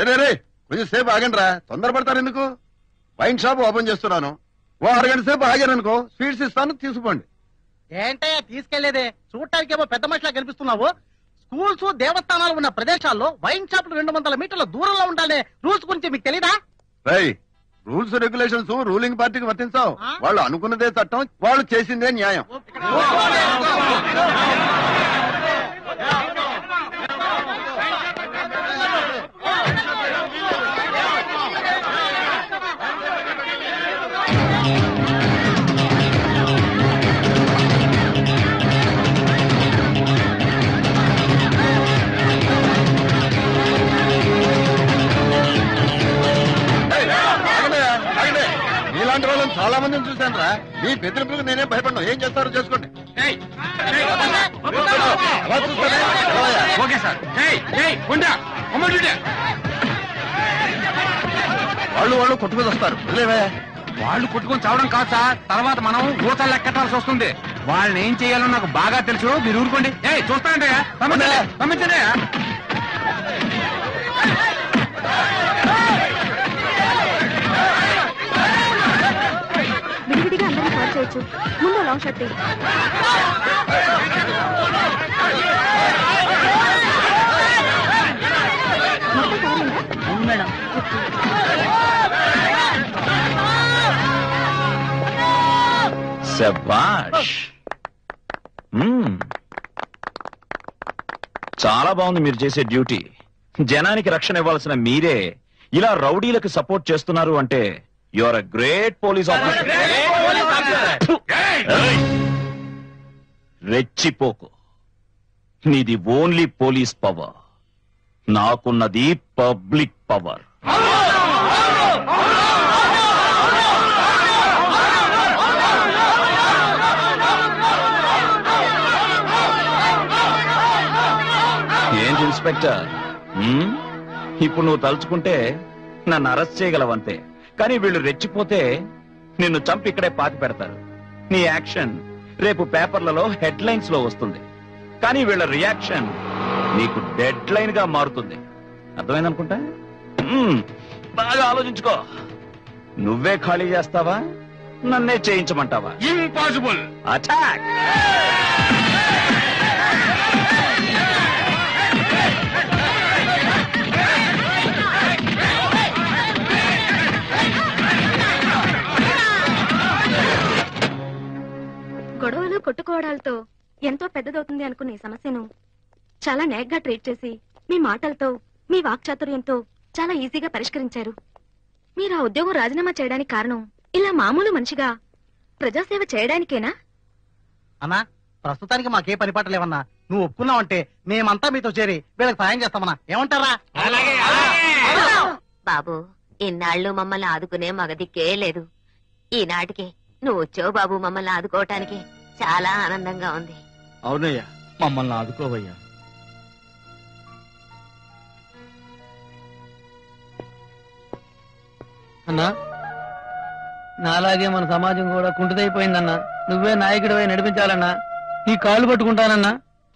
రే రే కొంచెం సేపు ఆగండి రా తొందరపడతారు ఎందుకు వైన్ షాప్ ఓపెన్ చేస్తున్నాను ఓ అరగంట సేపు ఆగాను అనుకో స్వీట్స్ ఇస్తాను తీసుకోండి ఏంటయ్యా తీసుకెళ్లేదే చూడటానికేమో పెద్ద మనిషిలా కనిపిస్తున్నావు స్కూల్స్ దేవస్థానాలు ఉన్న ప్రదేశాల్లో వైన్ షాపులు రెండు వందల మీటర్ల దూరంలో ఉండాలనే రూల్స్ గురించి మీకు తెలీదా రై రూల్స్ రెగ్యులేషన్స్ రూలింగ్ పార్టీకి వర్తించావు ఆ? వాళ్ళు అనుకున్నదే చట్టం వాళ్ళు చేసిందే న్యాయం ఏయ్, ఆగండి, ఆగండి. మీలాంటి వాళ్ళని చాలా మందిని చూశాను రా మీ బెదిరింపులకు నేనే భయపడను ఏం చేస్తారో చేసుకోండి అలా చూస్తానే ఎలాగయ్యా? ఓకే సార్ జై జై ఉండా వాళ్ళు వాళ్ళు కొట్టుకుని వస్తారు వదిలేవయ్యా. వాళ్ళు కొట్టుకొని చావడం కాదు సార్ తర్వాత మనం ఊసలు లెక్కట్టాల్సి వస్తుంది వాళ్ళని ఏం చేయాలో నాకు బాగా తెలుసు మీరు ఊరుకోండి ఏ చూస్తానంటే పంపించండి పంపించండి విడివిడిగా అందరినీ కాల్ చేయొచ్చు ముందు లాంగ్ షర్ట్ వేయి. మొత్తం కవర్ అయిందా? శబాష్ మ్మ్. చాలా బాగుంది మీరు చేసే డ్యూటీ జనానికి రక్షణ ఇవ్వాల్సిన మీరే ఇలా రౌడీలకు సపోర్ట్ చేస్తున్నారు అంటే you are a great police officer రెచ్చిపోకు నీది ఓన్లీ పోలీస్ పవర్ నాకున్నది పబ్లిక్ పవర్ ఏంటి ఇన్స్పెక్టర్ హ్మ్? ఇప్పుడు నువ్వు తలుచుకుంటే నన్ను అరెస్ట్ చేయగలవంతే కానీ వీళ్ళు రెచ్చిపోతే నిన్ను చంపి ఇక్కడే పాతి పెడతారు నీ యాక్షన్ రేపు పేపర్లలో హెడ్ లైన్స్ లో వస్తుంది కానీ వీళ్ళ రియాక్షన్ నీకు డెడ్ లైన్ గా మారుతుంది అర్థమైందనుకుంటా హ్మ్. బాగా ఆలోచించుకో నువ్వే ఖాళీ చేస్తావా నన్నే చేయించమంటావా ఇంపాసిబుల్ అటాక్ గొడవలు కొట్టుకోవడాలతో ఎంతో పెద్దదవుతుంది అనుకునే ఈ సమస్యను చాలా నేగ్గా ట్రీట్ చేసి మీ మాటలతో మీ వాక్చాతుర్యంతో చాలా ఈజీగా పరిష్కరించారు మీరు ఆ ఉద్యోగం రాజీనామా చేయడానికి కారణం ఇలా మామూలు మనిషిగా ప్రజాసేవ చేయడానికేనా అన్నా ప్రస్తుతానికి మాకే పరిపాట లేవన్నా నువ్వు ఒప్పుకున్నావంటే మేమంతా మీతో చేరి వీళ్ళకి సాయం చేస్తామన్నా ఏమంటారా బాబు ఇన్నాళ్ళు మమ్మల్ని ఆదుకునే మగదిక్కే లేదు ఈనాటికి నువ్వు వచ్చావు బాబు మమ్మల్ని ఆదుకోవటానికి చాలా ఆనందంగా ఉంది అవునయ్యా మమ్మల్ని ఆదుకోవయ్యా అన్నా నాలాగే మన సమాజం కూడా కుంటుదైపోయిందన్నా నువ్వే నాయకుడివై నడిపించాలన్నా నీ కాళ్ళు పట్టుకుంటానన్నా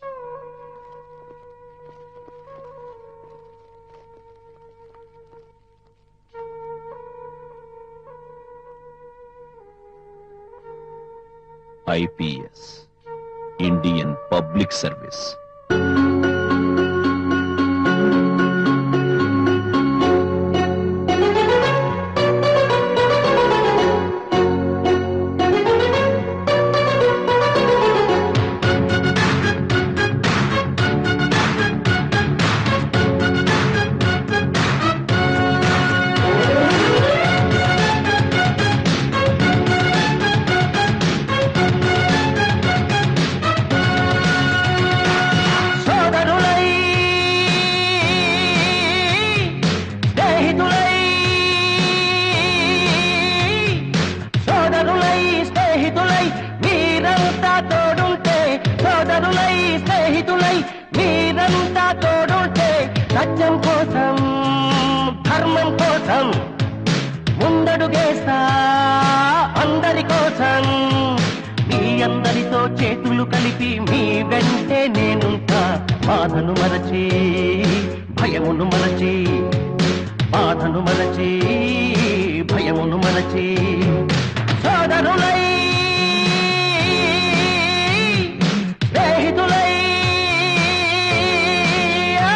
ఐపీఎస్ ఇండియన్ పబ్లిక్ సర్వీస్ సోదరులై స్నేహితులై సోదరులై స్నేహితులై మీరంతా తోడుంటే సోదరులై స్నేహితులై మీరంతా తోడుంటే సత్యం కోసం ధర్మం కోసం ముందడుగేస్తా అందరి కోసం మీ అందరితో చేతులు కలిపి మీ వెంటే నేనుంటా బాధను మరచి భయమును మరచి బాధను మరచి భయమును మరచి సోదరులై స్నేహితులై ఆ.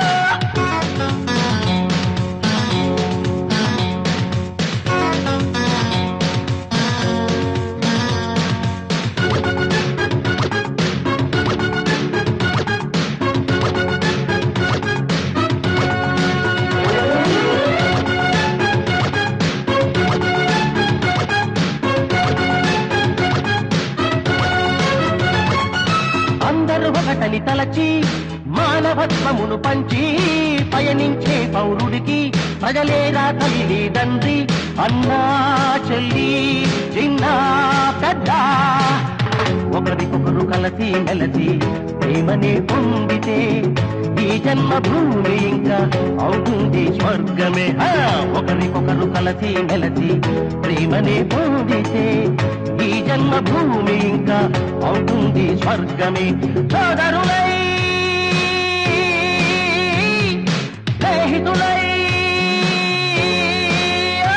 అందరూ ఒకటని తలచి మానవత్వమును పంచి పయనించే పౌరుడికి ప్రజలేరా తల్లి తండ్రి అన్నా చెల్లి చిన్న పెద్ద ఒకరికొకరు కలసి మెలసి ప్రేమనే పొందితే ఈ జన్మ భూమి ఇంకా అవుతుంది స్వర్గమే ఆ, ఒకరికొకరు కలసి మెలసి ప్రేమనే పొందితే ఈ జన్మ భూమి ఇంకా అవుతుంది స్వర్గమే సోదరులై స్నేహితులై ఆ.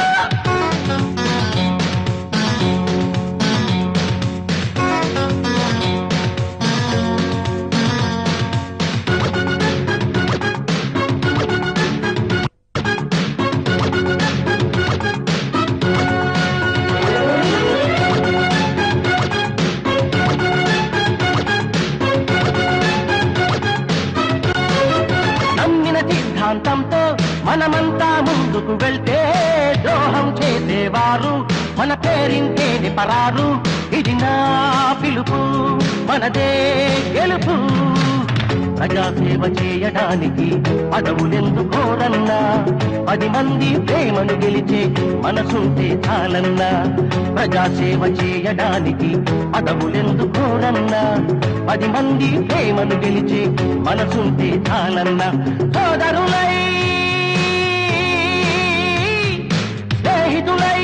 నమ్మిన సిద్ధాంతంతో మనమంతా ముందుకు వెళ్తే ద్రోహం చేసేవారు మన పేరింటేని పరారు ఇది నా పిలుపు మనదే గెలుపు ప్రజాసేవ చేయడానికి పదవులెందుకోరన్నా పది మంది ప్రేమను గెలిచే మనసుంటే చాలన్నా ప్రజాసేవ చేయడానికి పదవులెందుకోరన్నా పది మంది ప్రేమను గెలిచే మనసుంటే చాలన్నా సోదరులై స్నేహితులై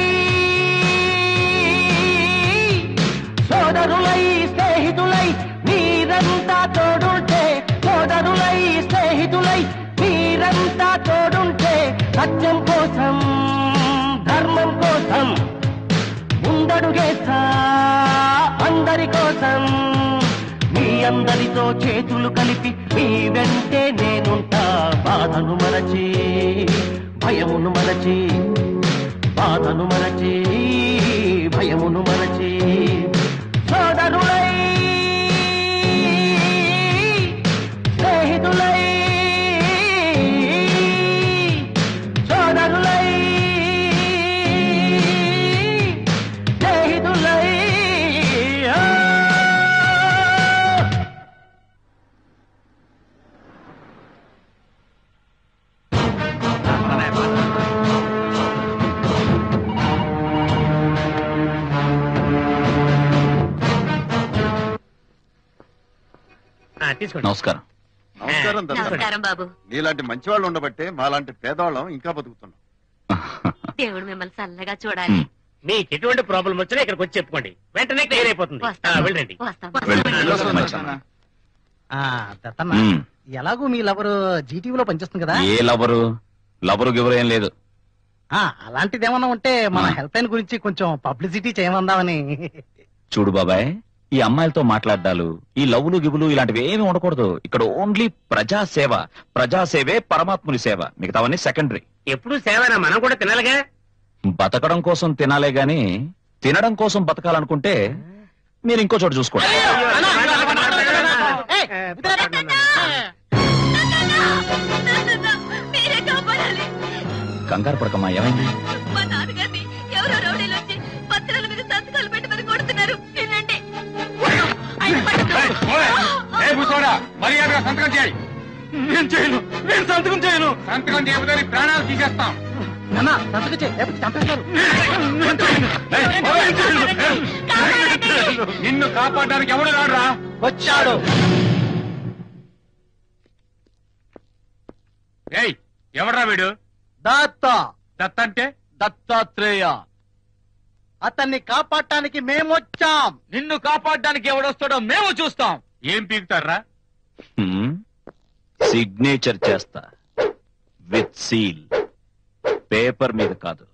సోదరులై స్నేహితులై మీరంతా తోడుంటే సోదరులై స్నేహితులై మీరంతా తోడుంటే సత్యం కోసం ధర్మం కోసం ముందడుగేస్తా అందరి కోసం మీ అందరితో చేతులు కలిపి మీ వెంటే నేనుంటా బాధను మరచి భయమును మరచి బాధను మరచి భయమును మరచి సోదరులై స్నేహితులై సోదరులై స్నేహితులై ఆ. తీసుకోండి నమస్కారం నమస్కారం దత్త నమస్కారం బాబు నీలాంటి మంచి వాళ్ళు ఉండబట్టే మాలాంటి పేదవాళ్ళం ఇంకా బతుకుతున్నాం దేవుడు మిమ్మల్ని చల్లగా చూడాలి మీకు ఎటువంటి ప్రాబ్లం వచ్చినా ఇక్కడికి వచ్చి చెప్పుకోండి వెంటనే క్లియర్ అయిపోతుంది ఆ, వెళ్ళండి వస్తాం వెళ్ళండి. మంచిదమ్మా. ఆ, దత్తన్న మ్మ్. ఎలాగూ మీ లవరు జీటీవీలో పనిచేస్తుంది కదా ఏ లవరు లవరు గివరు ఏం లేదు ఆ అలాంటిది ఏమన్నా ఉంటే మన ఆ. హెల్ప్ లైన్ గురించి కొంచెం పబ్లిసిటీ చేయమందామని చూడు బాబాయ్ ఈ అమ్మాయిలతో మాట్లాడాలు ఈ లవ్లు గివులు ఇలాంటివి ఏమి ఉండకూడదు ఇక్కడ ఓన్లీ ప్రజా సేవ ప్రజా సేవే పరమాత్ముని సేవ మిగతావన్నీ సెకండరీ ఎప్పుడు సేవనా మనం కూడా తినాలిగా బతకడం కోసం తినాలే గాని తినడం కోసం బతకాలనుకుంటే మీరు ఇంకో చోట చూసుకోండి ఏయ్, మీరే కాపాడాలి కంగారు పడకమ్మా ఏమైంది మా నాన్నగారిని ఎవరో రౌడీలు వచ్చి పత్రాల మీద సంతకాలు పెట్టి మరి కొడుతున్నారు వినండి ఆయన పట్టుకో. మర్యాదగా సంతకం చేయి నేను చేయను నేను సంతకం చేయను సంతకం చేయకపోతే నీ ప్రాణాలు తీసేస్తాం నాన్న సంతకం చేయి లేకపోతే చంపేస్తారు నిన్ను కాపాడడానికి ఎవడు రాడురా వచ్చాడు ఏయ్ ఎవడ్రా వీడు దత్త దత్త అంటే దత్తాత్రేయ అతన్ని కాపాడటానికి మేమొచ్చాం నిన్ను కాపాడడానికి ఎవడొస్తాడో మేము చూస్తాం ఏం పీకుతారా సిగ్నేచర్ చేస్తా విత్ సీల్ పేపర్ మీద కాదు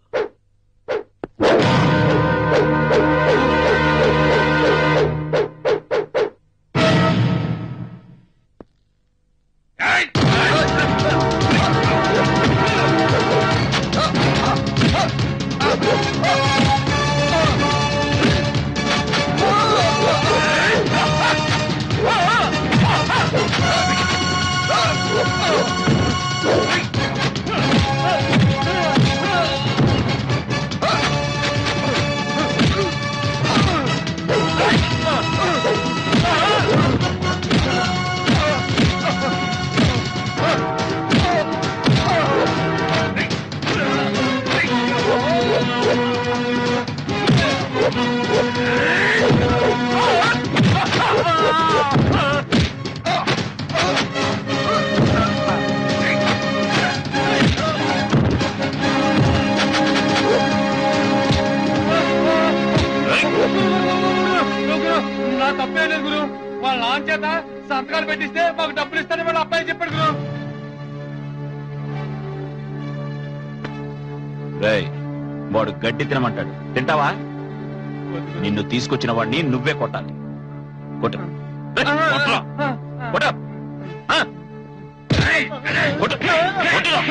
నా తప్పే లేదు గురు వాళ్ళ నాన్న చేత సంతకాలు పెట్టిస్తే మాకు డబ్బులు ఇస్తానని వాళ్ళ అబ్బాయి చెప్పాడు గురు రేయ్ వాడు గడ్డి తినమంటాడు తింటావా నిన్ను తీసుకొచ్చిన వాడిని నువ్వే కొట్టాలి కొట్టు రేయ్, కొట్టురా. కొట్టు. ఆ. కొట్టు. కొట్టురా.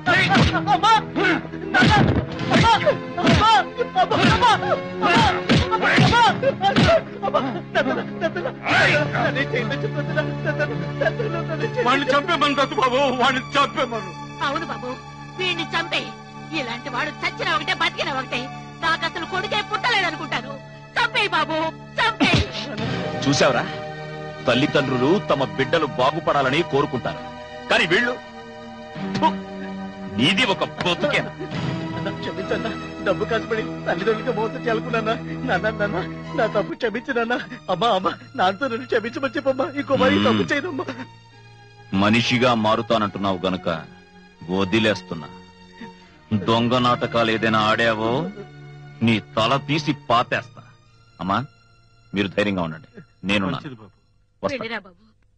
వాడిని చంపేమని దత్తు బాబు వాడిని చంపేమను అవును బాబు వీడిని చంపే ఇలాంటి వాడు చచ్చిన ఒకటే బతికిన ఒకటే నాకు అసలు కొడుకే పుట్టలేదనుకుంటాను చంపేయి బాబు చంపేయి చూసావురా తల్లిదండ్రులు తమ బిడ్డలు బాగుపడాలని కోరుకుంటారు కానీ వీళ్ళు ఫు, నీది ఒక బ్రతుకేనా క్షమించన్నా డబ్బు కష్టపడి తల్లిదండ్రులకి మోసం చేయాలనుకున్నానా నాన్న నాన్న నా తప్పు క్షమించనన్నా అమ్మా అమ్మా నాన్నతో నన్ను క్షమించమని చెప్పమ్మా ఇంకో మరి ఈ తప్పు చేయదమ్మా మనిషిగా మారుతానంటున్నావు గనుక వదిలేస్తున్నా దొంగ నాటకాలు ఏదైనా ఆడావో నీ తల తీసి పాతేస్తా అమ్మా మీరు ధైర్యంగా ఉండండి నేను వస్తా వెళ్ళిరా బాబు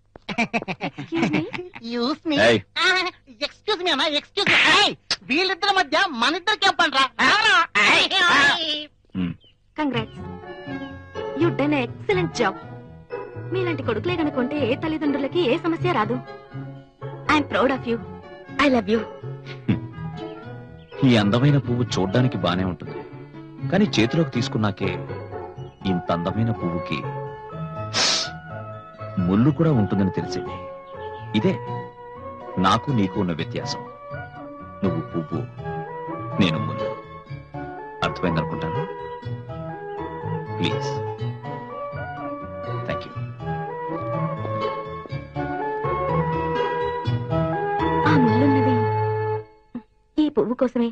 యూస్ మీ ఏయ్. ఎక్స్క్యూజ్ మీ అమ్మా ఎక్స్క్యూజ్ మీ వీళ్ళిద్దరి మధ్య మన ఇద్దరికి చెప్పండి um. Congrats you done excellent job మీలాంటి కొడుకులే కనుకుంటే ఏ తల్లిదండ్రులకి ఏ సమస్య రాదు I'm proud of you I love you ఈ అందమైన పువ్వు చూడ్డానికి బానే ఉంటుంది కానీ చేతిలోకి తీసుకున్నాకే ఇంత అందమైన పువ్వుకి ముళ్ళు కూడా ఉంటుందని తెలిసింది ఇదే నాకు నీకు ఉన్న వ్యత్యాసం నువ్వు పువ్వు నేను ముళ్ళు అర్థమైందనుకుంటాను ప్లీజ్ థ్యాంక్ యూ ఆ ముళ్ళున్నది ఈ పువ్వు కోసమే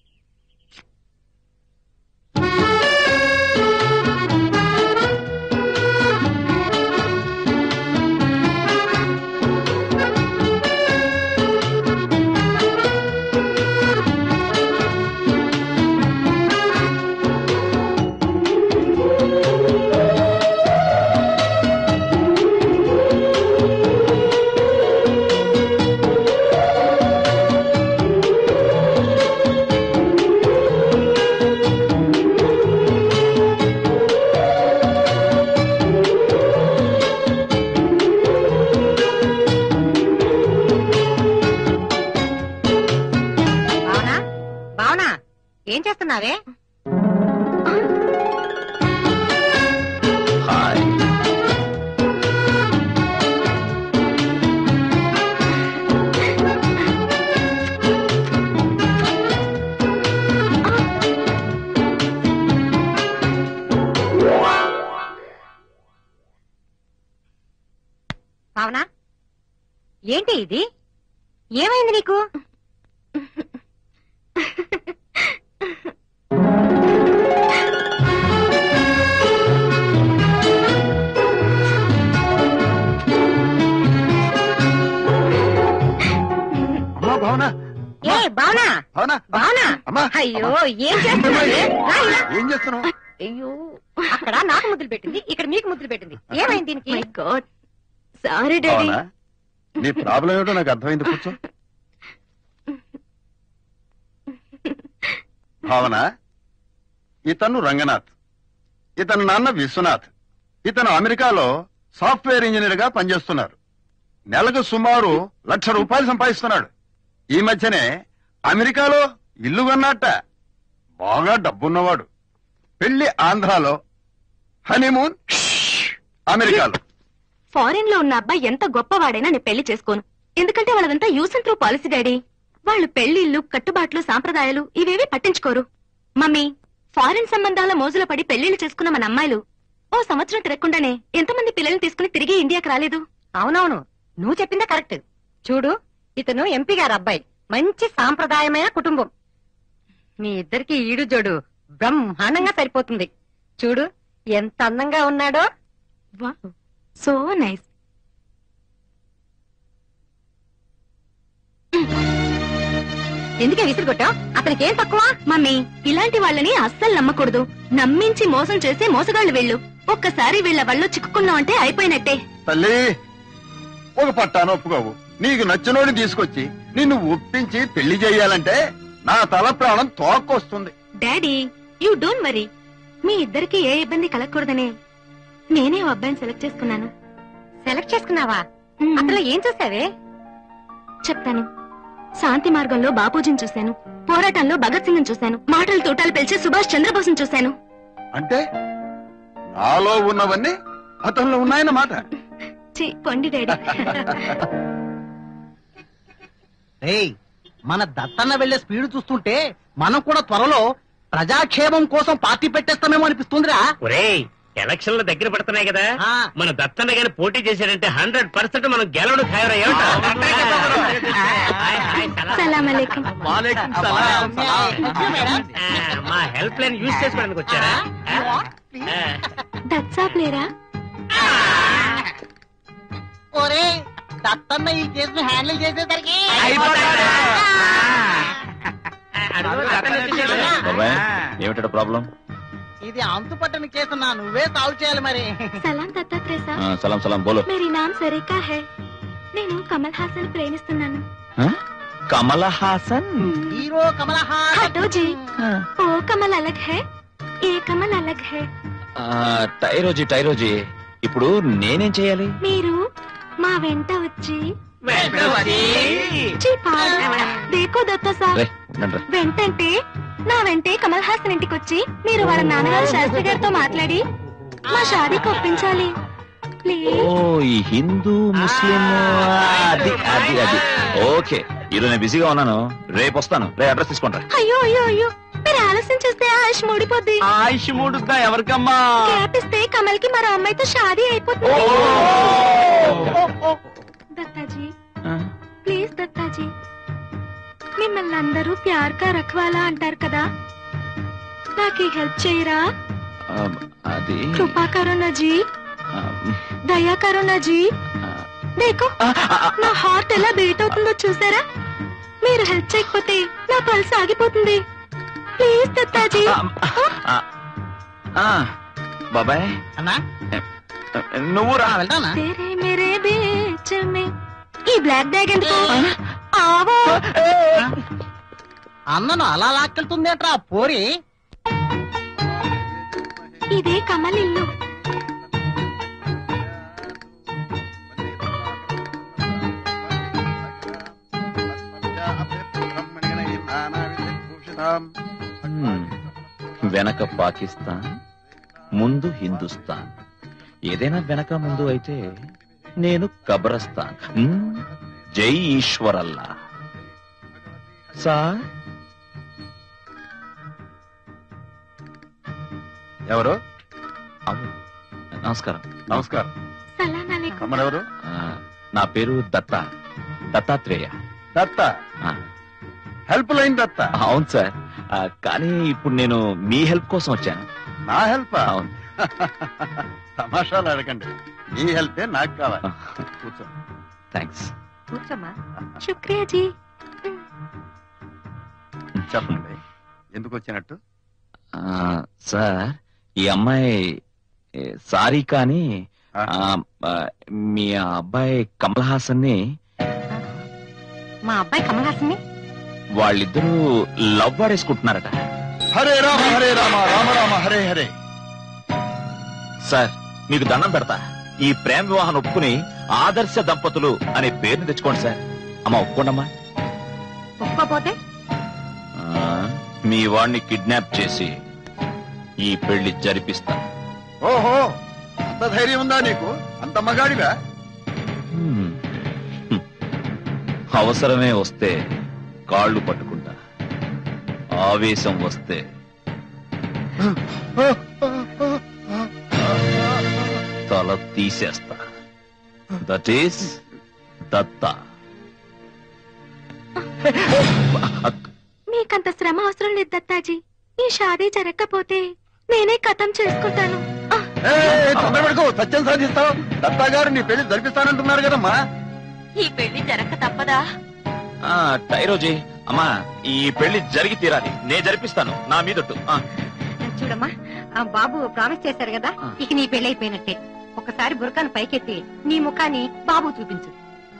భావనా భావనా ఏం చేస్తున్నావే హాయ్ భావనా ఏంటి ఇది ఏమైంది నీకు అమ్మా భావన ఏ భావనా భావన భావనా అమ్మా అయ్యో ఏం చేస్తున్నావే రా ఇలా. ఏం చేస్తున్నావు అయ్యో అక్కడ నాకు ముద్దులు పెట్టింది ఇక్కడ మీకు ముద్దులు పెట్టింది ఏమైంది దీనికి మై గాడ్ సారీ డాడీ భావన నీ ప్రాబ్లం ఏమిటో నాకు అర్థమైంది కూర్చో భావన ఇతను రంగనాథ్ ఇతని నాన్న విశ్వనాథ్ ఇతను అమెరికాలో సాఫ్ట్వేర్ ఇంజనీర్ గా పనిచేస్తున్నారు నెలకు సుమారు లక్ష రూపాయలు సంపాదిస్తున్నాడు ఈ మధ్యనే అమెరికాలో ఇల్లు కొన్నట్ట బాగా డబ్బున్నవాడు పెళ్లి ఆంధ్రాలో హనీమూన్ అమెరికాలో ఫారెన్ లో ఉన్న అబ్బాయి ఎంత గొప్పవాడైనా నేను పెళ్లి చేసుకోను ఎందుకంటే వాళ్ళదంతా use and throw policy daddy వాళ్ళు పెళ్లిళ్ళు కట్టుబాట్లు సాంప్రదాయాలు ఇవేవి పట్టించుకోరు మమ్మీ ఫారిన్ సంబంధాల మోజులో పడి పెళ్లిళ్ళు చేసుకున్న మన అమ్మాయిలు ఓ సంవత్సరం తిరగకుండానే ఎంతమంది పిల్లల్ని తీసుకుని తిరిగి ఇండియాకి రాలేదు అవునవును నువ్వు చెప్పిందే కరెక్ట్ చూడు ఇతను ఎంపీ గారు అబ్బాయి మంచి సాంప్రదాయమైన కుటుంబం మీ ఇద్దరికి ఈడు జోడు బ్రహ్మాండంగా సరిపోతుంది చూడు ఎంత అందంగా ఉన్నాడో సో నైస్ ఎందుకే విసిరి కొట్టావు అతనికి ఏం తక్కువ మమ్మీ ఇలాంటి వాళ్ళని అస్సలు నమ్మకూడదు నమ్మించి మోసం చేసే మోసగాళ్ళు వీళ్ళు ఒక్కసారి వీళ్ళ వల్ల చిక్కుకున్నాం అంటే అయిపోయినట్టే తల్లి ఒక పట్టాను ఒప్పుకోవు నీకు నచ్చినోడిని తీసుకొచ్చి నిన్ను ఒప్పించి పెళ్లి చేయాలంటే నా తల ప్రాణం తోక్కొస్తుంది డాడీ యూ డోంట్ వరీ మీ ఇద్దరికి ఏ ఇబ్బంది కలగకూడదనే నేనే ఓ అబ్బాయిని సెలెక్ట్ చేసుకున్నాను సెలెక్ట్ చేసుకున్నావా మ్మ్. అసలు ఏం చూసావే చెప్తాను శాంతి మార్గంలో బాపూజీని చూశాను పోరాటంలో భగత్ సింగ్ చూశాను మాటలు తోటాలు పిలిచే సుభాష్ చంద్రబోస్ని చూశాను అంటే నాలో ఉన్నవన్నీ అతనిలో ఉన్నాయన్నమాట ఛీ, పొండి డాడీ ఏయ్ మన దత్తన్న వెళ్లే స్పీడ్ చూస్తుంటే మనం కూడా త్వరలో ప్రజాక్షేమం కోసం పార్టీ పెట్టేస్తామేమో అనిపిస్తుందిరా ఒరేయ్ ఎలక్షన్లు దగ్గర పడుతున్నాయి కదా ఆ. మన దత్తన్న గాని పోటీ చేశాడంటే హండ్రెడ్ పర్సెంట్ మనం గెలవడం ఖాయరా సలాం అలైకుం మా హెల్ప్ లైన్ యూజ్ చేసుకోవడానికి వచ్చారా ఆ. దత్సాప్ లేరా ఒరే దత్తన్న ఈ కేసును హ్యాండిల్ చేసేసరికి అడుగు, దత్తన్న వచ్చేసాడు. బాబాయ్ ఏమిటో ప్రాబ్లం ఇది అంతుపట్టని కేసున్నా నువ్వే సాల్వ్ చేయాలి మరి సలాం దత్తాత్రేయ సాబ్ ఆ, సలాం సలాం బోలో మేరీ నామ్ సరికా హై నేను కమల్ హాసన్ ప్రేమిస్తున్నాను ఆ? కమల హాసన్ హీరో కమల్ హటో జీ ఓ కమల్ అలగ్ హై ఏ కమల్ అలగ్ హై ఆ, టైరోజీ టైరోజీ ఇప్పుడు నేనేం చేయాలి మీరు మా వెంట వచ్చి వెంటనే. చీ పాడు. దేకో దత్తా సాబ్ రే ఉండండి రా. వెంటంటే నా వెంటే కమల్ హాసన్ ఇంటికి వచ్చి మీరు వాళ్ళ నాన్నగారు శాస్త్రి గారితో మాట్లాడి మా షాదీకి ఒప్పించాలి ప్లీజ్ ఓ ఈ హిందూ ముస్లిం అది అది అది ఓకే ఈరోజు నేను బిజీగా ఉన్నాను రేపు వస్తాను రే అడ్రస్ తీసుకుంటా అయ్యో అయ్యో అయ్యో మీరు ఆలస్యం చేస్తే ఆయుష్ మూడిపోద్ది ఆయుష్ మూడుద్దా ఎవరికమ్మా గ్యాప్ ఇస్తే కమల్ కి మరో అమ్మాయితో షాదీ అయిపోతుంది దత్తాజీ ప్లీజ్ దత్తాజీ మిమ్మల్ని అందరూ ప్యార్ కా రఖవాలా అంటారు కదా నాకు హెల్ప్ చేయరా ఆ, అది కృపా కరో నా జీ ఆ, దయా కరో నా జీ ఆ, దేకో నా హార్ట్ ఎలా బీట్ అవుతుందో చూసారా మీరు హెల్ప్ చేయకపోతే నా పల్స్ ఆగిపోతుంది ప్లీజ్ దత్తాజీ ఆ, ఆ, బాబాయ్ అన్నా నువ్వు రా వెళ్తానా तेरे मेरे बीच में ఈ బ్లాక్ బ్యాగ్ ఎందుకు ఆవో అన్నను అలా లాక్కెళ్తుంది అంటారా పోరి ఇదే కమల్ ఇల్లు హ్మ్. వెనక పాకిస్తాన్ ముందు హిందుస్థాన్ ఏదైనా వెనక ముందు అయితే నేను కబ్రస్తాన్ హ్మ్. జై ఈశ్వరల్లా సార్ ఎవరు అవును నమస్కారం నమస్కారం సలాం అలైకుం తమరెవరు ఆ, నా పేరు దత్త దత్తాత్రేయ దత్త ఆ, హెల్ప్ లైన్ దత్త అవును సార్ ఆ, కానీ ఇప్పుడు నేను మీ హెల్ప్ కోసం వచ్చాను నా హెల్ప్ అవును తమాషాలు అడగండి నీ హెల్పే నాకు కావాలి కూర్చో థ్యాంక్స్ కూర్చోమ్మా శుక్రియా జీ చెప్పండి ఎందుకు వచ్చినట్టు ఆ, సార్ ఈ అమ్మాయి ఏ, సారీ కానీ ఆ. ఆ, ఆ, మీ అబ్బాయి కమల్ హాసన్ ని మా అబ్బాయి కమల్ హాసన్ వాళ్ళిద్దరూ లవ్ వాడేసుకుంటున్నారట హరే రామ హరే రామ రామ రామ హరే హరే సార్ మీకు దండం పెడతా ఈ ప్రేమ వివాహం ఒప్పుకుని ఆదర్శ దంపతులు అనే పేరుని తెచ్చుకోండి సార్ అమ్మా ఒప్పుకోండమ్మా ఒప్పుకోపోతే ఆ, మీ వాణ్ణి కిడ్నాప్ చేసి ఈ పెళ్లి జరిపిస్తా ఓహో అంత ధైర్యం ఉందా నీకు అంత మగాడివా హ్మ్. హ్మ్. అవసరమే వస్తే కాళ్ళు పట్టుకుంటా ఆవేశం వస్తే తల తీసేస్తా దట్ ఈస్ దత్త మీకంత శ్రమ అవసరం లేదు దత్తాజీ ఈ షాదీ జరగకపోతే నేనే కథం చేసుకుంటాను ఆ, ఏ, ఏ, తొందర పెట్టుకో సత్యం సాధిస్తావు దత్తా గారు నీ పెళ్లి జరిపిస్తానంటున్నారు కదమ్మా ఈ పెళ్లి జరగక తప్పదా ఆ, టైరోజీ అమ్మా ఈ పెళ్లి జరిగి తీరాలి నేను జరిపిస్తాను నా మీదొట్టు ఆ, చూడమ్మా ఆ బాబు ప్రామిస్ చేశారు కదా ఆ. ఇక నీ పెళ్ళైపోయినట్టే ఒకసారి బురకాను పైకెత్తి నీ ముఖాన్ని బాబు చూపించు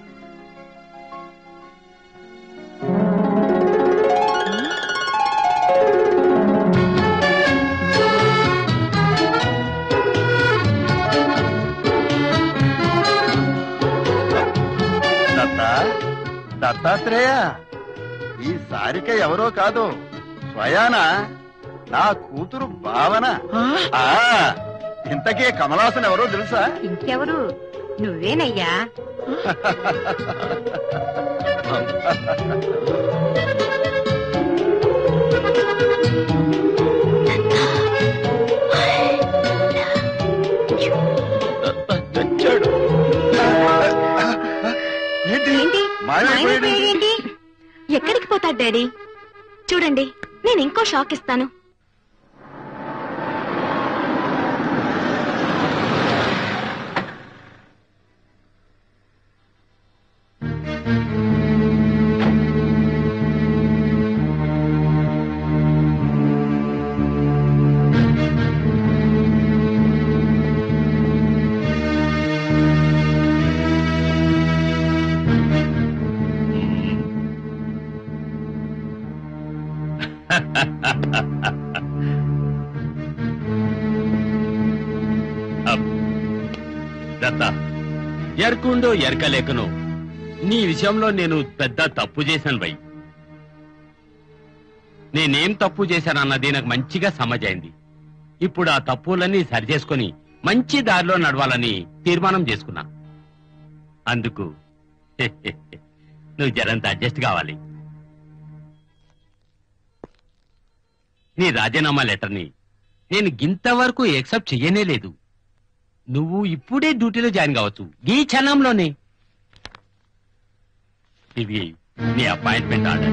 దత్త దత్తాత్రేయ ఈ సారిక ఎవరో కాదు స్వయాన నా కూతురు భావన ఆ ఇంతకీ కమలాసన్ ఎవరో తెలుసా ఇంకెవరు నువ్వేనయ్యా దత్త చచ్చాడు ఏంటి ఏంటి మాయమైపోయాడు మాయమైపోయాడేంటి? ఎక్కడికి పోతాడు డాడీ చూడండి నేను ఇంకో షాక్ ఇస్తాను దత్త ఎర్కుండో ఎరకలేకను నీ విషయంలో నేను పెద్ద తప్పు చేశాను బై నేనేం తప్పు చేశానన్నది నాకు మంచిగా సమజైంది ఇప్పుడు ఆ తప్పులన్నీ సరిచేసుకొని మంచి దారిలో నడవాలని తీర్మానం చేసుకున్నా అందుకు నువ్వు జరంత అడ్జస్ట్ కావాలి నీ రాజీనామా లెటర్ని నేను గింతవరకు యాక్సెప్ట్ చెయ్యనే లేదు నువ్వు ఇప్పుడే డ్యూటీలో జాయిన్ కావచ్చు ఈ క్షణంలోనే ఇది నీ అపాయింట్మెంట్ ఆర్డర్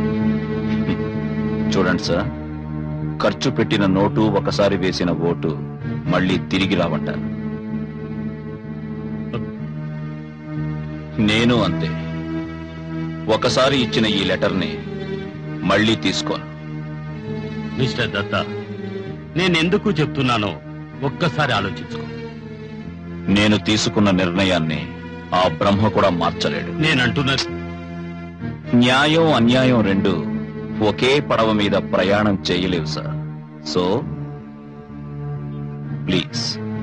చూడండి సార్ ఖర్చు పెట్టిన నోటు ఒకసారి వేసిన ఓటు మళ్ళీ తిరిగి రావంటారు నేను అంతే ఒకసారి ఇచ్చిన ఈ లెటర్ని మళ్ళీ తీసుకోను మిస్టర్ దత్త నేనెందుకు చెప్తున్నానో ఒక్కసారి ఆలోచించుకో నేను తీసుకున్న నిర్ణయాన్ని ఆ బ్రహ్మ కూడా మార్చలేడు నేనంటున్నది న్యాయం అన్యాయం రెండు ఒకే పడవ మీద ప్రయాణం చేయలేవు sir so please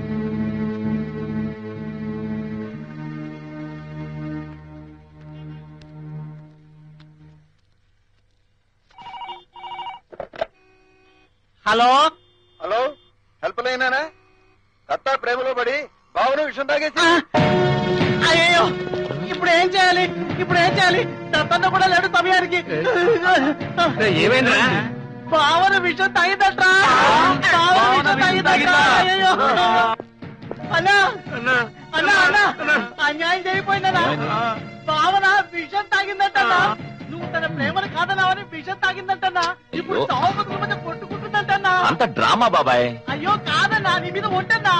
hello hello help లైనానా దత్తా ప్రేమలో పడి భావన విషయం తాగేసి అయ్యో ఇప్పుడు ఏం చేయాలి ఇప్పుడు ఏం చేయాలి దత్తన్న కూడా లేడు సమయానికి ఏమైందిరా భావన విషయం తాగిందట్రా భావన విషయం తాగిందట్రా అయ్యో అన్నా అన్నా అన్నా అన్యాయం జరిగిపోయిందన్నా భావన విషం తాగిందంటన్నా నువ్వు తన ప్రేమను కాదన్నావని విషం తాగిందంటన్నా ఇప్పుడు అయ్యో. సావు బతుకుల మధ్య కొట్టుకుంటుందంటన్నా అంత డ్రామా బాబాయ్ అయ్యో కాదన్నా నీ మీద ఒంటన్నా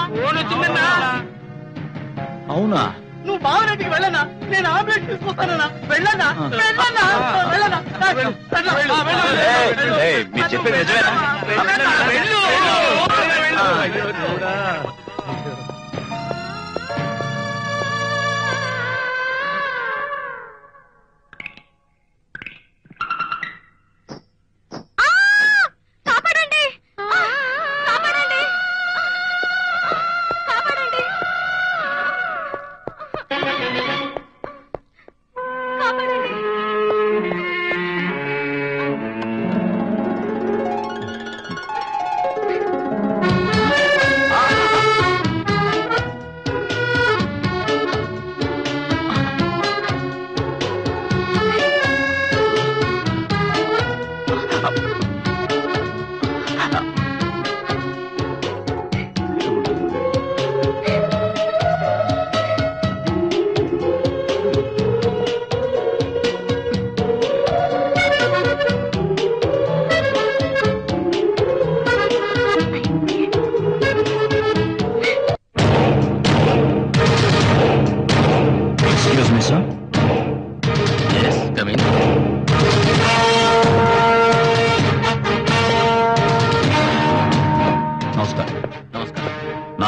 అవునా నువ్వు బావరెడ్డికి వెళ్ళనా నేను ఆంబులెన్స్ తీసుకొస్తానన్నా వెళ్ళనా వెళ్ళనా వెళ్ళనా రా, వెళ్ళు. ఆ, వెళ్ళు. ఏయ్, ఏయ్, మీరు చెప్పేది నిజమేనా? వెళ్ళనా? వెళ్ళు. ఆ!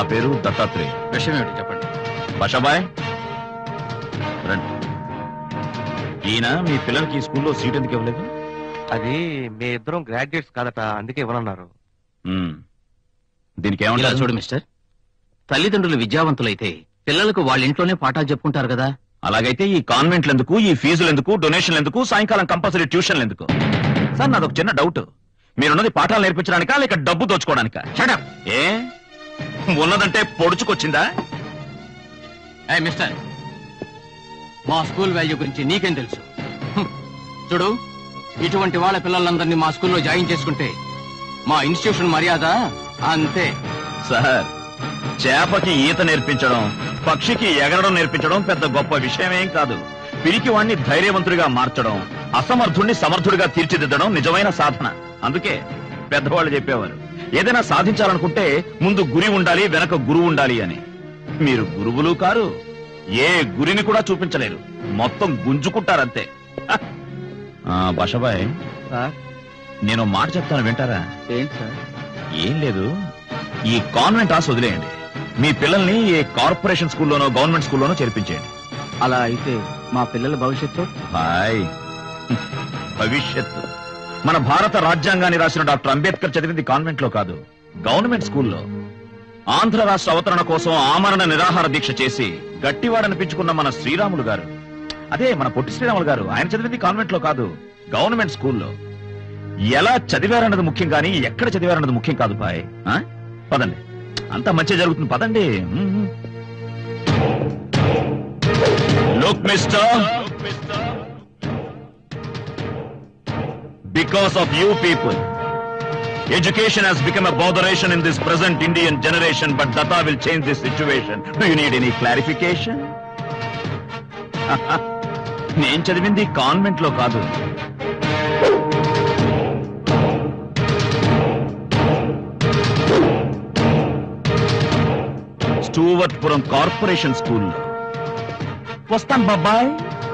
పేరు దత్తాత్రేయ విషయం ఏమిటి చెప్పండి బషాబాయ్ రండి ఈయన మీ పిల్లలకి ఈ స్కూల్లో సీట్ ఎందుకు ఇవ్వలేదు అది మీ ఇద్దరం గ్రాడ్యుయేట్స్ కాదట అందుకే ఇవ్వనన్నారు మ్మ్. దీనికి ఇలా ఏమంటారు చూడు మిస్టర్ తల్లిదండ్రులు విద్యావంతులైతే పిల్లలకు వాళ్ళ ఇంట్లోనే పాఠాలు చెప్పుకుంటారు కదా అలాగైతే ఈ కాన్వెంట్లు ఎందుకు ఈ ఫీజులు ఎందుకు డొనేషన్లు ఎందుకు సాయంకాలం కంపల్సరీ ట్యూషన్లు ఎందుకు సార్ నాదొక చిన్న డౌట్ మీరున్నది పాఠాలు నేర్పించడానికా లేక డబ్బు దోచుకోవడానికా షడప్ ఏ ఉన్నదంటే పొడుచుకొచ్చిందా ఏ మిస్టర్ మా స్కూల్ వాల్యూ గురించి నీకేం తెలుసు హ్మ్. చూడు ఇటువంటి వాళ్ళ పిల్లలందరినీ మా స్కూల్లో జాయిన్ చేసుకుంటే మా ఇన్స్టిట్యూషన్ మర్యాద అంతే సార్ చేపకి ఈత నేర్పించడం పక్షికి ఎగరడం నేర్పించడం పెద్ద గొప్ప విషయమేం కాదు పిరికి వాణ్ణి ధైర్యవంతుడిగా మార్చడం అసమర్థుణ్ణి సమర్థుడిగా తీర్చిదిద్దడం నిజమైన సాధన అందుకే పెద్దవాళ్ళు చెప్పేవారు ఏదైనా సాధించాలనుకుంటే ముందు గురి ఉండాలి వెనక గురువు ఉండాలి అని మీరు గురువులు కారు ఏ గురిని కూడా చూపించలేరు మొత్తం గుంజుకుంటారంతే హ. ఆ, బషబాయ్ నేను ఓ మాట చెప్తాను వింటారా ఏంటి సార్ ఏం లేదు ఈ కాన్వెంట్ ఆశ వదిలేయండి మీ పిల్లల్ని ఏ కార్పొరేషన్ స్కూల్లోనో గవర్నమెంట్ స్కూల్లోనో చేర్పించేయండి అలా అయితే మా పిల్లల భవిష్యత్తు హాయ్ భవిష్యత్తు మన భారత రాజ్యాంగాన్ని రాసిన డాక్టర్ అంబేద్కర్ చదివింది కాన్వెంట్ లో కాదు గవర్నమెంట్ స్కూల్లో ఆంధ్ర రాష్ట్ర అవతరణ కోసం ఆమరణ నిరాహార దీక్ష చేసి గట్టివాడనిపించుకున్న మన శ్రీరాములు గారు అదే మన పొట్టి శ్రీరాములు గారు ఆయన చదివింది కాన్వెంట్ లో కాదు గవర్నమెంట్ స్కూల్లో ఎలా చదివారన్నది ముఖ్యం కానీ ఎక్కడ చదివారన్నది ముఖ్యం కాదు బాయ్ ఆ? పదండి అంతా మంచి జరుగుతుంది పదండి look mister because of you people. Education has become a botheration in this present Indian generation, but Datta will change this situation. Do you need any clarification? నేను చదివింది కాన్వెంట్ లో కాదు స్టూవర్ట్పురం కార్పొరేషన్ స్కూల్లో వస్తాను బాబాయ్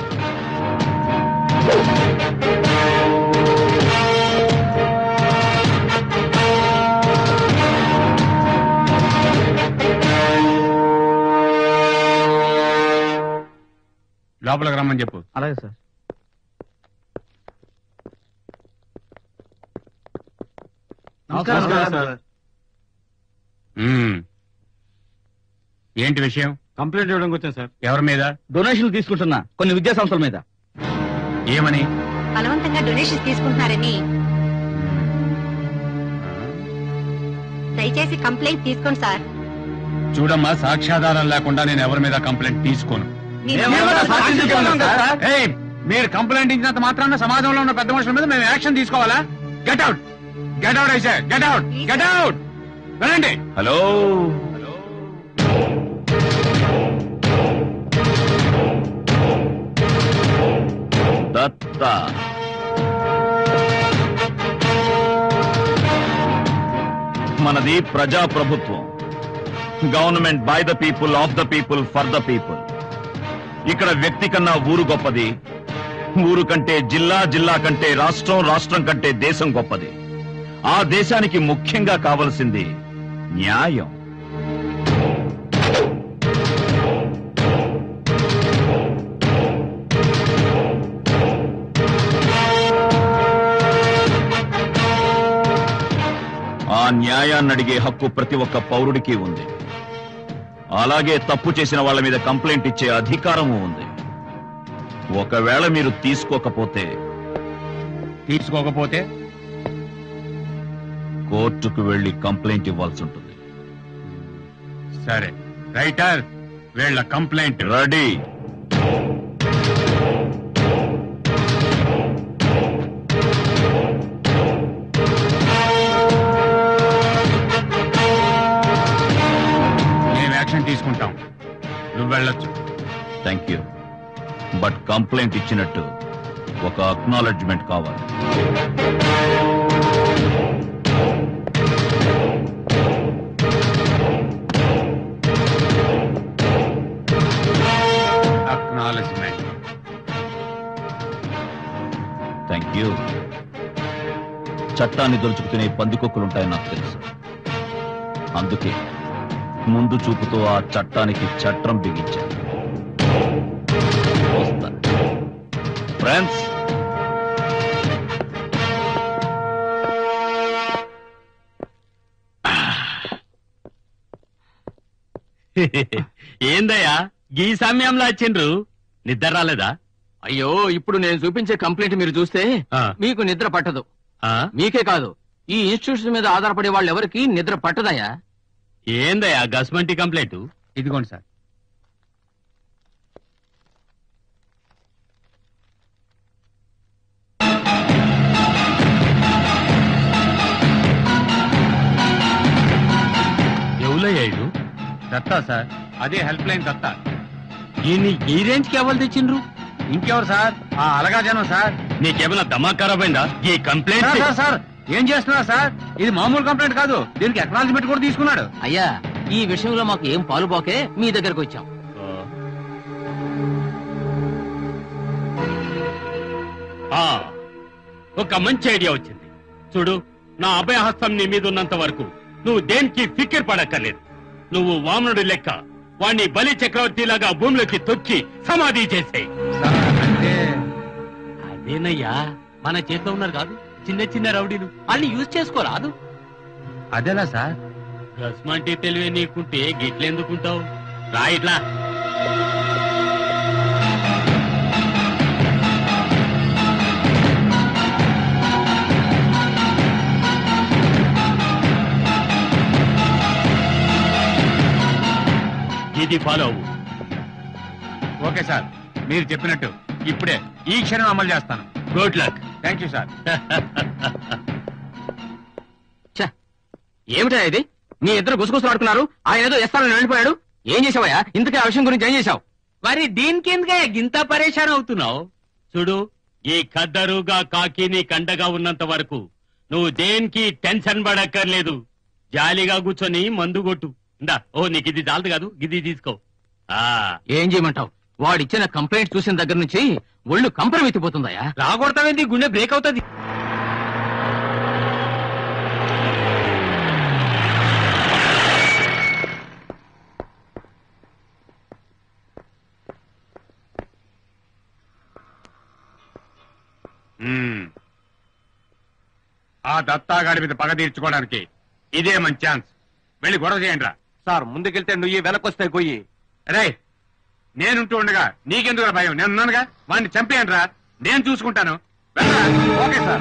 లోపలికి రమ్మని చెప్పు అలాగే సార్ మ్మ్. ఏంటి విషయం కంప్లైంట్ ఇవ్వడానికి వచ్చాను సార్ ఎవరి మీద డొనేషన్లు తీసుకుంటున్నా కొన్ని విద్యా సంస్థల మీద ఏమని బలవంతంగా డొనేషన్ తీసుకుంటున్నారని దయచేసి కంప్లైంట్ తీసుకోండి సార్ చూడమ్మా సాక్ష్యాధారం లేకుండా నేను ఎవరి మీద కంప్లైంట్ తీసుకోను ఏయ్, మీరు కంప్లైంట్ ఇచ్చినంత మాత్రాన సమాజంలో ఉన్న పెద్ద మనుషుల మీద మేము యాక్షన్ తీసుకోవాలా గెట్ అవుట్ గెట్ అవుట్ అయితే గెట్ అవుట్ గెట్ అవుట్ వెళ్ళండి హలో దత్త మనది ప్రజా ప్రభుత్వం government by the people of the people for the people ఇక్కడ వ్యక్తి కన్నా ఊరు గొప్పది ఊరు కంటే జిల్లా జిల్లా కంటే రాష్ట్రం రాష్ట్రం కంటే దేశం గొప్పది ఆ దేశానికి ముఖ్యంగా కావలసింది న్యాయం ఆ న్యాయాన్ని అడిగే హక్కు ప్రతి ఒక్క పౌరుడికి ఉంది అలాగే తప్పు చేసిన వాళ్ళ మీద కంప్లైంట్ ఇచ్చే అధికారము ఉంది ఒకవేళ మీరు తీసుకోకపోతే తీసుకోకపోతే కోర్టుకు వెళ్లి కంప్లైంట్ ఇవ్వాల్సి ఉంటుంది సరే రైటర్ వీళ్ళ కంప్లైంట్ రెడీ మేము యాక్షన్ తీసుకుంటాం నువ్వు వెళ్ళొచ్చు థ్యాంక్ యూ బట్ కంప్లైంట్ ఇచ్చినట్టు ఒక అక్నాలెడ్జ్మెంట్ కావాలి అక్నాలజ్మెంట్ థ్యాంక్ యూ చట్టాన్ని దొరుచుకునే పందికొక్కులుంటాయని నాకు తెలుసు అందుకే ముందు చూపుతో ఆ చట్టానికి చట్టం బిగించాను వస్తా. ఫ్రెండ్స్ ఏందయ్యా గీ సమయంలో వచ్చిండ్రు నిద్ర రాలేదా అయ్యో ఇప్పుడు నేను చూపించే కంప్లైంట్ మీరు చూస్తే ఆ. మీకు నిద్ర పట్టదు ఆ? మీకే కాదు ఈ ఇన్స్టిట్యూషన్ మీద ఆధారపడే వాళ్ళు ఎవరికి నిద్ర పట్టదయ్యా ఏందయ్యా గస్మంటి కంప్లైంట్ ఇదిగోండి సార్ ఎవలయ్యా ఇడు దత్తా సార్ అదే హెల్ప్ లైన్ దత్తా దీన్ని ఈ రేంజ్ కి ఎవరు తెచ్చిండ్రు ఇంకెవరు సార్ ఆ అలగా జనం సార్ నీకేమైనా దమాక్ ఖరాబ్ అయిందా ఈ కంప్లైంట్ సార్, సార్ సార్ ఏం చేస్తున్నారు సార్ ఇది మామూలు కంప్లైంట్ కాదు దీనికి ఎక్నాలజ్మెంట్ కూడా తీసుకున్నాడు అయ్యా ఈ విషయంలో మాకు ఏం పాలు పోకే మీ దగ్గరకు వచ్చాం ఆ, ఒక మంచి ఐడియా వచ్చింది చూడు నా అభయహస్తం నీ మీద ఉన్నంత వరకు నువ్వు దేనికి ఫిక్కిర్ పడక్కర్లేదు నువ్వు వామనుడి లెక్క వాణ్ణి బలి చక్రవర్తిలాగా భూమిలోకి తొక్కి సమాధి చేసేయి అంటే అదేనయ్యా మన చేతిలో ఉన్నారు కాదు చిన్న చిన్న రౌడీలు వాళ్ళని యూజ్ చేసుకోరాదు అదేలా సార్ రస్మంటి తెలివే నీకుంటే గిట్లెందుకుంటావు రా ఇట్లా ఇది ఫాలో అవ్వు ఓకే సార్ మీరు చెప్పినట్టు ఇప్పుడే ఈ క్షణం అమలు చేస్తాను good luck thank you sir ఛ, ఏమిటా ఇది మీ ఇద్దరు గుసగుసలాడుకున్నారు ఆయన ఏదో ఎస్తానని వెళ్ళిపోయాడు ఏం చేసావయ్యా ఇంతకీ ఆ విషయం గురించి ఏం చేశావు మరి దీనికి ఎందుకయ్యా గింత పరేషాన్ అవుతున్నావు చూడు ఈ ఖద్దరుగా కాకి నీ కండగా ఉన్నంత వరకు నువ్వు దేనికి టెన్షన్ పడక్కర్లేదు జాలీగా కూర్చొని మందు కొట్టు ఇందా ఓ నీకు ఇది చాలదు కాదు ఇది తీసుకో ఆ ఏం చేయమంటావు వాడిచ్చిన కంప్లైంట్ చూసిన దగ్గర నుంచి ఒళ్ళు కంపరమెత్తిపోతుందయ్యా రాగొడతావేంది గుండె బ్రేక్ అవుతుంది ఆ దత్తాగాడి మీద పగ తీర్చుకోవడానికి ఇదే మంచి ఛాన్స్ వెళ్ళి గొడవ చేయండి రా సార్ ముందుకెళ్తే నువ్వు వెనకొస్తాయి కొయ్యి రే నేనుంటూ ఉండగా నీకెందుకు భయం నేను ఉన్నానుగా వాడిని చంపేయండి రా నేను చూసుకుంటాను వెళ్ళరా? ఓకే సార్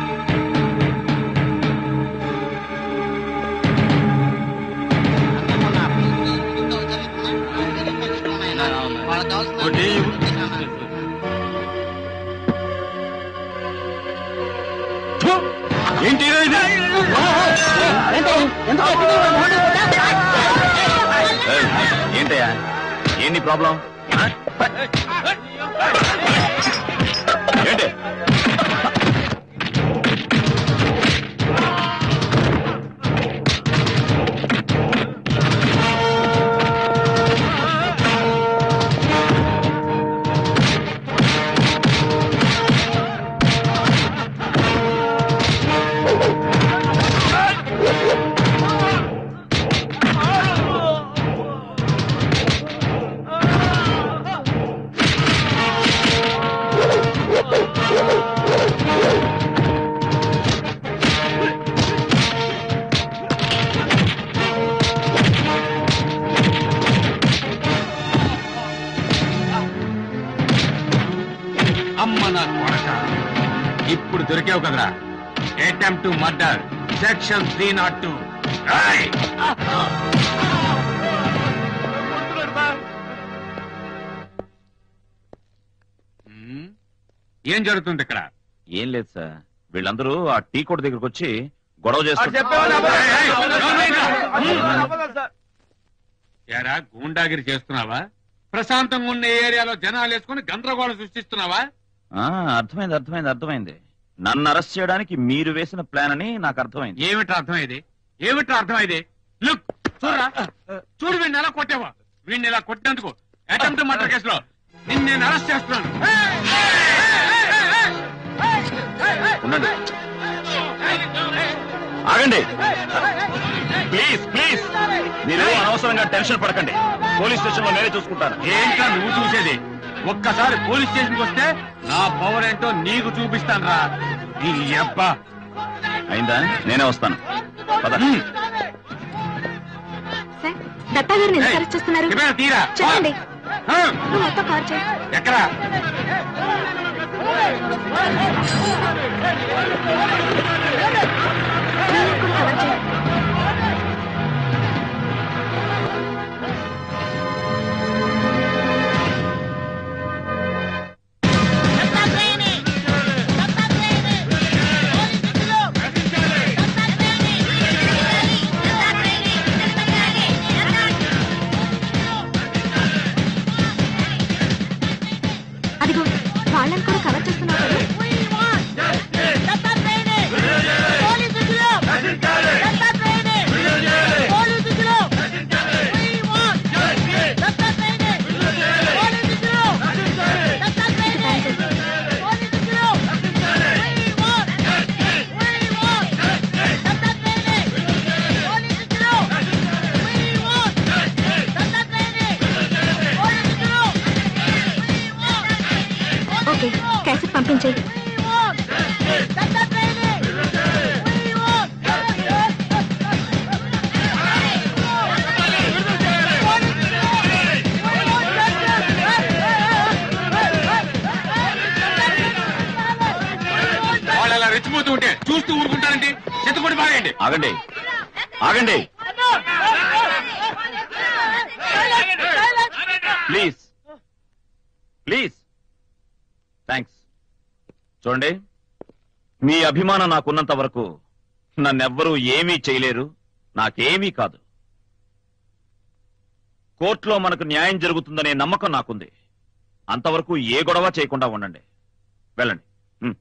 ఒకటి థు! ఏంటి ఇది? ఏయ్, ఏంటయ్యా ఏంటి ప్రాబ్లం ఆ? ఏంటి అమ్మ నా కొడక ఇప్పుడు దొరికావు కదరా attempt to murder section three not two ఏం జరుగుతుంది ఇక్కడ ఏం లేదు సార్ వీళ్ళందరూ ఆ టీ కోట్ దగ్గరకు వచ్చి గొడవ చేస్తారు ఏరా గూండాగిరి చేస్తున్నావా ప్రశాంతంగా ఉన్న ఏరియాలో జనాలు వేసుకుని గందరగోళం సృష్టిస్తున్నావా ఆ, అర్థమైంది అర్థమైంది అర్థమైంది నన్ను అరెస్ట్ చేయడానికి మీరు వేసిన ప్లాన్ అని నాకు అర్థమైంది ఏమిట్రా అర్థమైంది ఏమిట్రా అర్థమైంది లుక్ చూడరా చూడు వీడిని ఎలా కొట్టావా వీడిని ఇలా కొట్టినందుకు అటెంప్ట్ మర్డర్ కేసులో నిన్ను నేను అరెస్ట్ చేస్తున్నాను ఉండండి ఆగండి ప్లీజ్ ప్లీజ్ మీరు అనవసరంగా టెన్షన్ పడకండి పోలీస్ స్టేషన్ లో నేనే చూసుకుంటాను ఏంటా నువ్వు చూసేది ఒక్కసారి పోలీస్ స్టేషన్ వస్తే నా పవర్ ఏంటో నీకు చూపిస్తాను రా నీ అబ్బా అయిందా నేనే వస్తాను పద. సార్ దత్తా గారిని ఎందుకు అరెస్ట్ చేస్తున్నారు కెమెరా తీరా చెప్పండి ఆ, నువ్వు మొత్తం కార్ చేయి ఎక్కడ వీళ్ళని కూడా కవర్ చేయి అదిగో వాళ్ళని కూడా కవర్ చేస్తున్నావు కదా ఓకే క్యాసెట్ పంపించేయి వాళ్ళు అలా రెచ్చిపోతూ ఉంటే చూస్తూ ఊరుకుంటారండి చెత్తకొడి బాగండి ఆగండి ఆగండి ప్లీజ్ ప్లీజ్ థ్యాంక్స్ చూడండి మీ అభిమానం నాకున్నంత వరకు నన్నెవ్వరూ ఏమీ చేయలేరు నాకేమీ కాదు కోర్టులో మనకు న్యాయం జరుగుతుందనే నమ్మకం నాకుంది అంతవరకు ఏ గొడవ చేయకుండా ఉండండి వెళ్ళండి హ్మ్.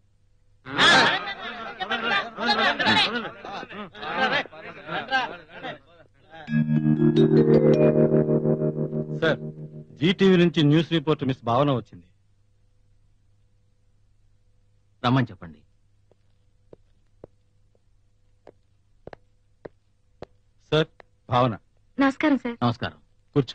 సార్ జీటీవీ నుంచి న్యూస్ రిపోర్ట్ మిస్ భావన వచ్చింది రమ్మని చెప్పండి సార్ భావన నమస్కారం సార్ నమస్కారం కూర్చో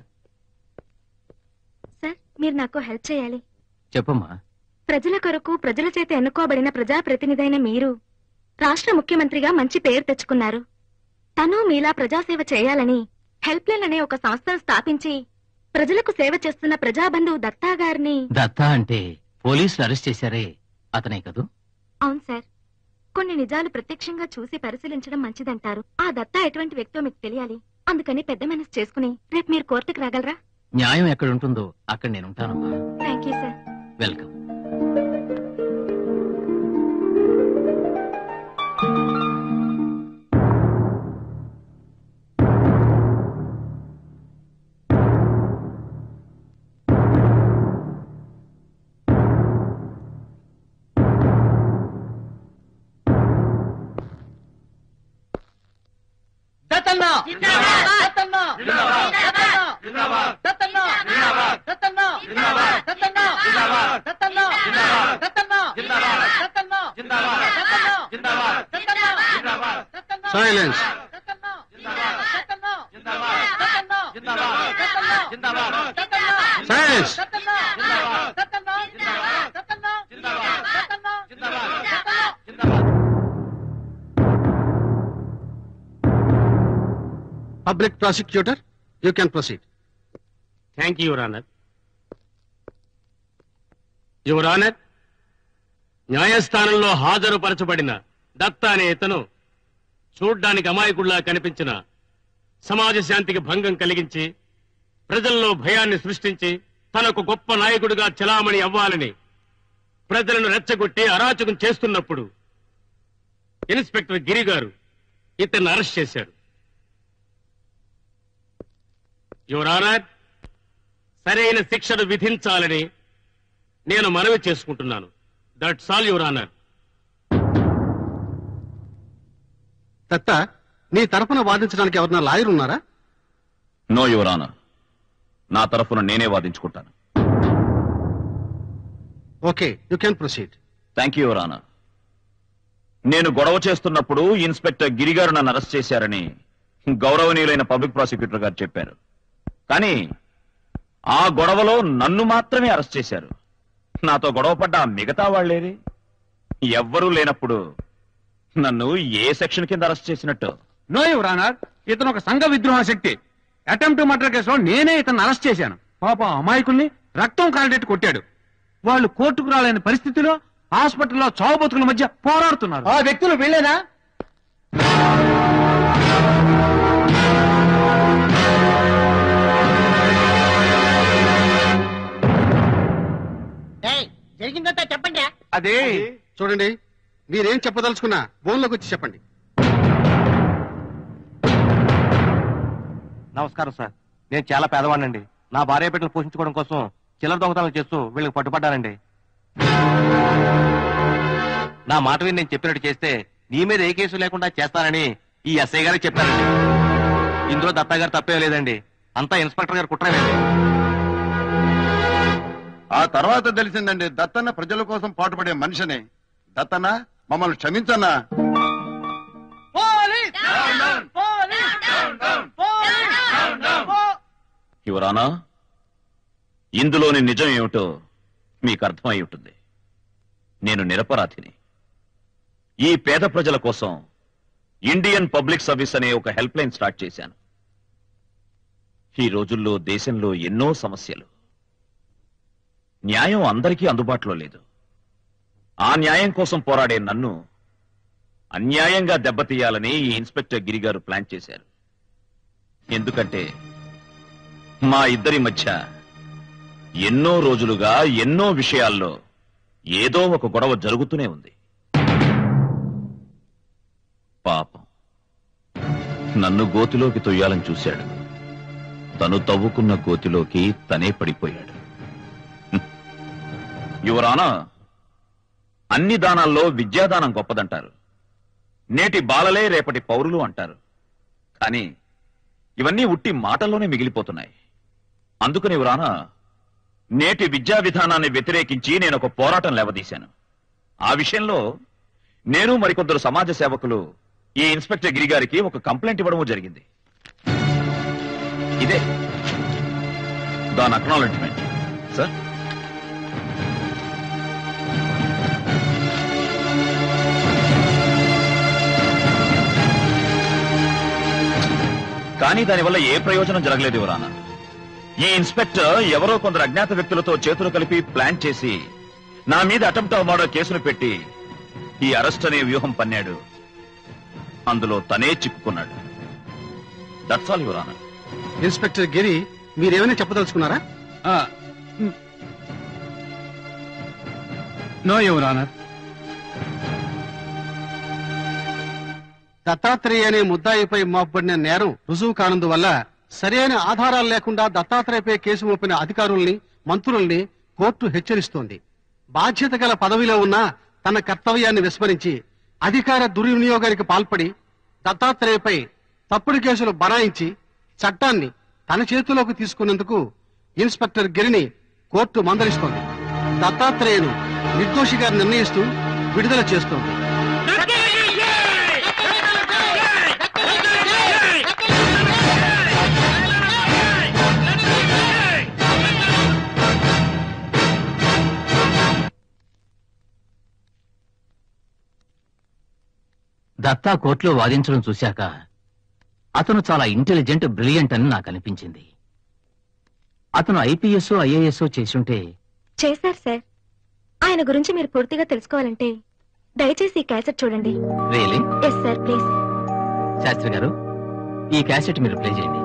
సార్ మీరు నాకు హెల్ప్ చేయాలి చెప్పమ్మా ప్రజల కొరకు ప్రజల చేత ఎన్నుకోబడిన ప్రజాప్రతినిధైన మీరు రాష్ట్ర ముఖ్యమంత్రిగా మంచి పేరు తెచ్చుకున్నారు తను మీలా ప్రజాసేవ చేయాలని హెల్ప్ లైన్ అనే ఒక సంస్థను స్థాపించి ప్రజలకు సేవ చేస్తున్న ప్రజాబంధు దత్తా గారిని దత్తా అంటే పోలీసులు అరెస్ట్ చేశారే అతనే కదూ అవును సార్ కొన్ని నిజాలు ప్రత్యక్షంగా చూసి పరిశీలించడం మంచిదంటారు ఆ దత్తా ఎటువంటి వ్యక్తో మీకు తెలియాలి అందుకని పెద్ద మనసు చేసుకుని రేపు మీరు కోర్టుకు రాగలరా న్యాయం ఎక్కడ ఉంటుందో అక్కడ నేను ఉంటానమ్మా థ్యాంక్ యూ సార్ వెల్కమ్ దత్తన్నా దత్తన్నా దత్తన్నా దత్తన్నా దత్తన్నా దత్తన్నా దత్తన్నా దత్తన్నా silence silence public prosecutor you can proceed thank you your honour your honour న్యాయస్థానంలో హాజరుపరచబడిన దత్త అనే ఇతను చూడ్డానికి అమాయకుడిలా కనిపించిన సమాజ శాంతికి భంగం కలిగించి ప్రజల్లో భయాన్ని సృష్టించి తనకు గొప్ప నాయకుడిగా చలామణి అవ్వాలని ప్రజలను రెచ్చగొట్టి అరాచకం చేస్తున్నప్పుడు ఇన్స్పెక్టర్ గిరి గారు ఇతన్ని అరెస్ట్ చేశారు యువర్ ఆనర్ సరైన శిక్షను విధించాలని నేను మనవి చేసుకుంటున్నాను that's all your honour Datta నీ తరపున వాదించడానికి ఎవరన్నా లాయర్ ఉన్నారా నో యువర్ ఆనర్ నా తరఫున నేనే వాదించుకుంటాను okay you can proceed thank you your honour నేను గొడవ చేస్తున్నప్పుడు ఇన్స్పెక్టర్ గిరిగారు నన్ను అరెస్ట్ చేశారని గౌరవనీయులైన పబ్లిక్ ప్రాసిక్యూటర్ గారు చెప్పారు కానీ ఆ గొడవలో నన్ను మాత్రమే అరెస్ట్ చేశారు నాతో గొడవ పడ్డ ఆ మిగతా వాళ్ళేరి ఎవ్వరూ లేనప్పుడు నన్ను ఏ సెక్షన్ కింద అరెస్ట్ చేసినట్టు నో యువర్ ఆనర్ ఇతను ఒక సంఘ విద్రోహ శక్తి అటెంప్ట్ మర్డర్ కేసులో నేనే ఇతను అరెస్ట్ చేశాను పాప అమాయకుల్ని రక్తం కాలినట్టు కొట్టాడు వాళ్ళు కోర్టుకు రాలేని పరిస్థితిలో హాస్పిటల్లో చావు బతుకుల మధ్య పోరాడుతున్నారు ఆ వ్యక్తులు వీళ్ళేనా ఏయ్, జరిగిందంతా చెప్పండి అదే చూడండి మీరేం చెప్పదలుచుకున్నా ఫోన్లోకి వచ్చి చెప్పండి నమస్కారం సార్ నేను చాలా పేదవాడినండి నా భార్య బిడ్డలు పోషించుకోవడం కోసం చిల్లర దొంగతనాలు చేస్తూ వీళ్ళకి పట్టుపడ్డానండి నా మాట విని నేను చెప్పినట్టు చేస్తే నీ మీద ఏ కేసు లేకుండా చేస్తానని ఈ ఎస్ఐ గారికి చెప్పారండి ఇందులో దత్తా గారు తప్పే లేదండి అంతా ఇన్స్పెక్టర్ గారు కుట్రవేండి ఆ తర్వాత తెలిసిందండి దత్తన్న ప్రజల కోసం పాటుపడే మనిషిని దత్తన్న మమ్మల్ని క్షమించన్నా యువరానా ఇందులోని నిజం ఏమిటో మీకు అర్థమై ఉంటుంది నేను నిరపరాధిని ఈ పేద ప్రజల కోసం ఇండియన్ పబ్లిక్ సర్వీస్ అనే ఒక హెల్ప్ లైన్ స్టార్ట్ చేశాను ఈ రోజుల్లో దేశంలో ఎన్నో సమస్యలు న్యాయం అందరికీ అందుబాటులో లేదు ఆ న్యాయం కోసం పోరాడే నన్ను అన్యాయంగా దెబ్బతీయాలని ఈ ఇన్స్పెక్టర్ గిరి గారు ప్లాన్ చేశారు ఎందుకంటే మా ఇద్దరి మధ్య ఎన్నో రోజులుగా ఎన్నో విషయాల్లో ఏదో ఒక గొడవ జరుగుతూనే ఉంది పాపం నన్ను గోతిలోకి తొయ్యాలని చూశాడు తను తవ్వుకున్న గోతిలోకి తనే పడిపోయాడు హ్మ్. యువరానా అన్ని దానాల్లో విద్యాదానం గొప్పదంటారు నేటి బాలలే రేపటి పౌరులు అంటారు కానీ ఇవన్నీ ఉట్టి మాటల్లోనే మిగిలిపోతున్నాయి అందుకని యువరానా నేటి విద్యా విధానాన్ని వ్యతిరేకించి నేను ఒక పోరాటం లేవదీశాను ఆ విషయంలో నేను మరికొందరు సమాజ సేవకులు ఈ ఇన్స్పెక్టర్ గిరి గారికి ఒక కంప్లైంట్ ఇవ్వడము జరిగింది ఇదే దాని అక్నాలెడ్జ్మెంట్ సార్ కానీ దానివల్ల ఏ ప్రయోజనం జరగలేదు యువరానా ఈ ఇన్స్పెక్టర్ ఎవరో కొందరు అజ్ఞాత వ్యక్తులతో చేతులు కలిపి ప్లాన్ చేసి నా మీద అటెంప్ట్ ఆఫ్ మర్డర్ కేసును పెట్టి ఈ అరెస్ట్ అనే వ్యూహం పన్నాడు అందులో తనే చిక్కుకున్నాడు that's all your honour inspector Giri మీరేమైనా చెప్పదలుచుకున్నారా నో యువర్ ఆనర్ దత్తాత్రేయ అనే ముద్దాయిపై మోపబడిన నేరం రుజువు కానందువల్ల సరైన ఆధారాలు లేకుండా దత్తాత్రేయపై కేసు మోపిన అధికారుల్ని మంత్రుల్ని కోర్టు హెచ్చరిస్తోంది బాధ్యత గల పదవిలో ఉన్న తన కర్తవ్యాన్ని విస్మరించి అధికార దుర్వినియోగానికి పాల్పడి దత్తాత్రేయపై తప్పుడు కేసులు బనాయించి చట్టాన్ని తన చేతిలోకి తీసుకున్నందుకు ఇన్స్పెక్టర్ గిరిని కోర్టు మందలిస్తోంది దత్తాత్రేయను నిర్దోషిగా నిర్ణయిస్తూ విడుదల చేస్తోంది దత్తా కోర్టులో వాదించడం చూశాక అతను చాలా ఇంటెలిజెంట్ బ్రిలియంట్ అని నాకు అనిపించింది అతను ఐపీఎస్ ఐఏఎస్ చేసుంటే చేశారు సార్ ఆయన గురించి మీరు పూర్తిగా తెలుసుకోవాలంటే దయచేసి ఈ క్యాసెట్ చూడండి really yes sir please Shastri గారు ఈ క్యాసెట్ మీరు ప్లే చేయండి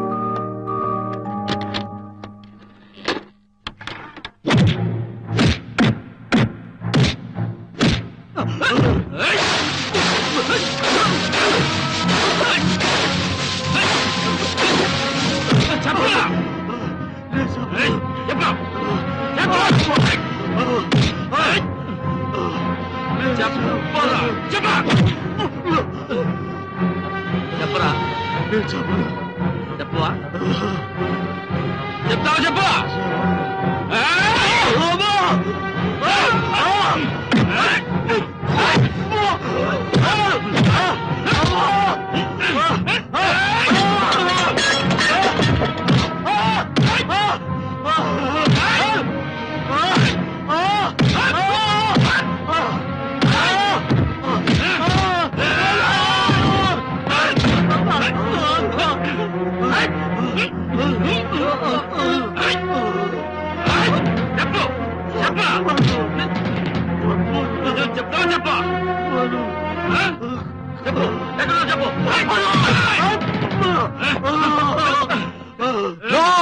చెప్పరా చెప్పవా చెప్తావా చెప్పు Ah! నో!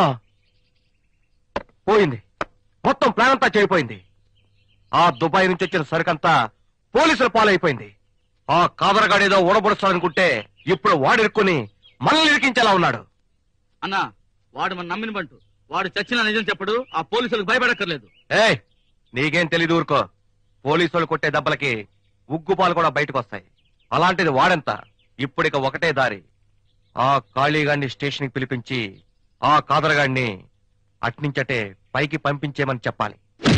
పోయింది మొత్తం ప్లాన్ అంతా చెడిపోయింది ఆ దుబాయ్ నుంచి వచ్చిన సరుకంతా పోలీసుల పాలైపోయింది ఆ కాదరగాడేదో ఊడబొడుస్తాడనుకుంటే ఇప్పుడు వాడిరుక్కుని మనల్ని ఇరికించేలా ఉన్నాడు అన్నా వాడు మన నమ్మిన బంటు వాడు చచ్చిన నిజం చెప్పడు ఆ పోలీసులకు భయపడక్కర్లేదు ఏయ్ నీకేం తెలీదు ఊరుకో పోలీసులు కొట్టే దెబ్బలకి ఉగ్గుపాలు కూడా బయటకు వస్తాయి అలాంటిది వాడెంత ఇప్పుడిక ఒకటే దారి ఆ ఖాళీగాడిని స్టేషన్ కి పిలిపించి ఆ కాదరగాడిని అట్నించటే పైకి పంపించేమని చెప్పాలి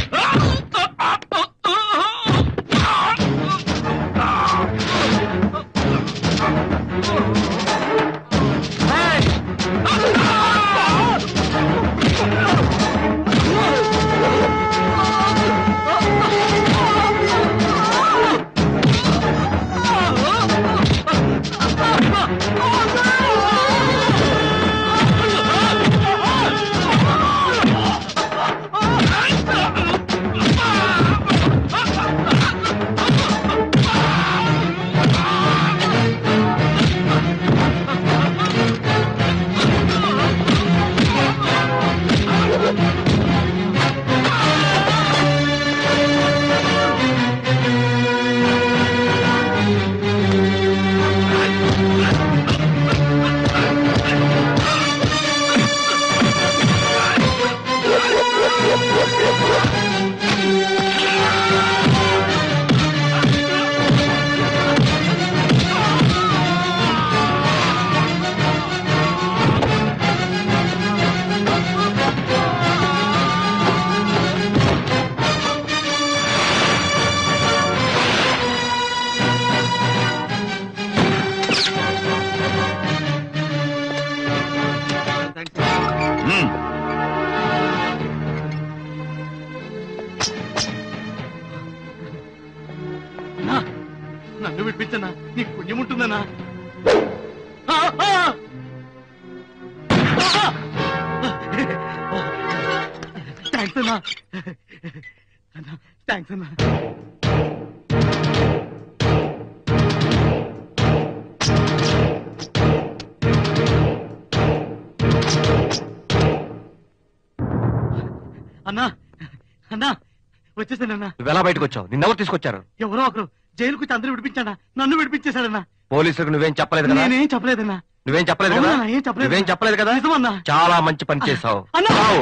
నన్ను విడిపించనా నీకు పుణ్యం ఉంటుందన్నా థ్యాంక్స్ అన్నా థ్యాంక్స్ అన్నా అన్నా అన్నా వచ్చేసానన్నా నువ్వెలా బయటకు వచ్చావు నిన్నెవరు తీసుకొచ్చారు ఎవరో ఒకరు జైలుకు వచ్చి అందరూ విడిపించాడా నన్ను విడిపించేశాడన్నా పోలీసులకు నువ్వేం చెప్పలేదు కదా నేనేం చెప్పలేదన్నా నువ్వేం చెప్పలేదు కదా అవునన్నా, ఏం చెప్పలేదు. నువ్వేం చెప్పలేదు కదా నిజమన్నా. చాలా మంచి పని చేసావు అన్నా చావు.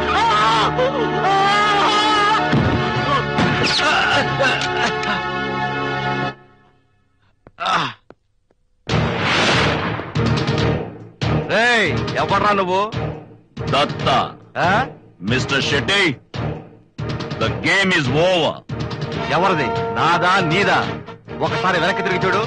ఏయ్, ఎవడ్రా నువ్వు దత్త ఆ? Mister Shetty the game is over ఎవరిది నాదా నీదా ఒకసారి వెనక్కి తిరిగి చూడు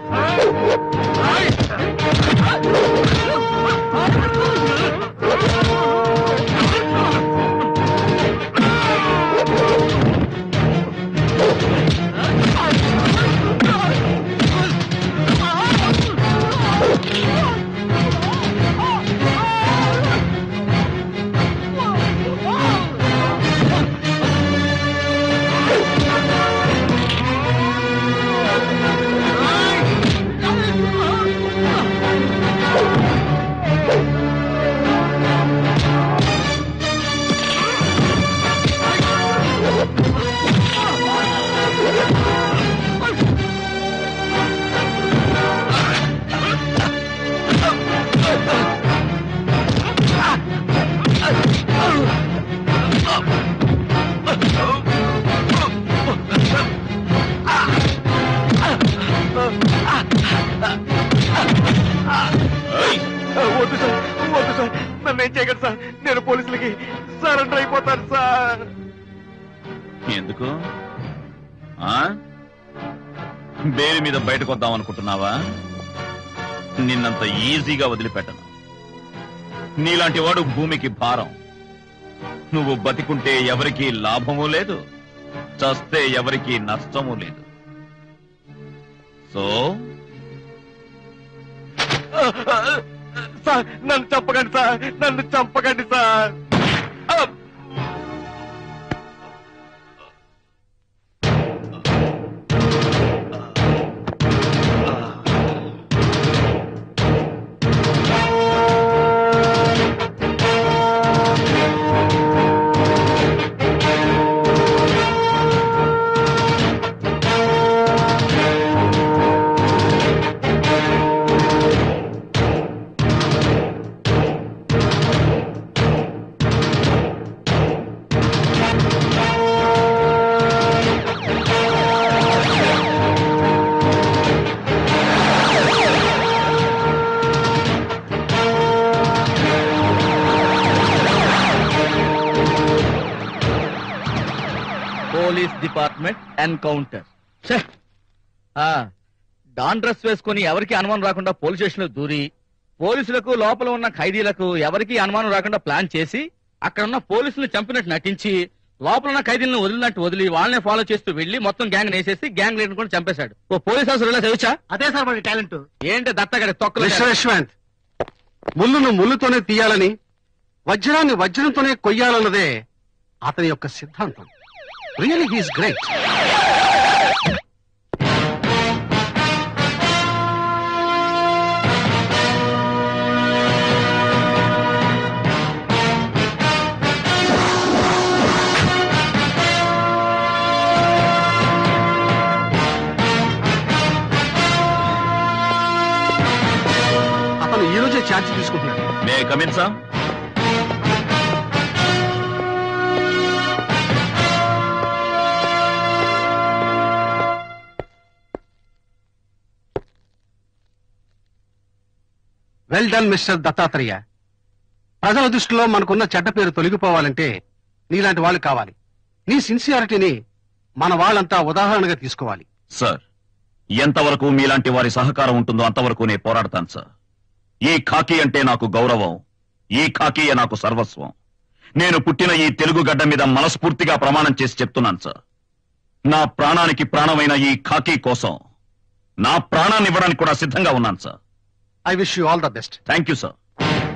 వద్దు సార్ వద్దు సార్ నన్ను ఏం చేయగలరు సార్ నేను పోలీసులకి సరెండర్ అయిపోతాను సార్ ఎందుకు ఆ బేరి మీద బయటకు వద్దాం అనుకుంటున్నావా నిన్నంత ఈజీగా వదిలిపెట్టను నీలాంటి వాడు భూమికి భారం నువ్వు బతికుంటే ఎవరికీ లాభము లేదు చస్తే ఎవరికీ నష్టము లేదు సో సార్ నన్ను చంపకండి సార్ నన్ను చంపకండి sir department encounter don dress వేసుకుని ఎవరికి అనుమానం రాకుండా పోలీస్ స్టేషన్ లో దూరి పోలీసులకు లోపల ఉన్న ఖైదీలకు ఎవరికి అనుమానం రాకుండా ప్లాన్ చేసి అక్కడ ఉన్న పోలీసులు చంపినట్టు నటించి లోపల ఉన్న ఖైదీలను వదిలినట్టు వదిలి వాళ్ళనే ఫాలో చేస్తూ వెళ్లి మొత్తం గ్యాంగ్ వేసేసి గ్యాంగ్ లీడర్ కూడా చంపేశాడు ఓ పోలీస్ ఆఫీసర్ ఇలా చదివచ్చా అదే సార్ వాడి టాలెంట్ ఏంటి దత్తగడి తొక్కలు మిస్టర్ యశ్వంత్ ముళ్ళును ముళ్ళుతోనే తీయాలని వజ్రాన్ని వజ్రంతోనే కొయ్యాలన్నదే అతని యొక్క సిద్ధాంతం రియలీ హీస్ గ్రేట్ అతను ఈ రోజే ఛార్జ్ తీసుకుంటున్నాడు may come in sir well done mister Dattatreya ప్రజల దృష్టిలో మనకున్న చెడ్డ పేరు తొలగిపోవాలంటే నీలాంటి వాళ్ళు కావాలి నీ సిన్సియారిటీని మన వాళ్ళంతా ఉదాహరణగా తీసుకోవాలి సార్ ఎంతవరకు మీలాంటి వారి సహకారం ఉంటుందో అంతవరకు నేను పోరాడతాను సార్ ఈ ఖాకీ అంటే నాకు గౌరవం ఈ ఖాకీయే నాకు సర్వస్వం నేను పుట్టిన ఈ తెలుగు గడ్డ మీద మనస్ఫూర్తిగా ప్రమాణం చేసి చెప్తున్నాను సార్ నా ప్రాణానికి ప్రాణమైన ఈ ఖాకీ కోసం నా ప్రాణాన్ని ఇవ్వడానికి కూడా సిద్ధంగా ఉన్నాను sir I wish you all the best thank you sir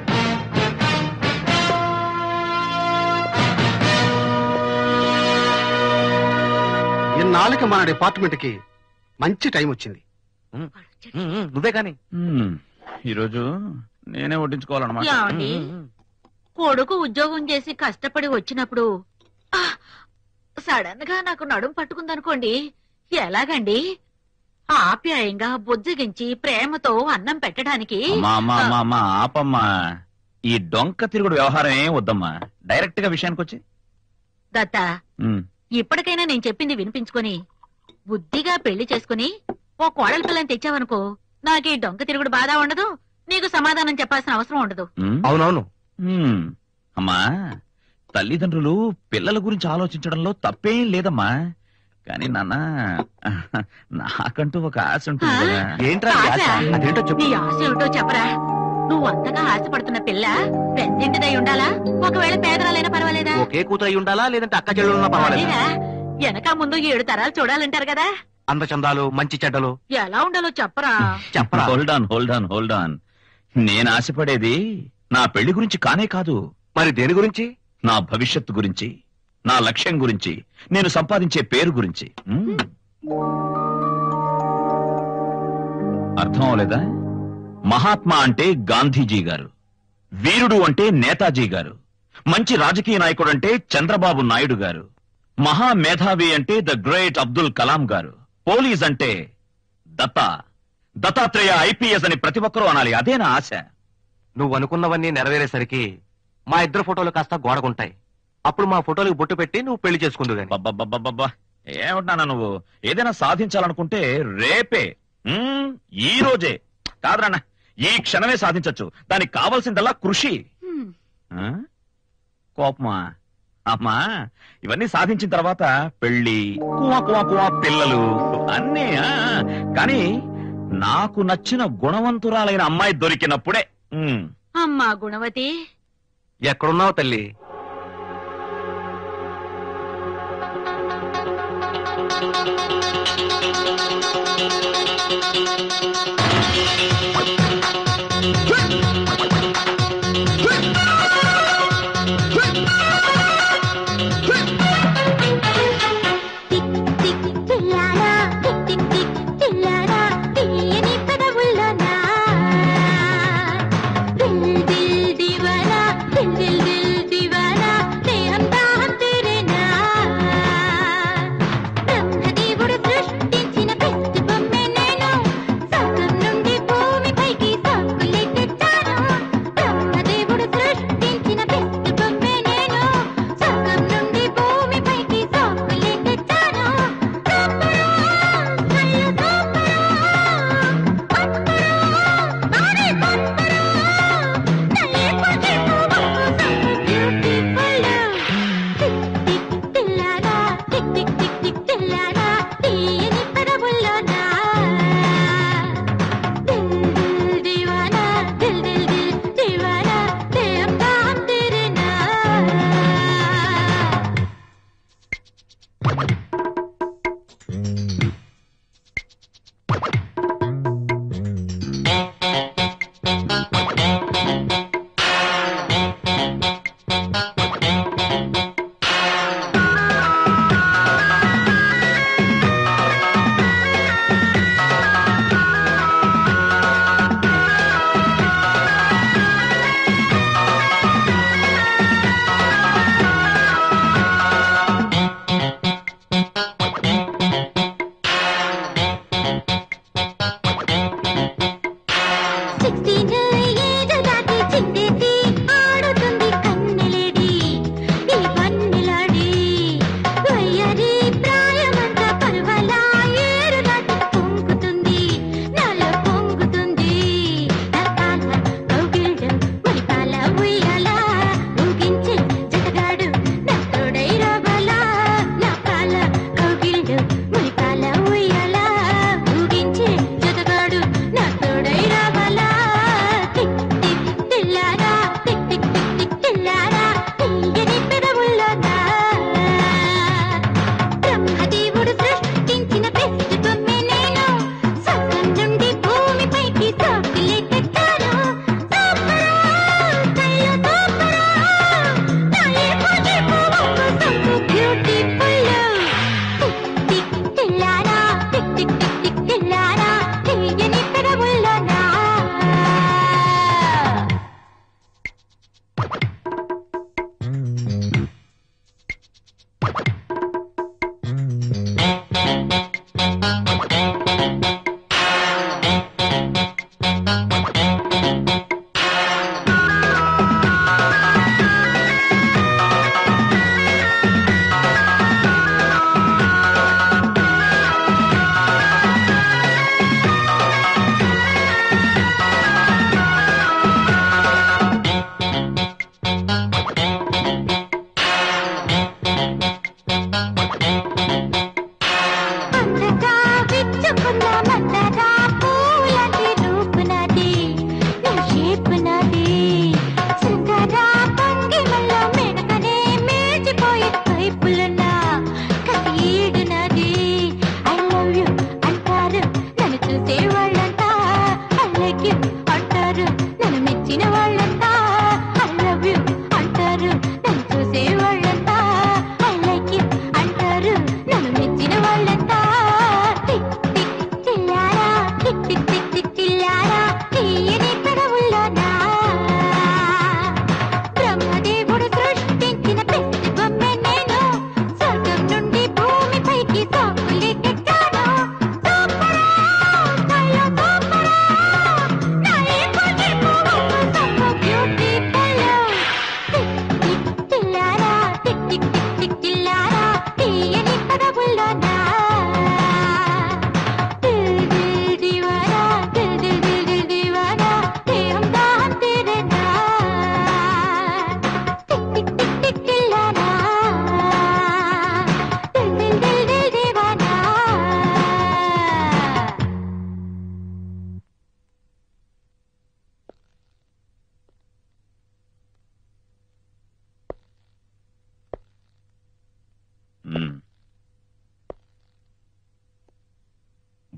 ఇన్నాళ్ళకి మన డిపార్ట్మెంట్ కి మంచి టైం వచ్చింది నువ్వే కానీ ఈరోజు నేనే వడ్డించుకోవాలన్నమాట ఏమండి కొడుకు ఉద్యోగం చేసి కష్టపడి వచ్చినప్పుడు ఆ, సడన్ గా నాకు నడుం పట్టుకుందనుకోండి ఎలాగండి ఆప్యాయంగా బుజ్జగించి ప్రేమతో అన్నం పెట్టడానికి అమ్మా అమ్మా అమ్మా అమ్మా ఆపమ్మా ఈ డొంక తిరుగుడు వ్యవహారం ఏం వద్దమ్మా డైరెక్ట్ గా విషయానికి వచ్చి దత్త ఉమ్. ఇప్పటికైనా నేను చెప్పింది వినిపించుకొని బుద్ధిగా పెళ్లి చేసుకుని ఓ కోడలి పిల్లని తెచ్చావనుకో నాకు ఈ డొంక తిరుగుడు బాధ ఉండదు నీకు సమాధానం చెప్పాల్సిన అవసరం ఉండదు ఉమ్. అవునవును ఉమ్. అమ్మా తల్లిదండ్రులు పిల్లల గురించి ఆలోచించడంలో తప్పేం లేదమ్మా కానీ నాన్న నాకంటూ ఒక ఆశ ఉంటుంది ఆ? కదా ఏంట్రా ఈ ఆశ? ఆశ? అదేంటో చెప్పు నీ ఆశ ఏమిటో చెప్పరా నువ్వు అంతగా ఆశపడుతున్న పిల్ల పెద్దింటిదై ఉండాలా ఒకవేళ పేదరాలైనా పర్వాలేదా ఒకే కూతురు అయి ఉండాలా లేదంటే అక్క చెల్లెలు ఉన్నా పర్వాలేదు అదేరా వెనక ముందు ఏడు తరాలు చూడాలంటారు కదా అంద చందాలు మంచి చెడ్డలు ఎలా ఉండాలో చెప్పరా చెప్పరా hold on hold on hold on నేను ఆశపడేది నా పెళ్లి గురించి కానే కాదు మరి దేని గురించి నా భవిష్యత్తు గురించి నా లక్ష్యం గురించి నేను సంపాదించే పేరు గురించి ఉమ్. అర్థం అవలేదా మహాత్మా అంటే గాంధీజీ గారు వీరుడు అంటే నేతాజీ గారు మంచి రాజకీయ నాయకుడు అంటే చంద్రబాబు నాయుడు గారు మహా మేధావి అంటే ద గ్రేట్ అబ్దుల్ కలాం గారు పోలీస్ అంటే దత్తా దత్తాత్రేయ ఐపీఎస్ అని ప్రతి ఒక్కరూ అనాలి అదే నా ఆశ నువ్వు అనుకున్నవన్నీ నెరవేరేసరికి మా ఇద్దరు ఫోటోలు కాస్త గోడకుంటాయి అప్పుడు మా ఫోటోలకు బొట్టు పెట్టి నువ్వు పెళ్లి చేసుకుందు గాని అబ్బబ్బబ్బబ్బబ్బా ఏమంటున్నా నువ్వు ఏదైనా సాధించాలనుకుంటే రేపే ఉమ్, ఈ రోజే కాదరన్న ఈ క్షణమే సాధించొచ్చు దానికి కావాల్సిందల్లా కృషి ఆ? కోపమా అమ్మా ఇవన్నీ సాధించిన తర్వాత పెళ్లి కువా కువా కువా పిల్లలు అన్నీ ఆ, కానీ నాకు నచ్చిన గుణవంతురాలైన అమ్మాయి దొరికినప్పుడే ఉమ్, అమ్మా గుణవతి ఎక్కడున్నావు తల్లి చిల్లారా టిక్ టిక్ టిక్ చిల్లారా తీయని పెదవుల్లోనా దిల్ దిల్ దివానా దిల్ దిల్ దిల్ దివానా దేహం దాహం తీరేనా బ్రహ్మదేవుడు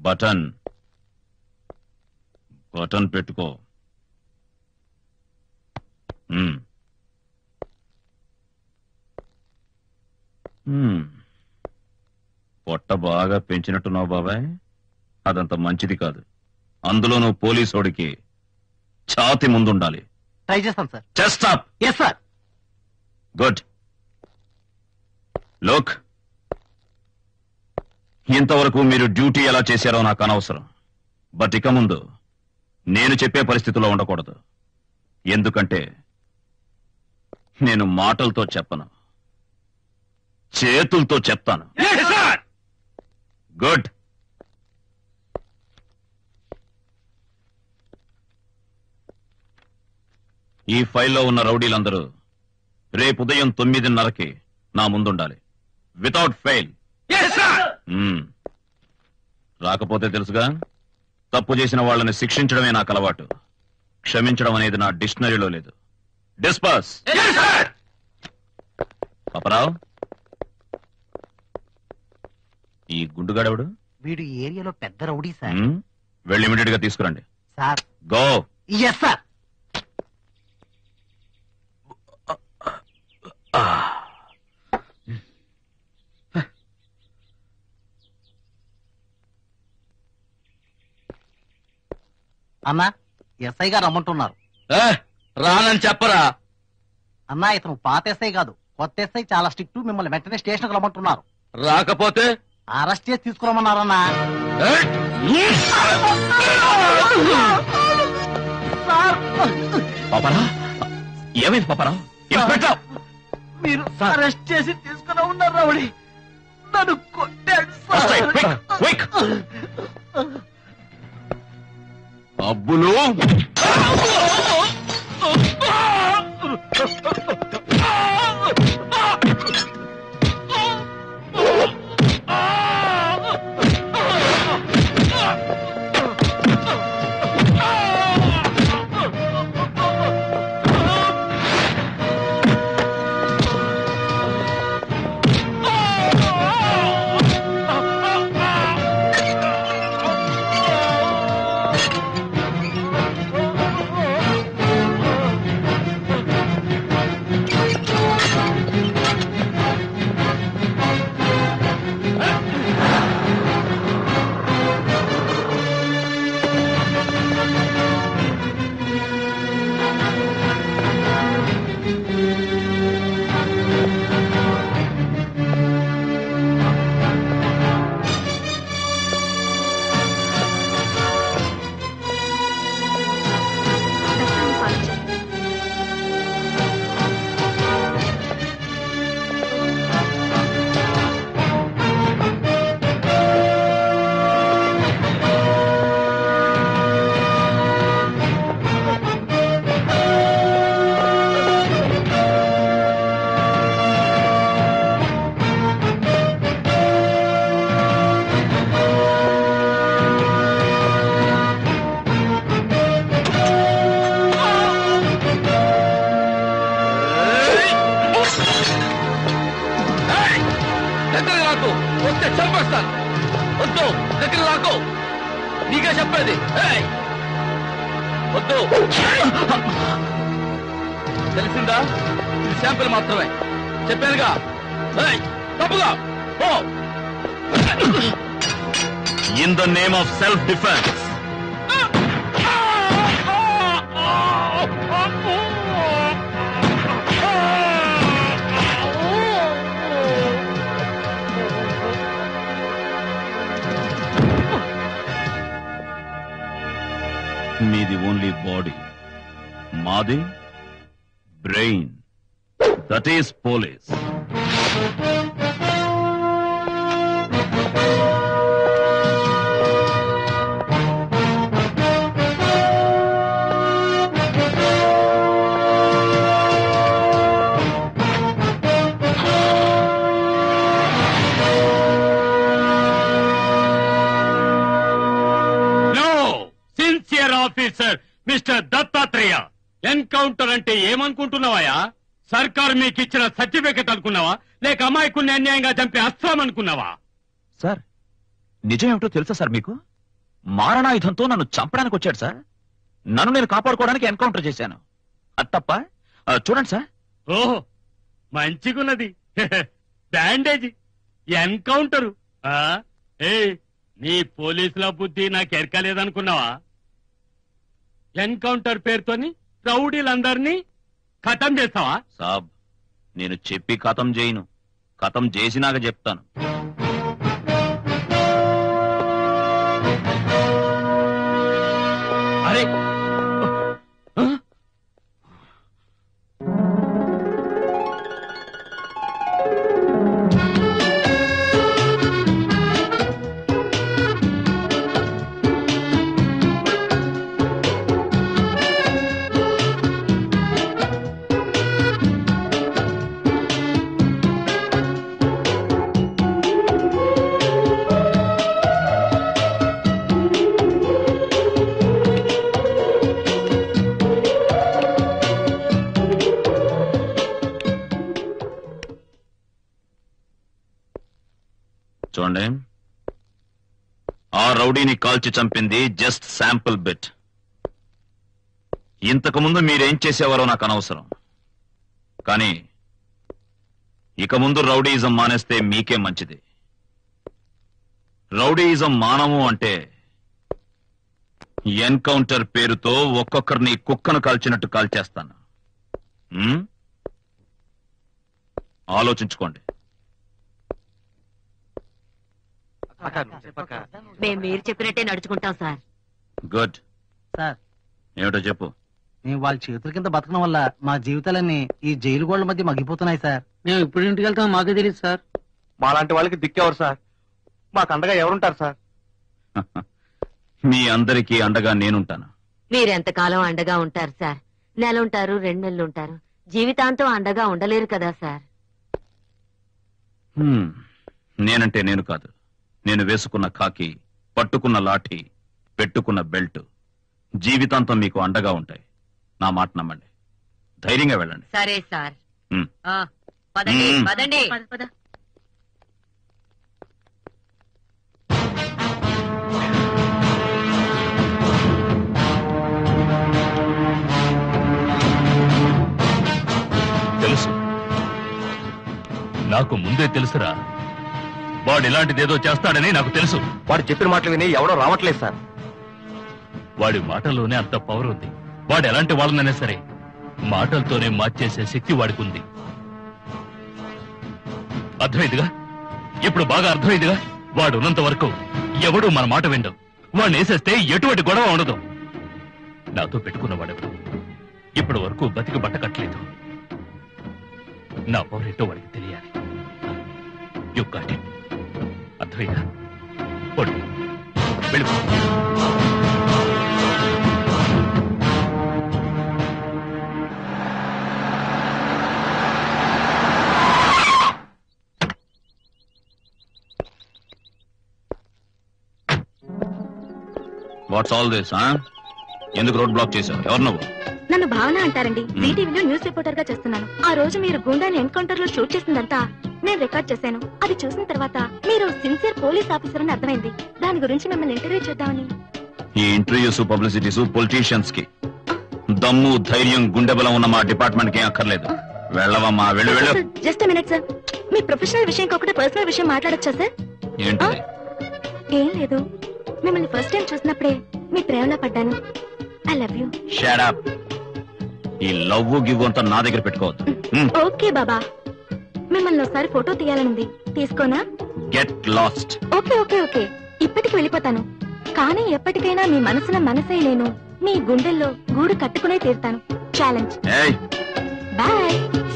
బటన్ బటన్ పెట్టుకో మ్మ్. మ్మ్. పొట్ట బాగా పెంచినట్టున్నావు బాబాయ్ అదంత మంచిది కాదు అందులో నువ్వు పోలీసోడికి ఛాతి ముందుండాలి ట్రై చేస్తాను sir chest up yes sir good luck ఇంతవరకు మీరు డ్యూటీ ఎలా చేశారో నాకు అనవసరం బట్ ఇక ముందు నేను చెప్పే పరిస్థితిలో ఉండకూడదు ఎందుకంటే నేను మాటలతో చెప్పను చేతులతో చెప్తాను గుడ్ ఈ ఫైల్లో ఉన్న రౌడీలందరూ రేపు ఉదయం తొమ్మిదిన్నరకి నా ముందుండాలి వితౌట్ ఫెయిల్ రాకపోతే తెలుసుగా తప్పు చేసిన వాళ్ళని శిక్షించడమే నాకు అలవాటు క్షమించడం అనేది నా డిక్షనరీలో లేదు డిస్పర్స్ పాపరావు ఈ గుండుగాడెవడు వీడు ఈ ఏరియాలో పెద్ద రౌడీ సార్ మ్మ్? వెళ్ళి ఇమీడియట్ గా తీసుకురండి సార్ గో ఎస్ సార్ అన్నా ఎస్ఐ గారు రమ్మంటున్నారు రానని చెప్పరా అన్నా ఇతను పాత ఎస్ఐ కాదు కొత్త ఎస్ఐ చాలా స్ట్రిక్ట్ మిమ్మల్ని వెంటనే స్టేషన్ రమ్మంటున్నారు రాకపోతే అరెస్ట్ చేసి తీసుకురమ్మన్నారన్నా పాపరా ఏమైంది పాపరా ఇన్స్పెక్టర్ మీరు అరెస్ట్ చేసి తీసుకుని ఉన్నారు రౌడీ నన్ను కొట్టాడు First aid, quick, quick. అబ్బులు దగ్గర రాకు వస్తే చంపేస్తాను వద్దు దగ్గర రాకు నీకే చెప్పేది ఏయ్! వద్దు తెలిసిందా ఇది శాంపిల్ మాత్రమే చెప్పానుగా ఏయ్! తప్పుగా పో in the name of self defence మీది ఓన్లీ బాడీ మాది brain that is police no sincere officer mister Dattatreya encounter అంటే ఏమనుకుంటున్నావా సర్కార్ మీకు ఇచ్చిన సర్టిఫికెట్ అనుకున్నావా లేక అమాయకుల్ని అన్యాయంగా చంపే అస్త్రం అనుకున్నావా సార్ నిజం ఏమిటో తెలుసా సార్ మీకు మారణాయుధంతో నన్ను చంపడానికి వచ్చాడు సార్ నన్ను నేను కాపాడుకోవడానికి ఎన్కౌంటర్ చేశాను అది తప్ప ఆ, చూడండి సార్ ఓహో మంచిగున్నది బ్యాండేజ్ ఎన్కౌంటర్ ఏ నీ పోలీసుల బుద్ధి నాకు ఎరకలేదనుకున్నావా ఎన్కౌంటర్ పేరుతోని రౌడీలందరినీ ఖతం చేస్తావా సాబ్ నేను చెప్పి కథం చేయను కథం చేసినాక చెప్తాను అరే చూడండి ఆ రౌడీని కాల్చి చంపింది జస్ట్ శాంపుల్ బిట్ ఇంతకు ముందు మీరేం చేసేవారో నాకు అనవసరం కానీ ఇక ముందు రౌడీయిజం మానేస్తే మీకే మంచిది రౌడీయిజం మానము అంటే ఎన్కౌంటర్ పేరుతో ఒక్కొక్కరిని కుక్కను కాల్చినట్టు కాల్చేస్తాను ఉమ్? ఆలోచించుకోండి మేం మీరు చెప్పినట్టే నడుచుకుంటాం సార్ గుడ్ సార్ ఏమిటో చెప్పు మేము వాళ్ళ చేతుల కింద బతకడం వల్ల మా జీవితాలన్నీ ఈ జైలు గోళ్ల మధ్య మగ్గిపోతున్నాయి సార్ మేము ఇప్పుడు ఇంటికి వెళ్తాం మాకే తెలియదు సార్ మాలాంటి వాళ్ళకి దిక్కెవరు సార్ మాకు అండగా ఎవరుంటారు సార్ మీ అందరికీ అండగా నేనుంటాను మీరెంతకాలం అండగా ఉంటారు సార్ నెల ఉంటారు రెండు నెలలు ఉంటారు జీవితాంతం అండగా ఉండలేరు కదా సార్ హ్మ్. నేనంటే నేను కాదు నేను వేసుకున్న కాకి పట్టుకున్న లాఠీ పెట్టుకున్న బెల్ట్ జీవితాంతం మీకు అండగా ఉంటాయి నా మాట నమ్మండి ధైర్యంగా వెళ్ళండి సరే సార్ ఉమ్. ఆ, పదండి మ్మ్. పదండి పద, పద. తెలుసు నాకు ముందే తెలుసురా వాడు ఇలాంటిదేదో చేస్తాడని నాకు తెలుసు వాడు చెప్పిన మాటలు విని ఎవడో రావట్లేదు సార్ వాడి మాటల్లోనే అంత పవర్ ఉంది వాడు ఎలాంటి వాళ్ళనైనా సరే మాటలతోనే మార్చేసే శక్తి వాడికి ఉంది అర్థమైందిగా ఇప్పుడు బాగా అర్థమైందిగా వాడు ఉన్నంత వరకు ఎవడు మన మాట విండు వాడిని వేసేస్తే ఎటువంటి గొడవ ఉండదు నాతో పెట్టుకున్న వాడెవడు ఇప్పటి వరకు బతికి బట్ట కట్టలేదు నా పవర్ ఏంటో వాడికి తెలియాలి యు గాట్ ఇట్ అర్థమైందా పడు వెళ్ళిపో వాట్స్ ఆల్ దిస్ ఎందుకు రోడ్ బ్లాక్ చేశావు ఎవరు నువ్వు నన్ను భావన అంటారండి టీవీలో న్యూస్ రిపోర్టర్ గా చేస్తున్నాను ఆ రోజు మీరు గుండాని ఎన్కౌంటర్ లో షూట్ చేసిందంతా నేను రికార్డ్ చేశాను అది చూసిన తర్వాత మీరు సిన్సియర్ పోలీస్ ఆఫీసర్ అని అర్థమైంది దాని గురించి మిమ్మల్ని ఇంటర్వ్యూ చేద్దామని ఈ ఇంటర్వ్యూస్ పబ్లిసిటీస్ పొలిటీషియన్స్ కి దమ్ము ధైర్యం గుండె బలం ఉన్న మా డిపార్ట్మెంట్ కి ఏం అక్కర్లేదు వెళ్ళవమ్మా వెళ్ళు వెళ్ళు జస్ట్ మినిట్ సార్ మీ ప్రొఫెషనల్ విషయం కాకుండా పర్సనల్ విషయం మాట్లాడొచ్చా సార్ ఏంటి ఏం లేదు మిమ్మల్ని ఫస్ట్ టైం చూసినప్పుడే మీ ప్రేమలో పడ్డాను ఐ లవ్ యూ షాడప్ ఈ లవ్ గివ్ అంతా నా దగ్గర పెట్టుకోవద్దు ఓకే బాబా మిమ్మల్ని ఒకసారి ఫోటో తీయాలనుంది తీసుకోనా get lost okay okay okay ఇప్పటికి వెళ్ళిపోతాను కానీ ఎప్పటికైనా మీ మనసున మనసే నేను మీ గుండెల్లో గూడు కట్టుకునే తీరుతాను ఛాలెంజ్ ఏయ్ బాయ్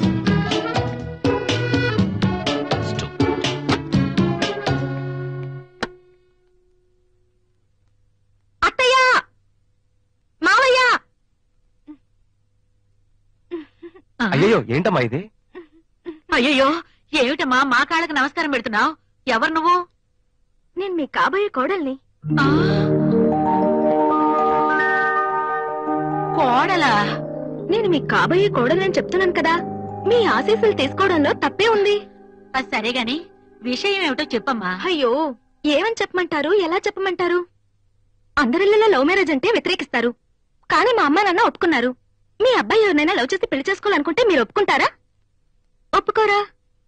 అత్తయ్య మావయ్య అయ్యో ఏంటమ్మా ఇది అయ్యయ్యో ఏమిటమ్మా మా కాళ్ళకి నమస్కారం పెడుతున్నావు ఎవరు నువ్వు నేను మీ కాబోయే కోడల్ని కోడలా నేను మీ కాబోయే కోడలని చెప్తున్నాను కదా మీ ఆశీస్సులు తీసుకోవడంలో తప్పే ఉంది అది సరే గాని విషయం ఏమిటో చెప్పమ్మా అయ్యో ఏమని చెప్పమంటారు ఎలా చెప్పమంటారు అందరిళ్ళలో లవ్ మ్యారేజ్ అంటే వ్యతిరేకిస్తారు కానీ మా అమ్మ నాన్న ఒప్పుకున్నారు మీ అబ్బాయి ఎవరినైనా లవ్ చేసి పెళ్లి చేసుకోవాలనుకుంటే మీరు ఒప్పుకుంటారా ఒప్పుకోరా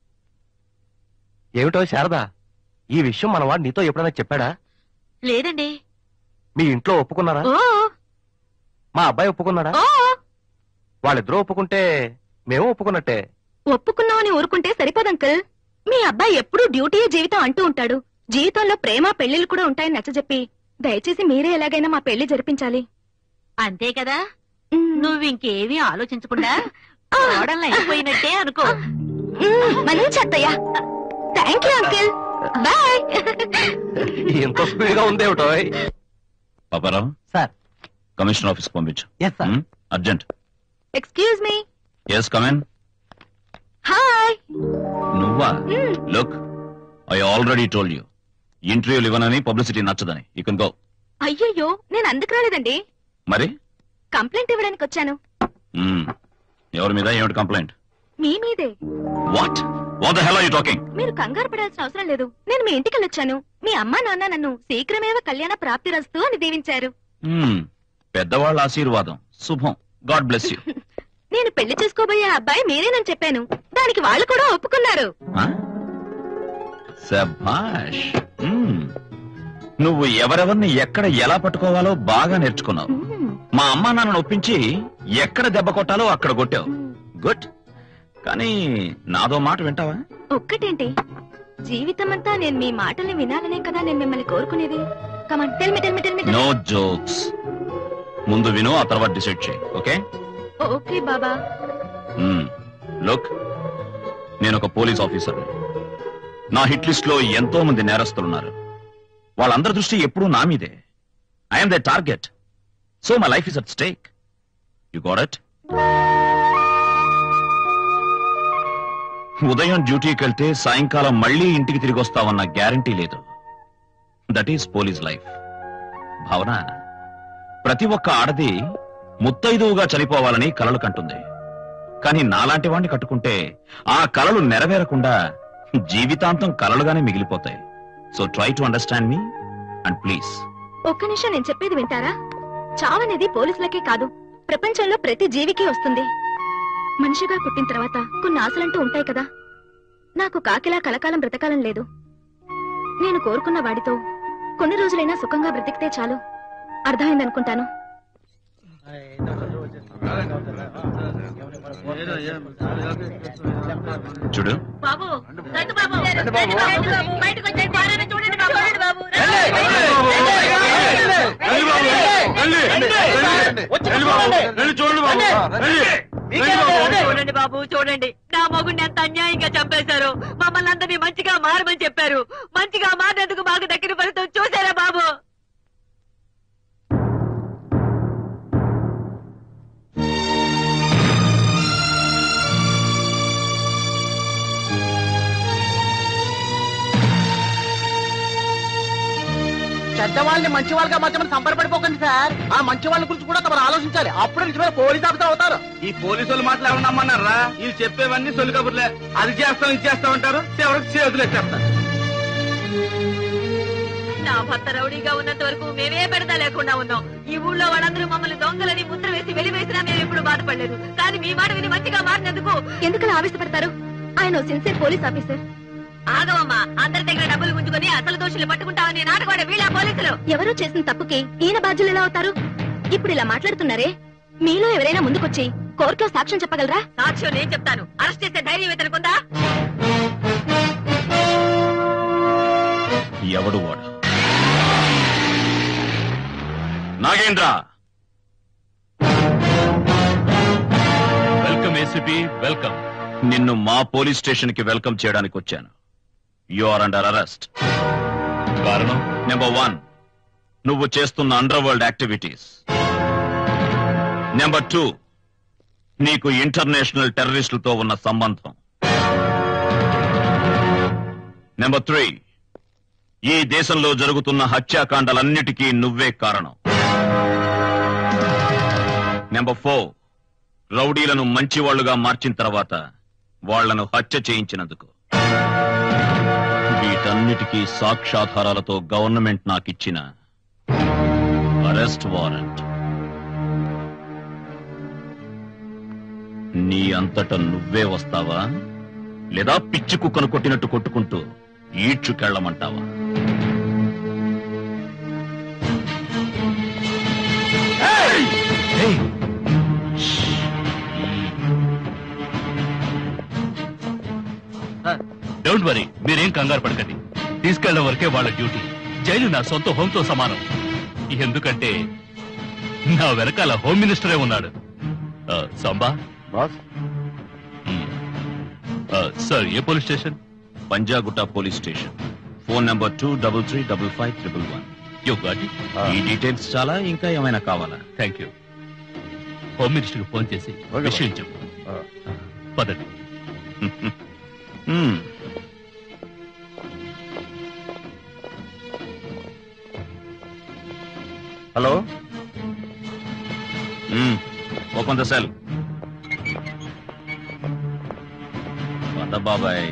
ఏమిటో శారదా ఈ విషయం మన వాడు నీతో ఎప్పుడైనా చెప్పాడా లేదండి మీ ఇంట్లో ఒప్పుకున్నారా ఓ మా అబ్బాయి ఒప్పుకున్నాడా ఓ వాళ్ళిద్దరూ ఒప్పుకుంటే మేము ఒప్పుకున్నట్టే ఒప్పుకున్నామని ఊరుకుంటే సరిపోదు అంకుల్ మీ అబ్బాయి ఎప్పుడూ డ్యూటీ జీవితం అంటూ ఉంటాడు జీవితంలో ప్రేమ పెళ్లిళ్ళు కూడా ఉంటాయని నచ్చజెప్పి దయచేసి మీరే ఎలాగైనా మా పెళ్లి జరిపించాలి అంతే కదా నువ్వు ఇంకేమీ ఆలోచించకుండా కోడల్ని అయిపోయినట్టే అనుకో మంచి అత్తయ్య థ్యాంక్ యూ అంకుల్ బాయ్ ఎంత స్పీడ్ గా ఉందేమిటో పాపారావు సార్ కమిషనర్ ఆఫీస్ పంపించు yes sir urgent excuse me yes come in hi నువ్వా look I already told you ఇంటర్వ్యూలు ఇవ్వనని పబ్లిసిటీ నచ్చదని యూ కెన్ గో అయ్యయ్యో నేను అందుకు రాలేదండి మరి కంప్లైంట్ ఇవ్వడానికి వచ్చాను మ్మ్. ఎవరి మీద ఏమిటి కంప్లైంట్ మీ మీదే what what the hell are you talking మీరు కంగారు పడాల్సిన అవసరం లేదు నేను మీ ఇంటికి వెళ్ళొచ్చాను మీ అమ్మా నాన్న నన్ను శీఘ్రమేవ కళ్యాణ ప్రాప్తి రస్తు అని దీవించారు పెద్దవాళ్ళ ఆశీర్వాదం శుభం గాడ్ బ్లెస్ యూ నేను పెళ్లి చేసుకోబోయే అబ్బాయి మీరేనని చెప్పాను దానికి వాళ్ళు కూడా ఒప్పుకున్నారు శభాష్ మ్మ్. నువ్వు ఎవరెవరిని ఎక్కడ ఎలా పట్టుకోవాలో బాగా నేర్చుకున్నావు మా అమ్మా నాన్నను ఒప్పించి ఎక్కడ దెబ్బ కొట్టాలో అక్కడ కొట్టావు గుడ్ కానీ నాదో మాట వింటావా ఒక్కటేంటి జీవితమంతా నేను మీ మాటల్ని వినాలనే కదా నేను మిమ్మల్ని కోరుకునేది come on tell me tell me tell me no jokes ముందు విను ఆ తర్వాత డిసైడ్ చేయి ఓకే ఓకే బాబా లుక్ నేను ఒక పోలీస్ ఆఫీసర్ నా హిట్ లిస్ట్ లో ఎంతో మంది నేరస్తులున్నారు వాళ్ళందరి దృష్టి ఎప్పుడూ నా మీదే I'm the target so my life is at stake you got it ఉదయం డ్యూటీకి వెళ్తే సాయంకాలం మళ్ళీ ఇంటికి తిరిగి వస్తావన్న గ్యారంటీ లేదు that is police life Bhavana ప్రతి ఒక్క ఆడది ముత్తైదువుగా చనిపోవాలని కలలు కంటుంది కానీ నాలాంటి వాణ్ణి కట్టుకుంటే ఆ కలలు నెరవేరకుండా జీవితాంతం కలలుగానే మిగిలిపోతాయి so try to understand me and please ఒక్క నిమిషం నేను చెప్పేది వింటారా చావనేది పోలీసులకే కాదు ప్రపంచంలో ప్రతి జీవికి వస్తుంది మనిషిగా పుట్టిన తర్వాత కొన్ని ఆశలంటూ ఉంటాయి కదా నాకు కాకిలా కలకాలం బ్రతకాలం లేదు నేను కోరుకున్న వాడితో కొన్ని రోజులైనా సుఖంగా బ్రతికితే చాలు అర్థమైందనుకుంటాను చూడు బాబు రండి బాబు రండి బాబు బయటకు వచ్చేసి వారాన్ని చూడండి బాబు చూడండి బాబు చూడండి బాబు చూడండి నా మొగుడిని ఎంత అన్యాయంగా చంపేశారు మమ్మల్ని అందరినీ మంచిగా మారమని చెప్పారు మంచిగా మారినందుకు మాకు దగ్గర ఫలితం చూసారా బాబు చెడ్డవాళ్ళని మంచి వాళ్ళగా మార్చమని సంబరపడిపోకండి సార్ ఆ మంచి వాళ్ళ గురించి కూడా తమరు ఆలోచించాలి అప్పుడు నిజమైన పోలీస్ ఆఫీసర్ అవుతారు ఈ పోలీసు వాళ్ళు మాటలు ఏమన్నా నమ్మన్నారా వీళ్ళు చెప్పేవన్నీ సొల్లు కబుర్లే అది చేస్తాం ఇది చేస్తాం అంటారు చివరికి చేతులు ఎత్తేస్తారు నా భర్త రౌడీగా ఉన్నంత వరకు మేమే పెడతా లేకుండా ఉన్నాం ఈ ఊళ్ళో వాళ్ళందరూ మమ్మల్ని దొంగలని ముద్ర వేసి వెలివేసినా మేము ఎప్పుడు బాధపడలేదు కానీ మీ మాట విని మంచిగా మారినందుకు ఎందుకలా ఆవేశపడతారు ఆయన సిన్సియర్ పోలీస్ ఆఫీసర్ ఆగవమ్మా అందరి దగ్గర డబ్బులు ఉంచుకొని అసలు దోషులు పట్టుకుంటామని నాటకవాడ వీళ్ళ పోలీసులు ఎవరో చేసిన తప్పుకి ఈయన బాధ్యులు ఎలా అవుతారు ఇప్పుడు ఇలా మాట్లాడుతున్నారే మీలో ఎవరైనా ముందుకొచ్చి కోర్టులో సాక్ష్యం చెప్పగలరా సాక్ష్యం నేను చెప్తాను అరెస్ట్ చేసే ధైర్యం ఇతనుకుందా ఎవడు వాడు నాగేంద్ర వెల్కమ్ ఏసీపీ వెల్కమ్ నిన్ను మా పోలీస్ స్టేషన్ కి వెల్కమ్ చేయడానికి వచ్చాను యు ఆర్ అండర్ అరెస్ట్ కారణం నెంబర్ వన్ నువ్వు చేస్తున్న under world activities number two నీకు ఇంటర్నేషనల్ టెర్రరిస్టులతో ఉన్న సంబంధం నెంబర్ త్రీ ఈ దేశంలో జరుగుతున్న హత్యాకాండాలన్నిటికీ నువ్వే కారణం నెంబర్ ఫోర్ రౌడీలను మంచివాళ్లుగా మార్చిన తర్వాత వాళ్లను హత్య చేయించినందుకు వీటన్నిటికీ సాక్ష్యాధారాలతో గవర్నమెంట్ నాకిచ్చిన అరెస్ట్ వారెంట్ నీ అంతట నువ్వే వస్తావా లేదా పిచ్చి కుక్కను కొట్టినట్టు కొట్టుకుంటూ ఈడ్చుకెళ్ళమంటావా డోంట్ వరీ మీరేం కంగారు పడకండి తీసుకెళ్లడం వరకే వాళ్ళ డ్యూటీ జైలు నా సొంత హోంతో సమానం ఎందుకంటే నా వెనకాల హోమ్ మినిస్టరే ఉన్నాడు ఆ, సాంబా బాస్ సార్ ఏ police station Panjagutta police station phone number two double three double five triple one you got it ఈ డీటెయిల్స్ చాలా ఇంకా ఏమైనా కావాలా థ్యాంక్ యూ హోమ్ మినిస్టర్ కి ఫోన్ చేసి విషయం చెప్పు పదండి Hmm. Hello open the cell పద బాబాయ్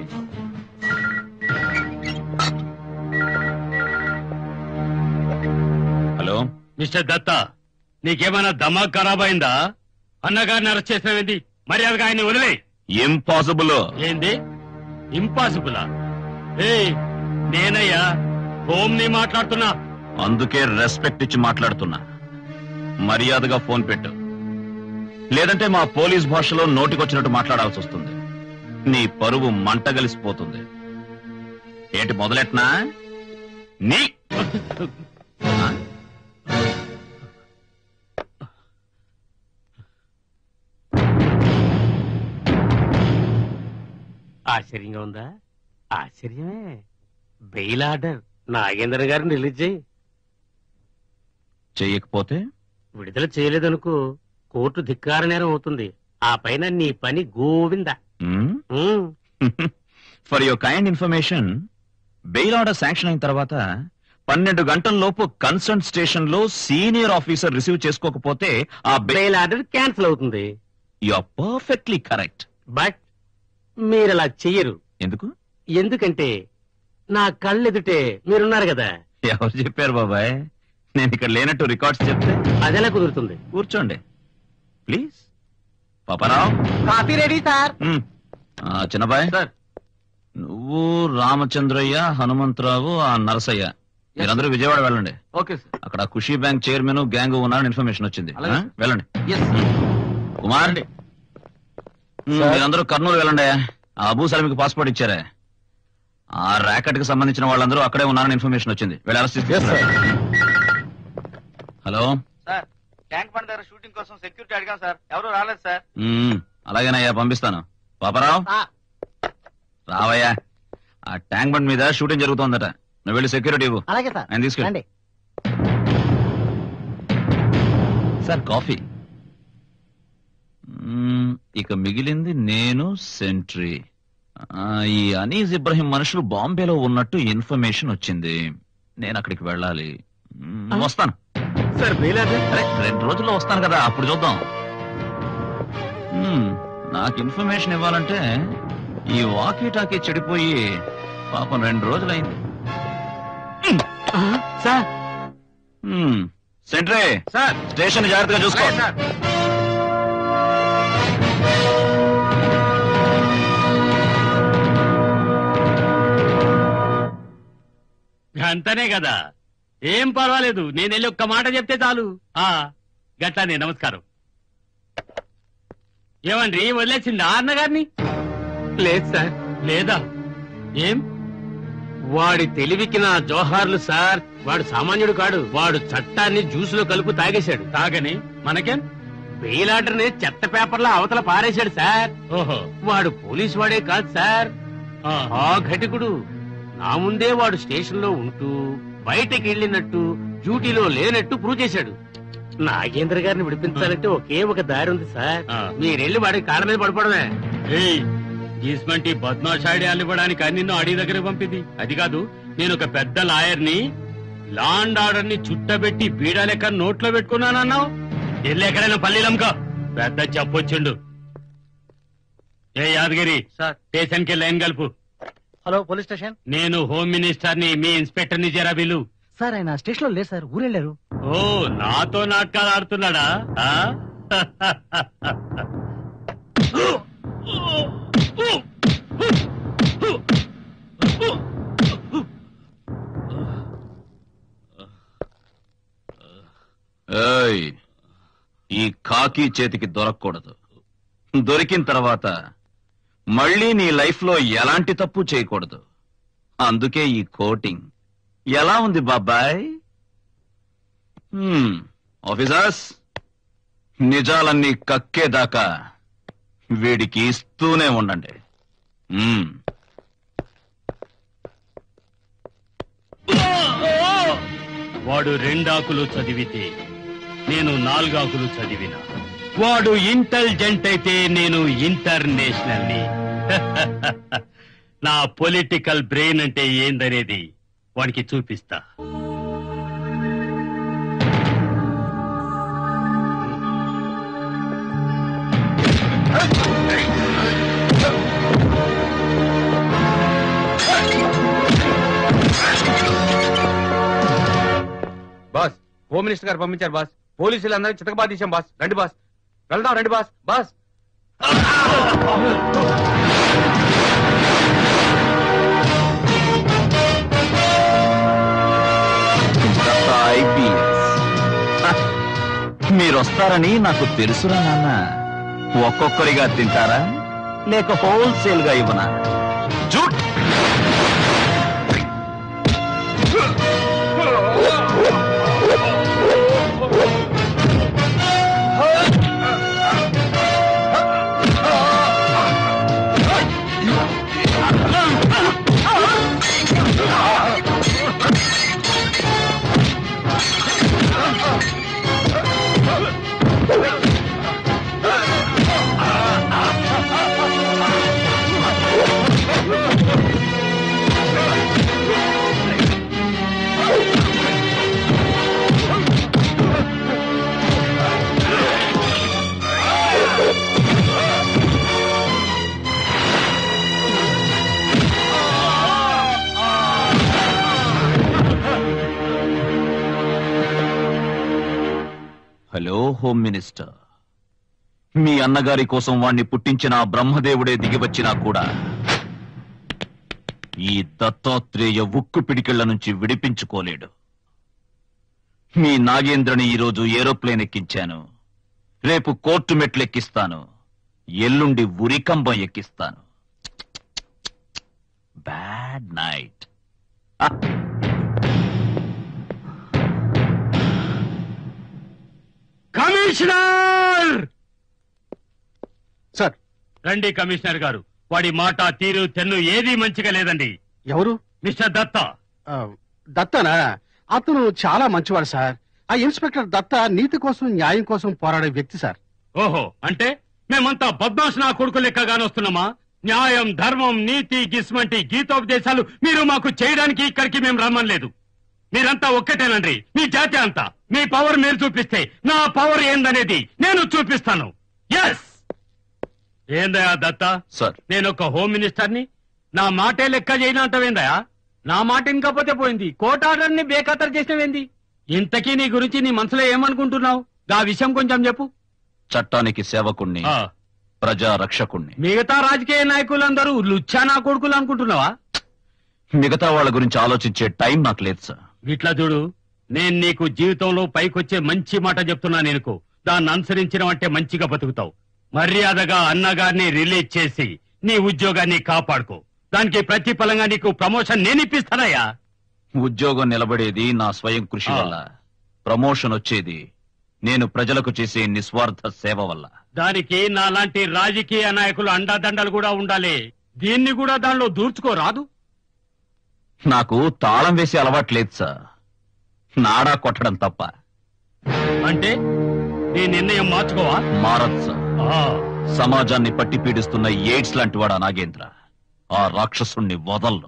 హలో మిస్టర్ దత్తా నీకేమైనా దమాక్ ఖరాబ్ అయిందా అన్నగారిని అరెస్ట్ చేసినవేంది మర్యాదగా ఆయన్ని వదిలే ఇంపాసిబుల్ ఏంది ఇంపాసిబులా ఏయ్ నేనయ్యా హోమ్ ని మాట్లాడుతున్నా అందుకే రెస్పెక్ట్ ఇచ్చి మాట్లాడుతున్నా మర్యాదగా ఫోన్ పెట్టు లేదంటే మా పోలీస్ భాషలో నోటికొచ్చినట్టు మాట్లాడాల్సి వస్తుంది నీ పరువు మంటగలిసిపోతుంది ఏంటి మొదలెట్నా నీ ఆ? ఆశ్చర్యంగా ఉందా ఆశ్చర్యమే బెయిల్ ఆర్డర్ నాగేంద్ర గారిని రిలీజ్ చేయి చెయ్యకపోతే విడుదల చేయలేదనుకో కోర్టు ధిక్కార నేరం అవుతుంది ఆ పైన నీ పని గోవింద for your kind information bail order sanction అయిన తర్వాత పన్నెండు గంటల లోపు కన్సర్న్ స్టేషన్ లో సీనియర్ ఆఫీసర్ రిసీవ్ చేసుకోకపోతే ఆ బెయిల్ ఆర్డర్ క్యాన్సిల్ అవుతుంది you are perfectly correct but మీరలా చెయ్యరు ఎందుకు ఎందుకంటే నా కళ్ళెదుటే మీరున్నారు కదా ఎవరు చెప్పారు బాబాయ్ నేను ఇక్కడ లేనట్టు రికార్డ్స్ చెప్తే అదెలా కుదురుతుంది కూర్చోండి please Paparao coffee ready sir మ్. ఆ, చిన్నబాయ్ సార్ నువ్వు రామచంద్రయ్య హనుమంతరావు ఆ నరసయ్య మీరందరూ విజయవాడ వెళ్ళండి ఓకే సార్ అక్కడ ఖుషీ బ్యాంక్ చైర్మన్ గ్యాంగ్ ఉన్నారని ఇన్ఫర్మేషన్ వచ్చింది అలాగే ఆ? సార్. వెళ్ళండి ఎస్ కుమార్ మ్, మీరందరూ కర్నూలు వెళ్ళండి ఆ అబూ సలీంకి పాస్పోర్ట్ ఇచ్చారే ఆ ర్యాకెట్ కి సంబంధించిన వాళ్ళందరూ అక్కడే ఉన్నారని ఇన్ఫర్మేషన్ వచ్చింది వెళ్ళి అరెస్ట్ చేసి హలో సార్ ట్యాంక్ బండ్ దగ్గర షూటింగ్ కోసం సెక్యూరిటీ అడిగాం సార్ ఎవరు రాలేదు సార్ మ్, అలాగేనయ్యా పంపిస్తాను పాపారావు రావయ్యా ఆ ట్యాంక్ బండ్ మీద షూటింగ్ జరుగుతోందట నువ్వు వెళ్ళి సెక్యూరిటీ ఇవ్వు అలాగే సార్ ఆయన తీసుకెళ్ళి రండి. సార్ కాఫీ మ్మ్, ఇక మిగిలింది నేను సెంట్రీ ఆ, ఈ అనీజ్ ఇబ్రహీం మనుషులు బాంబేలో ఉన్నట్టు ఇన్ఫర్మేషన్ వచ్చింది నేను అక్కడికి వెళ్ళాలి మ్మ్, వస్తాను సార్ బెయిల్ ఆర్డర్ అరే రెండు రోజుల్లో వస్తాను కదా అప్పుడు చూద్దాం మ్మ్, నాకు ఇన్ఫర్మేషన్ ఇవ్వాలంటే ఈ వాకీ టాకీ చెడిపోయి పాపం రెండు రోజులైంది సార్ మ్మ్, సెంట్రీ సార్ స్టేషన్ జాగ్రత్తగా చూసుకో సార్ అంతనే కదా ఏం పర్వాలేదు నేను వెళ్ళి ఒక్క మాట చెప్తే చాలు ఆ గట్లానే నమస్కారం ఏమండి వదిలేసిందా అన్నగారిని లేదు సార్ లేదా ఏం వాడి తెలివికి నా జోహార్లు సార్ వాడు సామాన్యుడు కాడు వాడు చట్టాన్ని జ్యూసులో కలుపు తాగేశాడు తాగని మనకేం బెయిల్ ఆర్డర్ ని చెత్త పేపర్లో అవతల పారేశాడు సార్ ఓహో వాడు పోలీస్ వాడే కాదు సార్ ఆ, ఆ ఘటికుడు నా ముందే వాడు స్టేషన్ లో ఉంటూ బయటకి వెళ్ళినట్టు డ్యూటీలో లేనట్టు ప్రూవ్ చేశాడు నాగేంద్ర గారిని విడిపించాలంటే ఒకే ఒక దారి ఉంది సార్ ఆ. మీరెళ్ళి వాడికి కాళ్ళ మీద పడిపోవడమే ఏయ్ గీస్మంటి బద్మాష్ ఐడియాలు ఇవ్వడానికి నిన్ను అడిగి దగ్గర పంపింది అది కాదు నేను ఒక పెద్ద లాయర్ని లాండ్ ఆర్డర్ ని చుట్టబెట్టి బీడా లెక్క నోట్లో పెట్టుకున్నానన్నావు వెళ్ళి ఎక్కడైనా పల్లీలంక పెద్ద చెప్పొచ్చిండు ఏ యాదగిరి సార్ స్టేషన్ కి లైన్ కలుపు హలో పోలీస్ స్టేషన్ నేను హోమ్ మినిస్టర్ ని మీ ఇన్స్పెక్టర్ ని జరా బిల్లు సార్ ఆయన స్టేషన్ లో లేదు సార్ ఊరెళ్ళారు ఓ నాతో నాటకాలు ఆడుతున్నాడా ఆ? ఏయ్ ఈ కాకి చేతికి దొరకకూడదు దొరికిన తర్వాత మళ్ళీ నీ లైఫ్ లో ఎలాంటి తప్పు చేయకూడదు అందుకే ఈ కోటింగ్ ఎలా ఉంది బాబాయ్ హ్మ్, ఆఫీసర్స్ నిజాలన్నీ కక్కేదాకా వీడికి ఇస్తూనే ఉండండి హ్మ్. వాడు రెండాకులు చదివితే నేను నాలుగాకులు చదివిన వాడు ఇంటెలిజెంట్ అయితే నేను ఇంటర్నేషనల్ ని నా పొలిటికల్ బ్రెయిన్ అంటే ఏందనేది వాడికి చూపిస్తా బాస్ హోమ్ మినిస్టర్ గారు పంపించారు బాస్ పోలీసులు అందరూ చితకబా తీసాం బాస్ రండి బాస్ వెళ్దాం రండి బాస్ బాస్ దత్త IPS. హ, మీరొస్తారని నాకు తెలుసురా నాన్న ఒక్కొక్కరిగా తింటారా లేక హోల్సేల్ గా ఇవ్వనా జూట్ హలో హోమ్ మినిస్టర్ మీ అన్నగారి కోసం వాణ్ణి పుట్టించిన ఆ బ్రహ్మదేవుడే దిగివచ్చినా కూడా ఈ దత్తాత్రేయ ఉక్కు పిడికిళ్ల నుంచి విడిపించుకోలేడు మీ నాగేంద్రని ఈరోజు ఏరోప్లేన్ ఎక్కించాను రేపు కోర్టు మెట్లు ఎక్కిస్తాను ఎల్లుండి ఉరికంబం ఎక్కిస్తాను బ్యాడ్ నైట్ కమిషనర్ సార్ రండి కమిషనర్ గారు వాడి మాట తీరు తెన్ను ఏది మంచిగా లేదండి ఎవరు మిస్టర్ దత్తా ఆ, దత్తనా అతను చాలా మంచివాడు సార్ ఆ ఇన్స్పెక్టర్ దత్త నీతి కోసం న్యాయం కోసం పోరాడే వ్యక్తి సార్ ఓహో అంటే మేమంతా బద్మాష్ నా కొడుకు లెక్కగానే వస్తున్నామా న్యాయం ధర్మం నీతి గిస్మంటి గీతోపదేశాలు మీరు మాకు చేయడానికి ఇక్కడికి మేము రమ్మలేదు మీరంతా ఒక్కటేనండి మీ జాతి అంతా మీ పవర్ మీరు చూపిస్తే నా పవర్ ఏందనేది నేను చూపిస్తాను ఎస్ ఏందయా దత్తా సార్ నేను ఒక హోమ్ మినిస్టర్ని నా మాటే లెక్క చేయనంటవేందయా నా మాట ఇంకపోతే పోయింది కోర్ట్ ఆర్డర్ ని బేఖతరు చేసినవేంది ఇంతకీ నీ గురించి నీ మనసులో ఏమనుకుంటున్నావు ఆ విషయం కొంచెం చెప్పు చట్టానికి సేవకుణ్ణి ఆ. ప్రజా రక్షకుణ్ణి మిగతా రాజకీయ నాయకులందరూ లుచ్చా నా కొడుకులు అనుకుంటున్నావా మిగతా వాళ్ళ గురించి ఆలోచించే టైం నాకు లేదు సార్ ఇట్లా చూడు నేను నీకు జీవితంలో పైకొచ్చే మంచి మాట చెప్తున్నా నీకు దాన్ని అనుసరించడం అంటే మంచిగా బతుకుతావు మర్యాదగా అన్నగారిని రిలీజ్ చేసి నీ ఉద్యోగాన్ని కాపాడుకో దానికి ప్రతిఫలంగా నీకు ప్రమోషన్ నేను ఇప్పిస్తానయ్యా ఉద్యోగం నిలబడేది నా స్వయం కృషి ఆ. వల్ల ప్రమోషన్ వచ్చేది నేను ప్రజలకు చేసే నిస్వార్థ సేవ వల్ల దానికి నాలాంటి రాజకీయ నాయకులు అండాదండలు కూడా ఉండాలి దీన్ని కూడా దానిలో దూర్చుకోరాదు నాకు తాళం వేసే అలవాట్లేదు సార్ నాడా కొట్టడం తప్ప అంటే నీ నిర్ణయం మార్చుకోవా మారదు సార్ ఆ, సమాజాన్ని పట్టి పీడిస్తున్న ఎయిడ్స్ లాంటి వాడా నాగేంద్ర ఆ రాక్షసుణ్ణి వదల్లో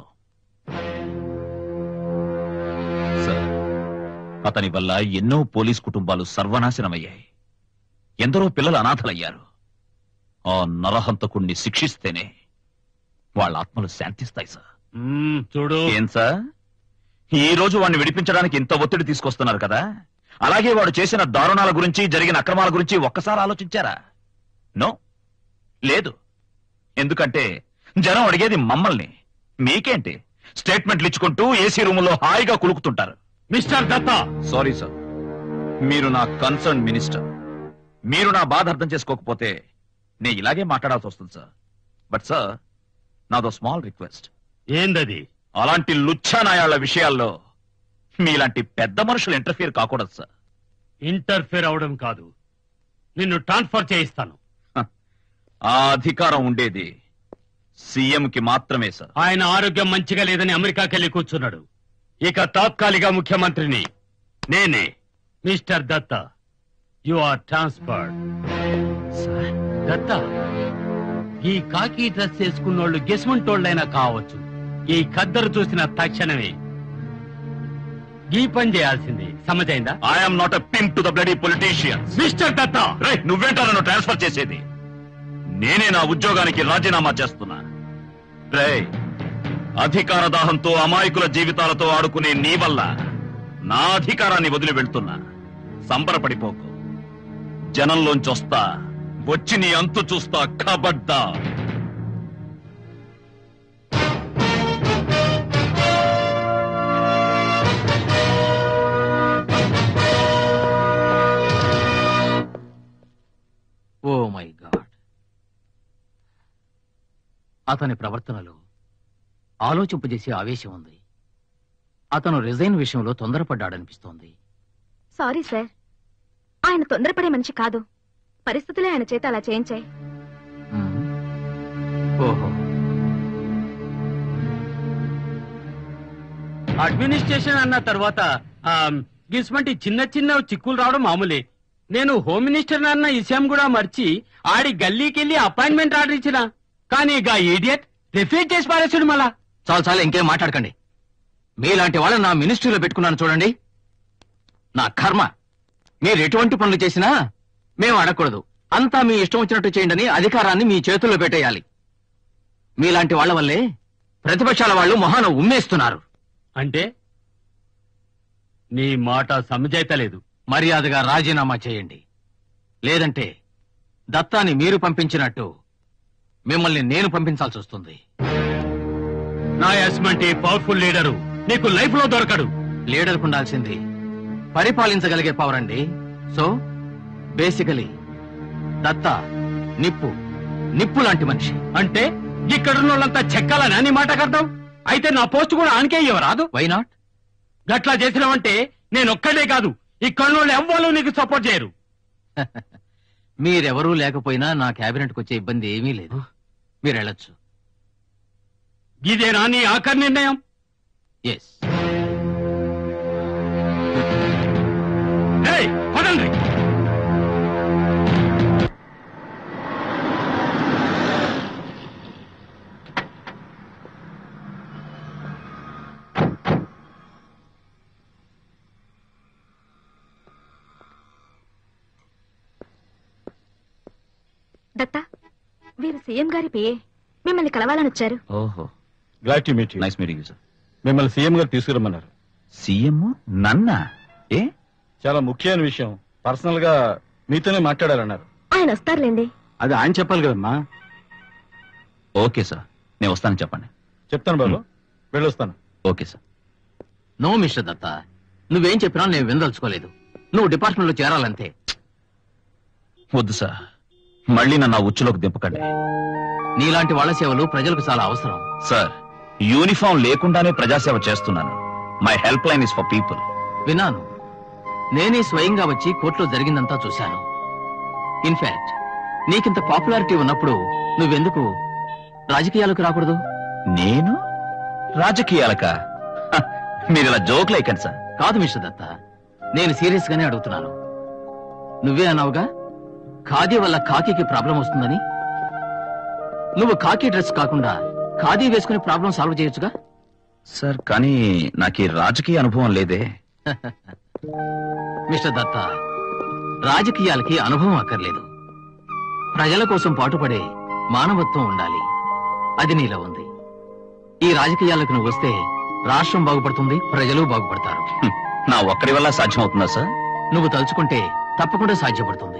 సార్ అతని వల్ల ఎన్నో పోలీస్ కుటుంబాలు సర్వనాశనమయ్యాయి ఎందరో పిల్లలు అనాథలయ్యారు ఆ నరహంతకుణ్ణి శిక్షిస్తేనే వాళ్ళ ఆత్మలు శాంతిస్తాయి సార్ మ్మ్, చూడు ఏం సార్ ఈ రోజు వాడిని విడిపించడానికి ఇంత ఒత్తిడి తీసుకొస్తున్నారు కదా అలాగే వాడు చేసిన దారుణాల గురించి జరిగిన అక్రమాల గురించి ఒక్కసారి ఆలోచించారా నో లేదు ఎందుకంటే జనం అడిగేది మమ్మల్ని మీకేంటి స్టేట్మెంట్లు ఇచ్చుకుంటూ ఏసీ రూములో హాయిగా కులుకుతుంటారు మిస్టర్ దత్తా సారీ సార్ మీరు నా కన్సర్న్ మినిస్టర్ మీరు నా బాధ అర్థం చేసుకోకపోతే నేను ఇలాగే మాట్లాడాల్సి వస్తుంది సార్ బట్ సార్ నాదో స్మాల్ రిక్వెస్ట్ ఏందది అలాంటి లుచ్చానాయాళ్ల విషయాల్లో మీలాంటి పెద్ద మనుషులు ఇంటర్ఫియర్ కాకూడదు సార్ ఇంటర్ఫేర్ అవడం కాదు నిన్ను ట్రాన్స్ఫర్ చేయిస్తాను ఆ అధికారం ఉండేది సీఎం కి మాత్రమే సార్ ఆయన ఆరోగ్యం మంచిగా లేదని అమెరికాకెళ్లి కూర్చున్నాడు ఇక తాత్కాలిక ముఖ్యమంత్రిని నేనే mister Datta you are transferred Datta ఈ కాకి డ్రెస్ వేసుకున్నోళ్ళు గెస్మంటోళ్ళైనా కావచ్చు ఈ ఖద్దరు చూసిన తక్షణమే ఈ పని చేయాల్సింది సమజైందా I'm not a pimp to the bloody politician mister Datta నువ్వేంటా నన్ను ట్రాన్స్ఫర్ చేసేది నేనే నా ఉద్యోగానికి రాజీనామా చేస్తున్నా రే అధికార దాహంతో అమాయకుల జీవితాలతో ఆడుకునే నీ వల్ల నా అధికారాన్ని వదిలి వెళ్తున్నా సంబరపడిపోకు జనంలోంచొస్తా వచ్చి నీ అంతు చూస్తా కబడ్డా ఓ మై గాడ్ అతని ప్రవర్తనలో ఆలోచింపజేసే ఆవేశం ఉంది అతను రిజైన్ విషయంలో తొందరపడ్డాడనిపిస్తోంది సారీ సార్ ఆయన తొందరపడే మనిషి కాదు పరిస్థితులే ఆయన చేత అలా చేయించాయి ఓహో అడ్మినిస్ట్రేషన్ అన్న తర్వాత ఆ, గిస్మంటి చిన్న చిన్న చిక్కులు రావడం మామూలే నేను హోమ్ మినిస్టర్ అన్న విషయం కూడా మర్చి ఆడి గల్లీకెళ్ళి అపాయింట్మెంట్ ఆర్డర్ ఇచ్చిన కానీ గా ఇడియట్ రిఫ్యూజ్ చేసి పారేసాడు మళ్ళా చాలు చాలు ఇంకేం మాట్లాడకండి మీలాంటి వాళ్ళని నా మినిస్ట్రీలో పెట్టుకున్నాను చూడండి నా కర్మ మీరు ఎటువంటి పనులు చేసినా మేము అడగకూడదు అంతా మీ ఇష్టం వచ్చినట్టు చేయండి అధికారాన్ని మీ చేతుల్లో పెట్టేయాలి మీలాంటి వాళ్ళ వల్లే ప్రతిపక్షాల వాళ్ళు మొహాన ఉమ్మేస్తున్నారు అంటే నీ మాట సమజైతలేదు మర్యాదగా రాజీనామా చేయండి లేదంటే దత్తాని మీరు పంపించినట్టు మిమ్మల్ని నేను పంపించాల్సి వస్తుంది నా యస్మంటి పవర్ఫుల్ లీడరు నీకు లైఫ్ లో దొరకడు లీడర్కు ఉండాల్సింది పరిపాలించగలిగే పవర్ అండి సో బేసికలీ దత్త నిప్పు నిప్పు లాంటి మనిషి అంటే ఇక్కడున్న వాళ్ళంతా చెక్కాలని నీ మాట అర్థం అయితే నా పోస్ట్ కూడా ఆనకే రాదు వై నాట్ గట్లా చేసినావంటే నేను ఒక్కడే కాదు ఇక్కడ వాళ్ళు ఎవ్వరు నీకు సపోర్ట్ చేయరు మీరెవరూ లేకపోయినా నా క్యాబినెట్కి వచ్చే ఇబ్బంది ఏమీ లేదు మీరు వెళ్ళొచ్చు ఇదేనా నీ ఆఖరి నిర్ణయం ఎస్ ఏయ్, పదండి దత్తా వీరు సీఎం గారి పిఏ మిమ్మల్ని కలవాలని వచ్చారు ఓహో glad to meet nice meeting sir మిమ్మల్ని సీఎం గారు తీసుకురమ్మన్నారు సీఎం నన్నా ఏ చాలా ముఖ్యమైన విషయం పర్సనల్ గా మీతోనే మాట్లాడాలన్నారు ఆయన వస్తారులేండి అది ఆయన చెప్పాలి కదమ్మా ఓకే సార్ నేను వస్తానని చెప్పండి చెప్తాను బాబు వెళ్ళొస్తాను okay sir no mister Datta నువ్వేం చెప్పినా నేను వినదలుచుకోలేదు నువ్వు డిపార్ట్మెంట్ లో చేరాలంతే వద్దు సార్ మళ్ళీ నన్ను ఆ ఉచ్చులోకి దింపకండి నీలాంటి వాళ్ళ సేవలు ప్రజలకు చాలా అవసరం సార్ యూనిఫామ్ లేకుండానే ప్రజాసేవ చేస్తున్నాను my help line is for people విన్నాను నేనే స్వయంగా వచ్చి కోర్టులో జరిగిందంతా చూశాను ఇన్ఫాక్ట్ నీకింత పాపులారిటీ ఉన్నప్పుడు నువ్వెందుకు రాజకీయాలకు రాకూడదు నేను రాజకీయాలక హ, మీరు ఇలా జోకులు ఎక్కండి సార్ కాదు మిస్టర్ దత్త నేను సీరియస్ గానే అడుగుతున్నాను నువ్వే అన్నావుగా ఖాదీ వల్ల కాకీకి ప్రాబ్లం వస్తుందని నువ్వు కాకి డ్రెస్ కాకుండా ఖాదీ వేసుకుని ప్రాబ్లం సాల్వ్ చేయొచ్చుగా సార్ కానీ నాకు ఈ రాజకీయ అనుభవం లేదే మిస్టర్ దత్త రాజకీయాలకి అనుభవం అక్కర్లేదు ప్రజల కోసం పాటుపడే మానవత్వం ఉండాలి అది నీలో ఉంది ఈ రాజకీయాలకు నువ్వు వస్తే రాష్ట్రం బాగుపడుతుంది ప్రజలు బాగుపడతారు నా ఒక్కడి వల్ల సాధ్యం అవుతుందా సార్ నువ్వు తలుచుకుంటే తప్పకుండా సాధ్యపడుతుంది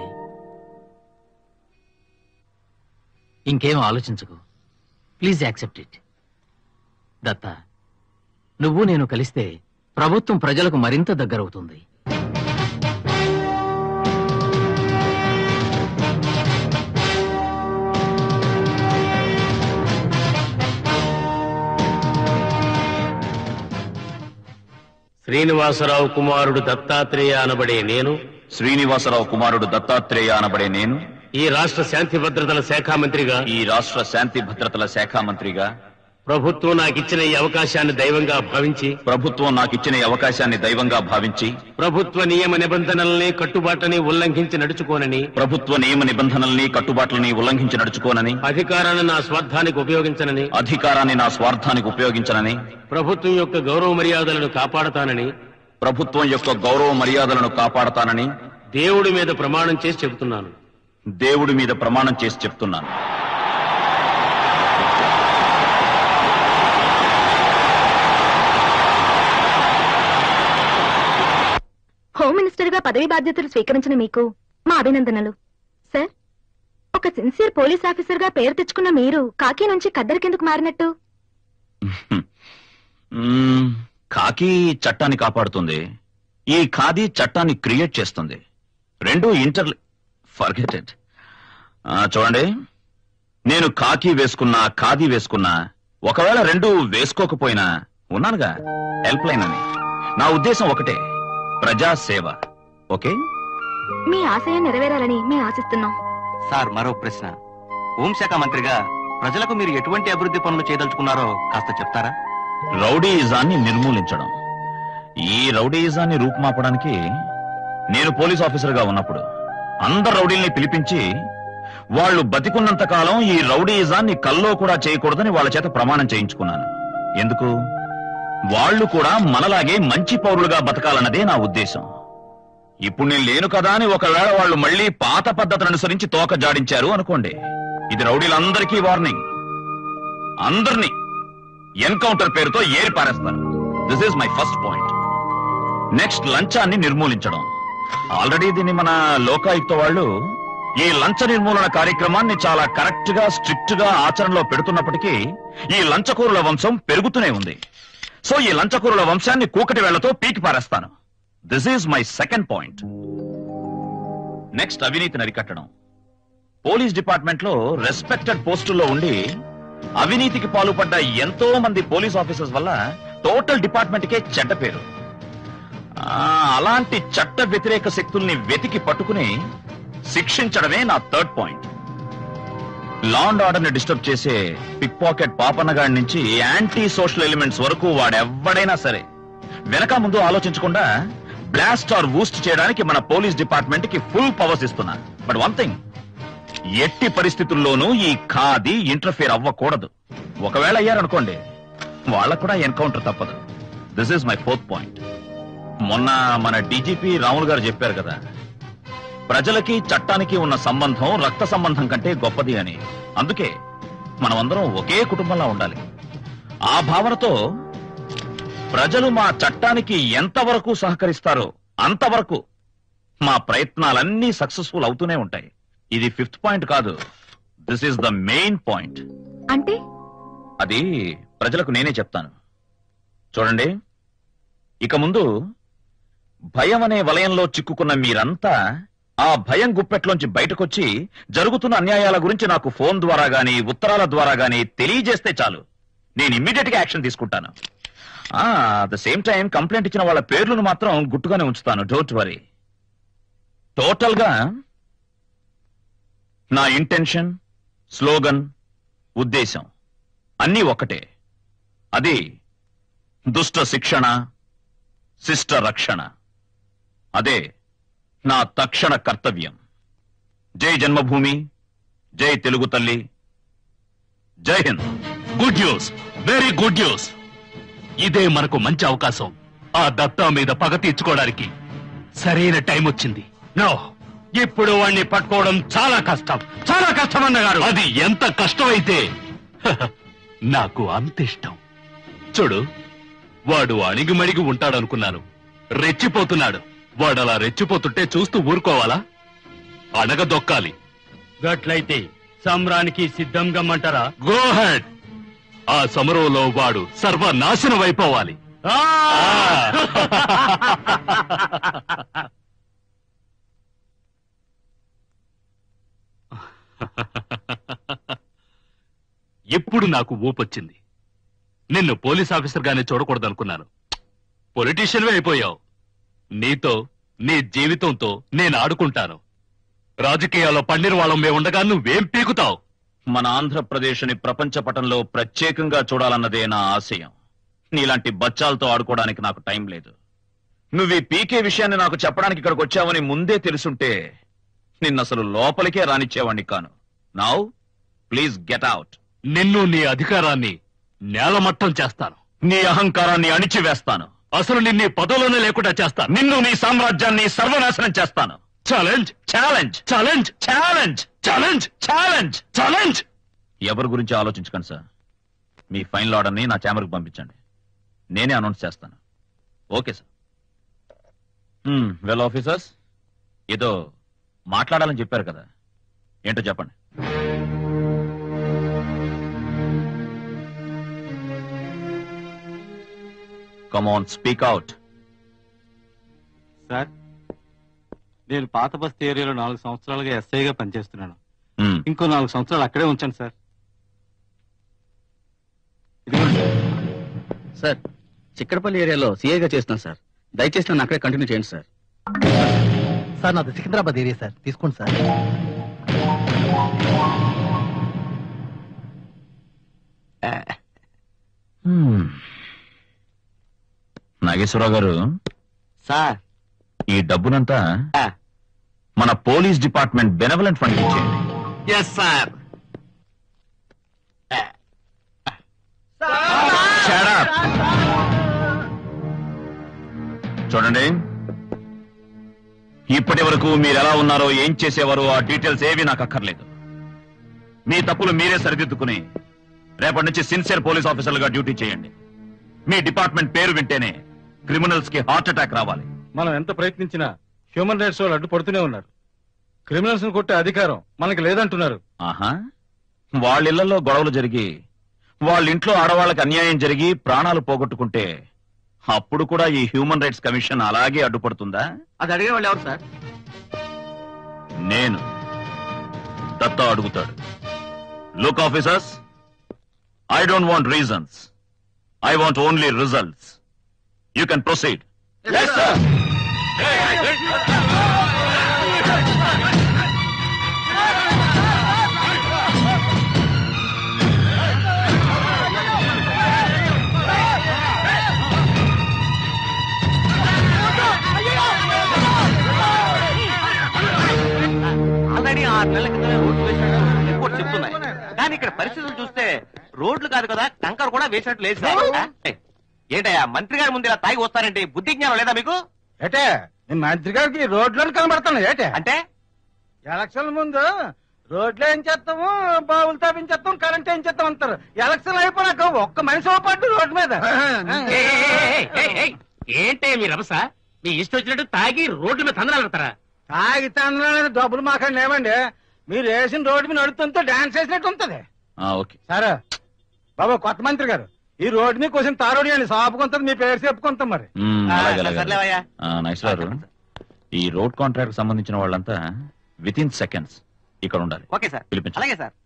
ఇంకేం ఆలోచించకు ప్లీజ్ యాక్సెప్ట్ ఇట్ దత్త నువ్వు నేను కలిస్తే ప్రభుత్వం ప్రజలకు మరింత దగ్గరవుతుంది శ్రీనివాసరావు కుమారుడు దత్తాత్రేయ అనబడే నేను శ్రీనివాసరావు కుమారుడు దత్తాత్రేయ అనబడే నేను ఈ రాష్ట్ర శాంతి భద్రతల శాఖ మంత్రిగా ఈ రాష్ట్ర శాంతి భద్రతల శాఖ మంత్రిగా ప్రభుత్వం నాకు ఇచ్చిన ఈ అవకాశాన్ని దైవంగా భావించి ప్రభుత్వం నాకు ఇచ్చిన ఈ అవకాశాన్ని దైవంగా భావించి ప్రభుత్వ నియమ నిబంధనల్ని కట్టుబాట్లని ఉల్లంఘించి నడుచుకోనని ప్రభుత్వ నియమ నిబంధనల్ని కట్టుబాట్లని ఉల్లంఘించి నడుచుకోనని అధికారాన్ని నా స్వార్థానికి ఉపయోగించనని అధికారాన్ని నా స్వార్థానికి ఉపయోగించనని ప్రభుత్వం యొక్క గౌరవ మర్యాదలను కాపాడతానని ప్రభుత్వం యొక్క గౌరవ మర్యాదలను కాపాడతానని దేవుడి మీద ప్రమాణం చేసి చెబుతున్నాను దేవుడి మీద ప్రమాణం చేసి చెప్తున్నాను హోమ్ మినిస్టర్ గా పదవి బాధ్యతలు స్వీకరించిన మీకు మా అభినందనలు సార్ ఒక సిన్సియర్ పోలీస్ ఆఫీసర్ గా పేరు తెచ్చుకున్న మీరు కాకి నుంచి కద్దరి కిందకు మారినట్టు మ్మ్, కాకి చట్టాన్ని కాపాడుతుంది ఈ ఖాదీ చట్టాన్ని క్రియేట్ చేస్తుంది రెండు ఇంటర్ ఫర్గెట్ ఇట్ చూడండి నేను కాకి వేసుకున్నా ఖాదీ వేసుకున్నా ఒకవేళ రెండు వేసుకోకపోయినా ఉన్నానుగా హెల్ప్ లైన్ అని నా ఉద్దేశం ఒకటే ప్రజా సేవ ఓకే మీ ఆశయం నెరవేరాలని మేము ఆశిస్తున్నాం సార్ మరో ప్రశ్న హోంశాఖ మంత్రిగా ప్రజలకు మీరు ఎటువంటి అభివృద్ధి పనులు చేయదలుచుకున్నారో కాస్త చెప్తారా రౌడీయిజాన్ని నిర్మూలించడం ఈ రౌడీయిజాన్ని రూపుమాపడానికి నేను పోలీస్ ఆఫీసర్గా ఉన్నప్పుడు అందరు రౌడీల్ని పిలిపించి వాళ్ళు బతికున్నంత కాలం ఈ రౌడీయిజాన్ని కల్లో కూడా చేయకూడదని వాళ్ళ చేత ప్రమాణం చేయించుకున్నాను ఎందుకు వాళ్ళు కూడా మనలాగే మంచి పౌరులుగా బతకాలన్నదే నా ఉద్దేశం ఇప్పుడు నేను లేను కదా అని ఒకవేళ వాళ్ళు మళ్ళీ పాత పద్ధతిని అనుసరించి తోక జాడించారు అనుకోండి ఇది రౌడీలందరికీ వార్నింగ్ అందరినీ ఎన్కౌంటర్ పేరుతో ఏరి పారేస్తారు this is my first point next లంచాన్ని నిర్మూలించడం ఆల్రెడీ దీన్ని మన లోకాయుక్త వాళ్ళు ఈ లంచ నిర్మూలన కార్యక్రమాన్ని చాలా కరెక్ట్ గా స్ట్రిక్ట్ గా ఆచరణలో పెడుతున్నప్పటికీ ఈ లంచకూరుల వంశం పెరుగుతూనే ఉంది సో ఈ లంచకూరుల వంశాన్ని కూకటి వేళ్లతో పీకి పారేస్తాను this is my second point next అవినీతిని అరికట్టడం పోలీస్ డిపార్ట్మెంట్ లో రెస్పెక్టెడ్ పోస్టుల్లో ఉండి అవినీతికి పాల్పడ్డ ఎంతో మంది పోలీస్ ఆఫీసర్స్ వల్ల టోటల్ డిపార్ట్మెంట్ కే చెడ్డ పేరు ఆ, అలాంటి చట్ట వ్యతిరేక శక్తుల్ని వెతికి పట్టుకుని శిక్షించడమే నా third point law and order ని డిస్టర్బ్ చేసే పిక్ పాకెట్ పాపన్నగాడి నుంచి యాంటీ సోషల్ ఎలిమెంట్స్ వరకు వాడెవ్వడైనా సరే వెనక ముందు ఆలోచించకుండా బ్లాస్ట్ ఆర్ వూస్ట్ చేయడానికి మన పోలీస్ డిపార్ట్మెంట్ కి ఫుల్ పవర్స్ ఇస్తున్నా బట్ వన్ థింగ్ ఎట్టి పరిస్థితుల్లోనూ ఈ ఖాదీ ఇంటర్ఫియర్ అవ్వకూడదు ఒకవేళ అయ్యారనుకోండి వాళ్ళకు కూడా ఎన్కౌంటర్ తప్పదు this is my fourth point మొన్న మన డీజీపీ రాములు గారు చెప్పారు కదా ప్రజలకి చట్టానికి ఉన్న సంబంధం రక్త సంబంధం కంటే గొప్పది అని అందుకే మనమందరం ఒకే కుటుంబంలా ఉండాలి ఆ భావనతో ప్రజలు మా చట్టానికి ఎంతవరకు సహకరిస్తారో అంతవరకు మా ప్రయత్నాలన్నీ సక్సెస్ఫుల్ అవుతూనే ఉంటాయి ఇది ఫిఫ్త్ పాయింట్ కాదు this is the main point అంటే అది ప్రజలకు నేనే చెప్తాను చూడండి ఇక ముందు భయం అనే వలయంలో చిక్కుకున్న మీరంతా ఆ భయం గుప్పెట్లోంచి బయటకొచ్చి జరుగుతున్న అన్యాయాల గురించి నాకు ఫోన్ ద్వారా గాని ఉత్తరాల ద్వారా గాని తెలియజేస్తే చాలు నేను ఇమ్మీడియట్ గా యాక్షన్ తీసుకుంటాను ద సేమ్ టైం కంప్లైంట్ ఇచ్చిన వాళ్ళ పేర్లను మాత్రం గుట్టుగానే ఉంచుతాను డోంట్ వరీ టోటల్ గా నా ఇంటెన్షన్ స్లోగన్ ఉద్దేశం అన్నీ ఒక్కటే అది దుష్ట శిక్షణ శిష్ట రక్షణ అదే నా తక్షణ కర్తవ్యం జై జన్మభూమి జై తెలుగు తల్లి జై Hind good news very good news ఇదే మనకు మంచి అవకాశం ఆ దత్తా మీద పగ తీర్చుకోవడానికి సరైన టైం వచ్చింది నో ఇప్పుడు వాణ్ణి పట్టుకోవడం చాలా కష్టం చాలా కష్టం అన్నగారు అది ఎంత కష్టమైతే హహ, నాకు అంత ఇష్టం చూడు వాడు అణిగిమణిగి ఉంటాడనుకున్నాను రెచ్చిపోతున్నాడు వాడు అలా రెచ్చిపోతుంటే చూస్తూ ఊరుకోవాలా అడగ దొక్కాలి గట్లయితే సంబరానికి సిద్ధం గమ్మంటారా గో హెడ్ ఆ సమరంలో వాడు సర్వనాశనం అయిపోవాలి ఇప్పుడు నాకు ఊపొచ్చింది నిన్ను పోలీస్ ఆఫీసర్ గానే చూడకూడదనుకున్నాను పొలిటీషియన్ అయిపోయావు నీతో నీ జీవితంతో నేను ఆడుకుంటాను రాజకీయాల్లో పండిన వాళ్ళం మేము ఉండగా నువ్వేం పీకుతావు మన ఆంధ్రప్రదేశ్ ని ప్రపంచ పటంలో ప్రత్యేకంగా చూడాలన్నదే నా ఆశయం నీలాంటి బచ్చాలతో ఆడుకోవడానికి నాకు టైం లేదు నువ్వు ఈ పీకే విషయాన్ని నాకు చెప్పడానికి ఇక్కడికి వచ్చావని ముందే తెలుసుంటే నిన్నసలు లోపలికే రానిచ్చేవాణ్ణి కాను నౌ ప్లీజ్ గెట్ అవుట్ నిన్ను నీ అధికారాన్ని నేలమట్టం చేస్తాను నీ అహంకారాన్ని అణిచివేస్తాను అసలు నిన్ను ఈ పదవులోనే లేకుండా చేస్తాను నిన్ను నీ సామ్రాజ్యాన్ని సర్వనాశనం చేస్తాను challenge challenge challenge challenge challenge challenge challenge ఎవరి గురించి ఆలోచించకండి సార్ మీ ఫైనల్ ఆర్డర్ని నా ఛాంబర్కి పంపించండి నేనే అనౌన్స్ చేస్తాను ఓకే సార్ వెల్ ఆఫీసర్స్ ఏదో మాట్లాడాలని చెప్పారు కదా ఏంటో చెప్పండి కమాన్ స్పీక్ అవుట్ సార్ నేను పాత బస్తీ ఏరియాలో నాలుగు సంవత్సరాలుగా ఎస్ఐగా పనిచేస్తున్నాను ఇంకో నాలుగు సంవత్సరాలు అక్కడే ఉంచాను సార్ సార్ చిక్కడపల్లి ఏరియాలో సీఏగా చేస్తున్నాను సార్ దయచేసి నన్ను అక్కడే కంటిన్యూ చేయండి సార్ సార్ నాది సికింద్రాబాద్ ఏరియా సార్ తీసుకోండి సార్ నాగేశ్వరరావు గారు సార్ ఈ డబ్బునంతా మన పోలీస్ డిపార్ట్మెంట్ బెనవలెంట్ ఫండ్ ఇచ్చేయండి ఎస్ సార్ Shut up. చూడండి ఇప్పటి వరకు మీరు ఎలా ఉన్నారో ఏం చేసేవారో ఆ డీటెయిల్స్ ఏవి నాకు అక్కర్లేదు మీ తప్పులు మీరే సరిదిద్దుకుని రేపటి నుంచి సిన్సియర్ పోలీస్ ఆఫీసర్లుగా డ్యూటీ చేయండి మీ డిపార్ట్మెంట్ పేరు వింటేనే క్రిమినల్స్ కి హార్ట్ అటాక్ రావాలి మనం ఎంత ప్రయత్నించినా హ్యూమన్ రైట్స్ వాళ్ళు అడ్డుపడుతూనే ఉన్నారు క్రిమినల్స్ ను కొట్టే అధికారం మనకి లేదంటున్నారు ఆహా వాళ్ళ ఇళ్లలో గొడవలు జరిగి వాళ్ళ ఇంట్లో ఆడవాళ్ళకి అన్యాయం జరిగి ప్రాణాలు పోగొట్టుకుంటే అప్పుడు కూడా ఈ హ్యూమన్ రైట్స్ కమిషన్ అలాగే అడ్డుపడుతుందా అది అడిగే వాళ్ళు ఎవరు సార్ నేను దత్తా అడుగుతాడు look officers I don't want reasons I want only results you can proceed already ఆరు నెలల క్రితమే రోడ్లు వేసినట్టు రిపోర్ట్ చెప్తున్నాయి కానీ ఇక్కడ పరిస్థితులు చూస్తే రోడ్లు కాదు కదా కంకర కూడా వేసినట్టు లేదు సార్ ఏయ్, ఏంటయ్యా మంత్రి గారి ముందు ఇలా తాగి వస్తారంటే బుద్ధి జ్ఞానం లేదా మీకు ఏటే నీ మంత్రి గారికి రోడ్లను కనబడుతున్నాయి ఏటే అంటే ఎలక్షన్ ముందు రోడ్లు ఏం చేస్తాము బావులు తవ్వించేస్తాం కరెంట్ ఏం చేస్తాం అంటారు ఎలక్షన్ అయిపోయాక ఒక్క మనిషి ఓపడ్డు రోడ్డు మీద ఏంటే మీ రభస మీ ఇష్టం వచ్చినట్టు తాగి రోడ్ల మీద తందనాలు పెడతారా తాగి తండ్రి డబ్బులు మాకండి ఏమండి మీరు వేసిన రోడ్డు మీద నడుతుంటే డాన్స్ వేసినట్టు ఉంటది ఓకే సరే బాబా కొత్త మంత్రి గారు ఈ రోడ్డు మీద కొంచెం తారోడి అండి సాపుకుంటుంది మీ పేరు చెప్పుకుంటాం మరి సర్లేవయ్యా. నైస్ గారు ఈ రోడ్ కాంట్రాక్ట్ సంబంధించిన వాళ్ళంతా విత్ ఇన్ సెకండ్స్ ఇక్కడ ఉండాలి ఓకే సార్ పిలిపించండి అలాగే సార్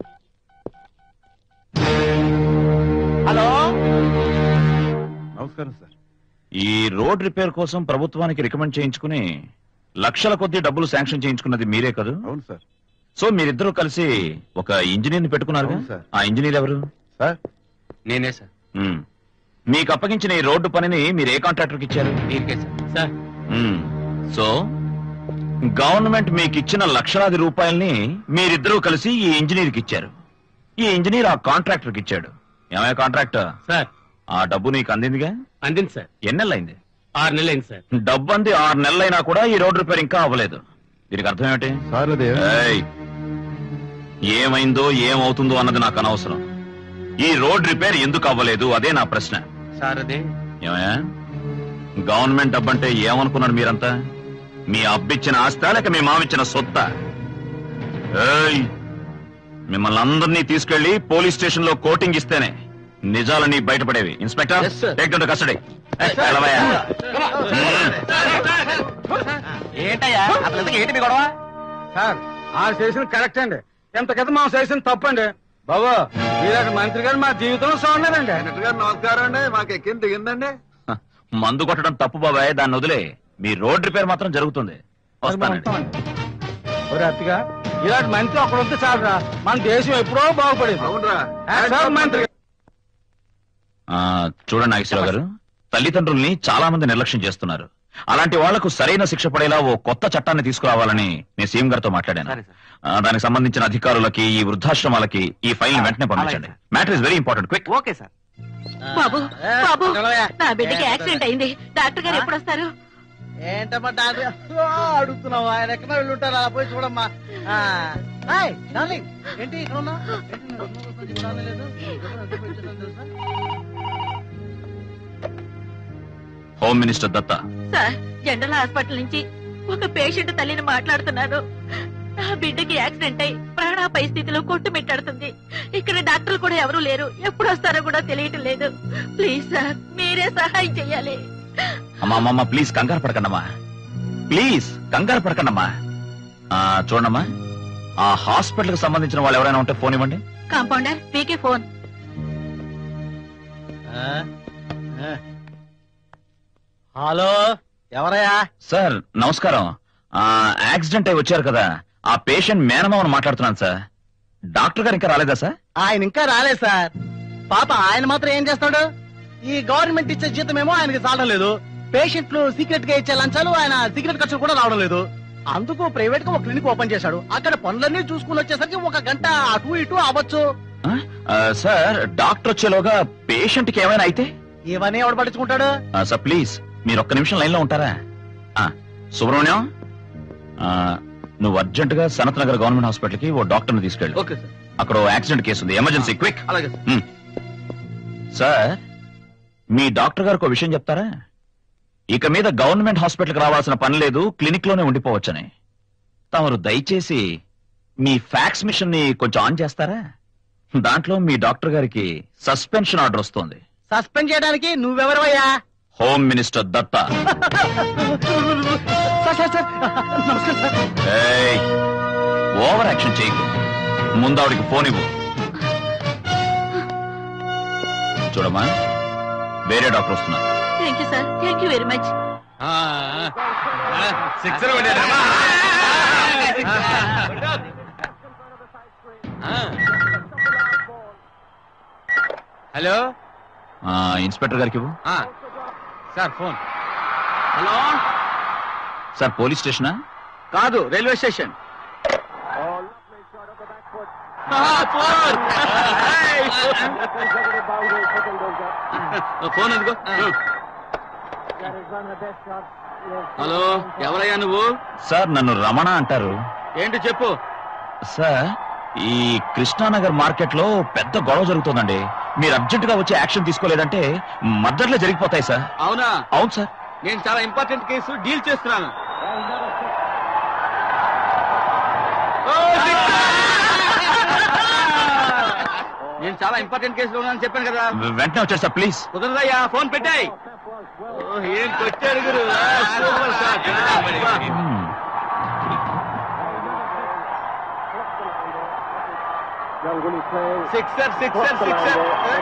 హలో నమస్కారం సార్ ఈ రోడ్ రిపేర్ కోసం ప్రభుత్వానికి రికమెండ్ చేయించుకుని లక్షల కొద్ది డబ్బులు శాంక్షన్ చేయించుకున్నది మీరే కదా అవును సార్ సో మీరిద్దరూ కలిసి ఒక ఇంజనీర్ ని పెట్టుకున్నారు ఆ ఇంజనీర్ ఎవరు సార్ నేనే సార్ మ్మ్. మీకు అప్పగించిన ఈ రోడ్డు పనిని మీరు ఏ కాంట్రాక్టర్కి ఇచ్చారు దీనికే సార్ సార్ మ్మ్. సో గవర్నమెంట్ మీకు ఇచ్చిన లక్షలాది రూపాయల్ని మీరిద్దరూ కలిసి ఈ ఇంజనీర్కి ఇచ్చారు ఈ ఇంజనీర్ ఆ కాంట్రాక్టర్కి ఇచ్చాడు ఏమయ్య కాంట్రాక్టర్ సార్ ఆ డబ్బు నీకు అందిందిగా అందింది సార్ ఎన్నెళ్ళైంది ఆరు నెలలైంది సార్ డబ్బు అంది ఆరు నెలలైనా కూడా ఈ రోడ్ రిపేర్ ఇంకా అవ్వలేదు దీనికి అర్థం ఏమిటి ఏయ్, ఏమైందో ఏమవుతుందో అన్నది నాకు అనవసరం ఈ రోడ్ రిపేర్ ఎందుకు అవ్వలేదు అదే నా ప్రశ్న సార్ అదే ఏమయ్యా గవర్నమెంట్ డబ్బంటే ఏమనుకున్నారు మీరంతా మీ అబ్బిచ్చిన ఆస్తా లేక మీ మామిచ్చిన సొత్త ఏయ్ మిమ్మల్ని అందరినీ తీసుకెళ్లి పోలీస్ స్టేషన్ లో కోటింగ్ ఇస్తేనే నిజాలన్నీ బయటపడేవి ఇన్స్పెక్టర్ టేక్ టు కస్టడీ ఏంటయ్యా అసలు ఇంతకీ ఏంటి మీ గొడవ సార్ ఆ చేసిన కరెక్ట్ అండి ఎంత కదా మా చేసిన తప్పండి బాబు మీలాంటి మంత్రి గారు మా జీవితంలో చూడలేదండి గారు నమస్కారం అండి మాకు ఎక్కింది దిగిందండి మందు కొట్టడం తప్పు బాబాయ్ దాన్ని వదిలే మీ రోడ్ రిపేర్ మాత్రం జరుగుతుంది వస్తానండి ఒరే అత్తిగా ఇలాంటి మంత్రి అక్కడ ఉంటే చాలరా మన దేశం ఎప్పుడో బాగుపడేది అవునరా సార్ మంత్రి ఆ, చూడండి నాగేశ్వరరావు గారు తల్లిదండ్రుల్ని చాలా మంది నిర్లక్ష్యం చేస్తున్నారు అలాంటి వాళ్లకు సరైన శిక్ష పడేలా ఓ కొత్త చట్టాన్ని తీసుకురావాలని నేను సీఎం గారితో మాట్లాడాను ఆ, దానికి సంబంధించిన అధికారులకి ఈ వృద్ధాశ్రమాలకి ఈ ఫైల్ వెంటనే పంపించండి matter is very important quick okay sir బాబు బాబు నా బిడ్డకి యాక్సిడెంట్ అయింది డాక్టర్ గారు ఎప్పుడు వస్తారు ఏంటమ్మా డాక్టర్ ఓ, అడుగుతున్నావు ఆయన ఎక్కడ వెళ్ళి ఉంటారు అలా పోయి చూడమ్మా ఆ, హాయ్ డార్లింగ్ ఏంటి ఇక్కడ ఉన్నావు ఏంటి నేను రోజు వచ్చి చూడాలని లేదు? ఎప్పుడు ఎంత పెంచుతానో తెలుసా? Home minister Datta sir general hospital నుంచి ఒక పేషెంట్ తల్లిని మాట్లాడుతున్నాను నా బిడ్డకి యాక్సిడెంట్ అయి ప్రాణాపాయ స్థితిలో కొట్టుమిట్టాడుతుంది ఇక్కడ డాక్టర్లు కూడా ఎవరూ లేరు ఎప్పుడు వస్తారో కూడా తెలియటం లేదు ప్లీజ్ సార్ మీరే సహాయం చెయ్యాలి అమ్మా అమ్మమ్మ ప్లీజ్ కంగారు పడకండమ్మా ప్లీజ్ కంగారు పడకండమ్మా ఆ, చూడమ్మా ఆ హాస్పిటల్ కి సంబంధించిన వాళ్ళు ఎవరైనా ఉంటే ఫోన్ ఇవ్వండి కాంపౌండర్ పీకే ఫోన్ ఆ, ఆ. హలో ఎవరయ్యా సార్ నమస్కారం ఆ యాక్సిడెంట్ అయి వచ్చారు కదా ఆ పేషెంట్ మేనమామని మాట్లాడుతున్నాను సార్ డాక్టర్ గారు ఇంకా రాలేదా సార్ ఆయన ఇంకా రాలేదు సార్ పాప ఆయన మాత్రం ఏం చేస్తాడు ఈ గవర్నమెంట్ ఇచ్చే జీతం ఏమో ఆయనకి చాలడం లేదు పేషెంట్లు సీక్రెట్ గా ఇచ్చే లంచాలు ఆయన సీక్రెట్ ఖర్చులు కూడా రావడం లేదు అందుకు ప్రైవేట్ గా ఒక క్లినిక్ ఓపెన్ చేశాడు అక్కడ పనులన్నీ చూసుకుని వచ్చేసరికి ఒక గంట అటు ఇటు అవ్వచ్చు ఆ, సార్ డాక్టర్ వచ్చేలోగా పేషెంట్ కి ఏమైనా అయితే ఇవన్నీ ఎవడు పట్టించుకుంటాడు ఆ, సార్ ప్లీజ్ మీరు ఒక్క నిమిషం లైన్ లో ఉంటారా ఆ, సుబ్రహ్మణ్యం ఆ, నువ్వు అర్జెంట్ గా సనత్ నగర్ గవర్నమెంట్ హాస్పిటల్ కి ఓ డాక్టర్ ని తీసుకెళ్ళు ఓకే సార్ అక్కడ ఓ యాక్సిడెంట్ కేసు ఉంది ఎమర్జెన్సీ క్విక్ అలాగే సార్ సార్ మీ డాక్టర్ గారికి ఒక విషయం చెప్తారా ఇక మీద గవర్నమెంట్ హాస్పిటల్కి రావాల్సిన పని లేదు క్లినిక్ లోనే ఉండిపోవచ్చని తమరు దయచేసి మీ ఫ్యాక్స్ మిషన్ ని కొంచెం ఆన్ చేస్తారా దాంట్లో మీ డాక్టర్ గారికి సస్పెన్షన్ ఆర్డర్ వస్తుంది సస్పెండ్ చేయడానికి నువ్వెవరవయ్యా home minister Datta sir sir sir నమస్కారం సార్ ఏయ్, ఓవర్ యాక్షన్ చేయకు ముందు ఆవిడికి ఫోన్ ఇవ్వు చూడమ్మా వేరే డాక్టర్ వస్తున్నారు thank you sir thank you very much sixer hello ఆ, ఇన్స్పెక్టర్ గారికి ఇవ్వు ఆ, sir phone hello sir police స్టేషనా కాదు రైల్వే స్టేషన్ ఫోన్ ఎందుకో హలో ఎవరయ్యా నువ్వు సార్ నన్ను రమణ అంటారు ఏంటి చెప్పు సార్ ఈ కృష్ణానగర్ మార్కెట్ లో పెద్ద గొడవ జరుగుతుందండి మీరు అర్జెంట్ గా వచ్చి యాక్షన్ తీసుకోలేదంటే మద్దతులే జరిగిపోతాయి సార్ అవునా అవును సార్ నేను చాలా ఇంపార్టెంట్ కేసు డీల్ చేస్తున్నాను నేను చాలా ఇంపార్టెంట్ కేసులో ఉన్నానని చెప్పాను కదా వెంటనే వచ్చారు సార్ ప్లీజ్ కుదరదయ్యా ఫోన్ పెట్టాయి ఏం కొట్టారు గురు ఆ, super shot. Sixer sixer sixer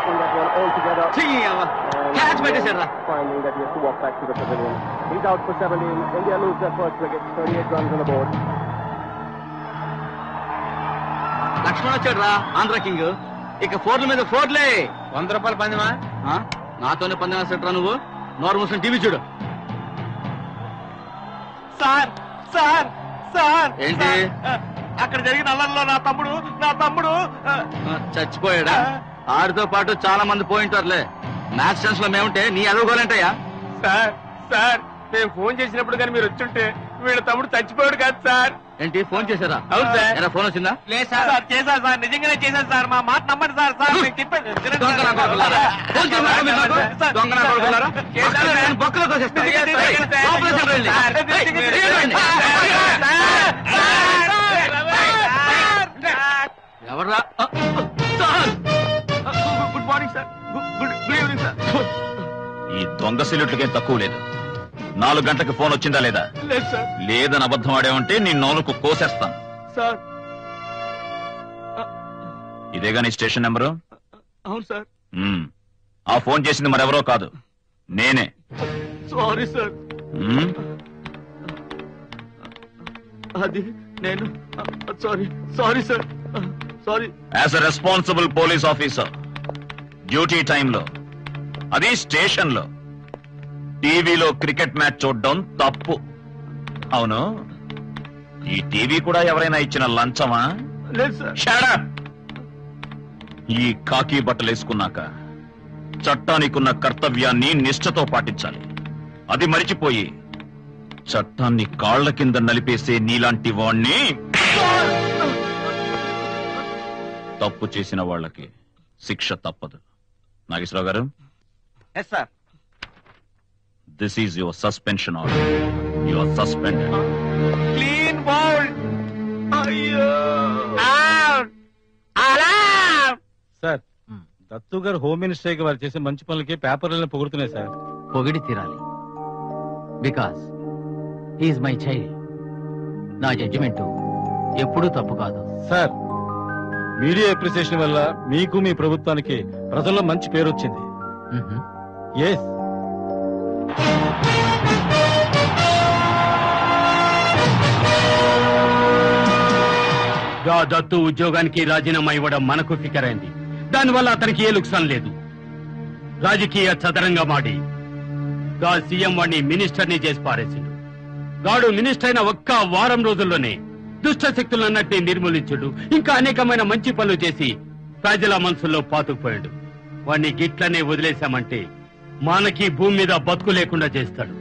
catch పెట్టేశారు రా finding that he has to walk back to the pavilion. He's out for 17. India lose their first wicket, 38 runs on the board. Laxman వచ్చాడు రా Andhra king ఇక ఫోర్ల మీద ఫోర్లే వంద రూపాయలు పందిమా ఆ? నాతోనే పందెం సెట్రా నువ్వు నోరు మూసుకొని టీవీ చూడు సార్ సార్ సార్ ఏంటి? సార్, అక్కడ జరిగిన అల్లర్లో నా తమ్ముడు నా తమ్ముడు ఆ, ఆ, చచ్చిపోయాడా ఆడితో పాటు చాలా మంది పోయింటారులే మ్యాచ్ టెన్స్ లో మేముంటే నీ ఎదవగోలేంటయ్యా సార్ సార్ మేము ఫోన్ చేసినప్పుడు కానీ మీరు వచ్చుంటే వీళ్ళ తమ్ముడు చచ్చిపోయాడు కాదు సార్ ఏంటి ఫోన్ చేశారా అవును సార్. ఏరా, ఫోన్ వచ్చిందా లేదు సార్ చేశారు సార్ నిజంగానే చేశారు సార్ మా మాట నమ్మండి సార్ సార్ నేను చెప్పాను దొంగ నా కొడుకులారా? ఫోన్ చేశారా మీరు నాకు? దొంగ నా కొడుకులారా? చేశాను సార్. నేను బొక్కలో తోసేస్తా. చేశాను ఏయ్, సార్. లోపలికి తీసుకెళ్ళండి. సార్, ఏయ్, తీసుకెళ్ళండి. ఎవర్రా ఆ, sir good morning sir good good evening sir ఈ దొంగ సిల్లుట్లకేం తక్కువ లేదు నాలుగు గంటలకు ఫోన్ వచ్చిందా లేదా లేదు సార్ లేదని అబద్ధం ఆడేమంటే నీ నోలుకు కోసేస్తాను సార్ ఇదేగా నీ స్టేషన్ నెంబరు అవును సార్ మ్మ్. ఆ ఫోన్ చేసింది మరెవరో కాదు నేనే సారీ సార్ మ్మ్. అది నేను sorry sorry sir sorry as a responsible police officer duty టైంలో అది స్టేషన్ లో టీవీలో క్రికెట్ మ్యాచ్ చూడడం తప్పు అవును ఈ టీవీ కూడా ఎవరైనా ఇచ్చిన లంచమా లేదు సార్ Shut up! ఈ కాకి బట్టలు వేసుకున్నాక చట్టానికున్న కర్తవ్యాన్ని నిష్ఠతో పాటించాలి అది మరిచిపోయి చట్టాన్ని కాళ్ల కింద నలిపేసే నీలాంటి వాణ్ణి తప్పు చేసిన వాళ్ళకి శిక్ష తప్పదు నాగేశ్వరరావు గారు yes sir this is your suspension order your suspended clean bowled అయ్యో సార్ దత్తు గారు హోమ్ మినిస్టర్ కి వారు చేసే మంచి పనులకి పేపర్లను పొగుడుతున్నాయి సార్ పొగిడి తీరాలి బికాస్ ఈజ్ మై చైల్డ్ నా జడ్జిమెంట్ ఎప్పుడూ తప్పు కాదు సార్ మీడియా అప్రిసియేషన్ వల్ల మీకు మీ ప్రభుత్వానికి ప్రజల్లో మంచి పేరు వచ్చింది ఎస్ గా దత్తు ఉద్యోగానికి రాజీనామా ఇవ్వడం మనకు ఫికర్ అయింది దానివల్ల అతనికి ఏ లుక్సాన్ లేదు రాజకీయ చదరంగా మాడి గా సీఎం వాడిని మినిస్టర్ని చేసి పారేసిండు గాడు మినిస్టర్ అయిన ఒక్క వారం రోజుల్లోనే దుష్ట శక్తులన్నట్టే నిర్మూలించుడు ఇంకా అనేకమైన మంచి పనులు చేసి ప్రజల మనసుల్లో పాతుకుపోయాడు వాణ్ణి గిట్లనే వదిలేశామంటే మనకి భూమి మీద బతుకు లేకుండా చేస్తాడు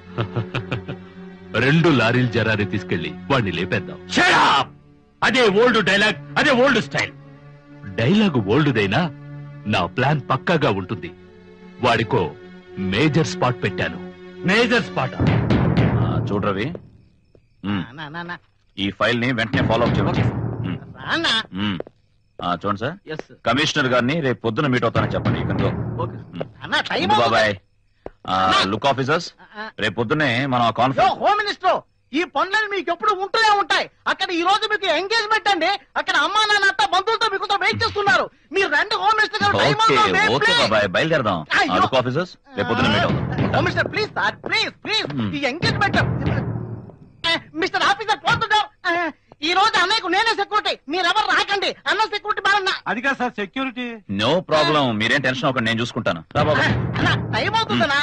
రెండు లారీలు జరారి తీసుకెళ్లి వాడిని లేపేద్దాం Shut up! అదే ఓల్డ్ డైలాగ్ అదే ఓల్డ్ స్టైల్ డైలాగ్ ఓల్డ్దైనా నా ప్లాన్ పక్కాగా ఉంటుంది వాడికో మేజర్ స్పాట్ పెట్టాను మేజర్ స్పాట్ చూడు రవి మ్మ్. ఈ ఫైల్ ని వెంటనే ఫాలో అప్ చేయండి మ్మ్. మ్మ్. ఆ, చూడండి సార్ ఎస్ కమిషనర్ గారిని రేపు పొద్దున మీట్ అవుతానని చెప్పండి ఇక అన్న టైం బాబాయ్ లుక్ ఆఫీసర్స్ రేపు పొద్దున్నే మనం ఆ కాన్ఫరెన్స్ హోమ్ మినిస్టర్ ఈ పనులు మీకు ఎప్పుడు ఉంటూనే ఉంటాయి అక్కడ ఈ రోజు మీకు ఎంగేజ్మెంట్ అండి అక్కడ అమ్మా నాన్న అంతా బంధువులతో మీకోసం వెయిట్ చేస్తున్నారు మీరు రెండు హోమ్ మినిస్టర్ గారు టైం ఓకే అవుతుంది, ఓకే please. బాబాయ్ బయలుదేరదాం అయ్యో. లుక్ ఆఫీసర్స్ రేపు పొద్దున మీట్ అవుతాం home minister please sir please please Hmm. ఈ ఎంగేజ్మెంట్ మిస్టర్ ఆఫీసర్ పోతుంటాం ఈ రోజు అన్నయ్యకు నేనే సెక్యూరిటీ మీరెవరు రాకండి అన్న సెక్యూరిటీ బాగున్నా అది కాదు సార్ సెక్యూరిటీ నో ప్రాబ్లం మీరేం టెన్షన్ అవ్వకండి నేను చూసుకుంటాను రా బాబా అన్న టైం అవుతుందనా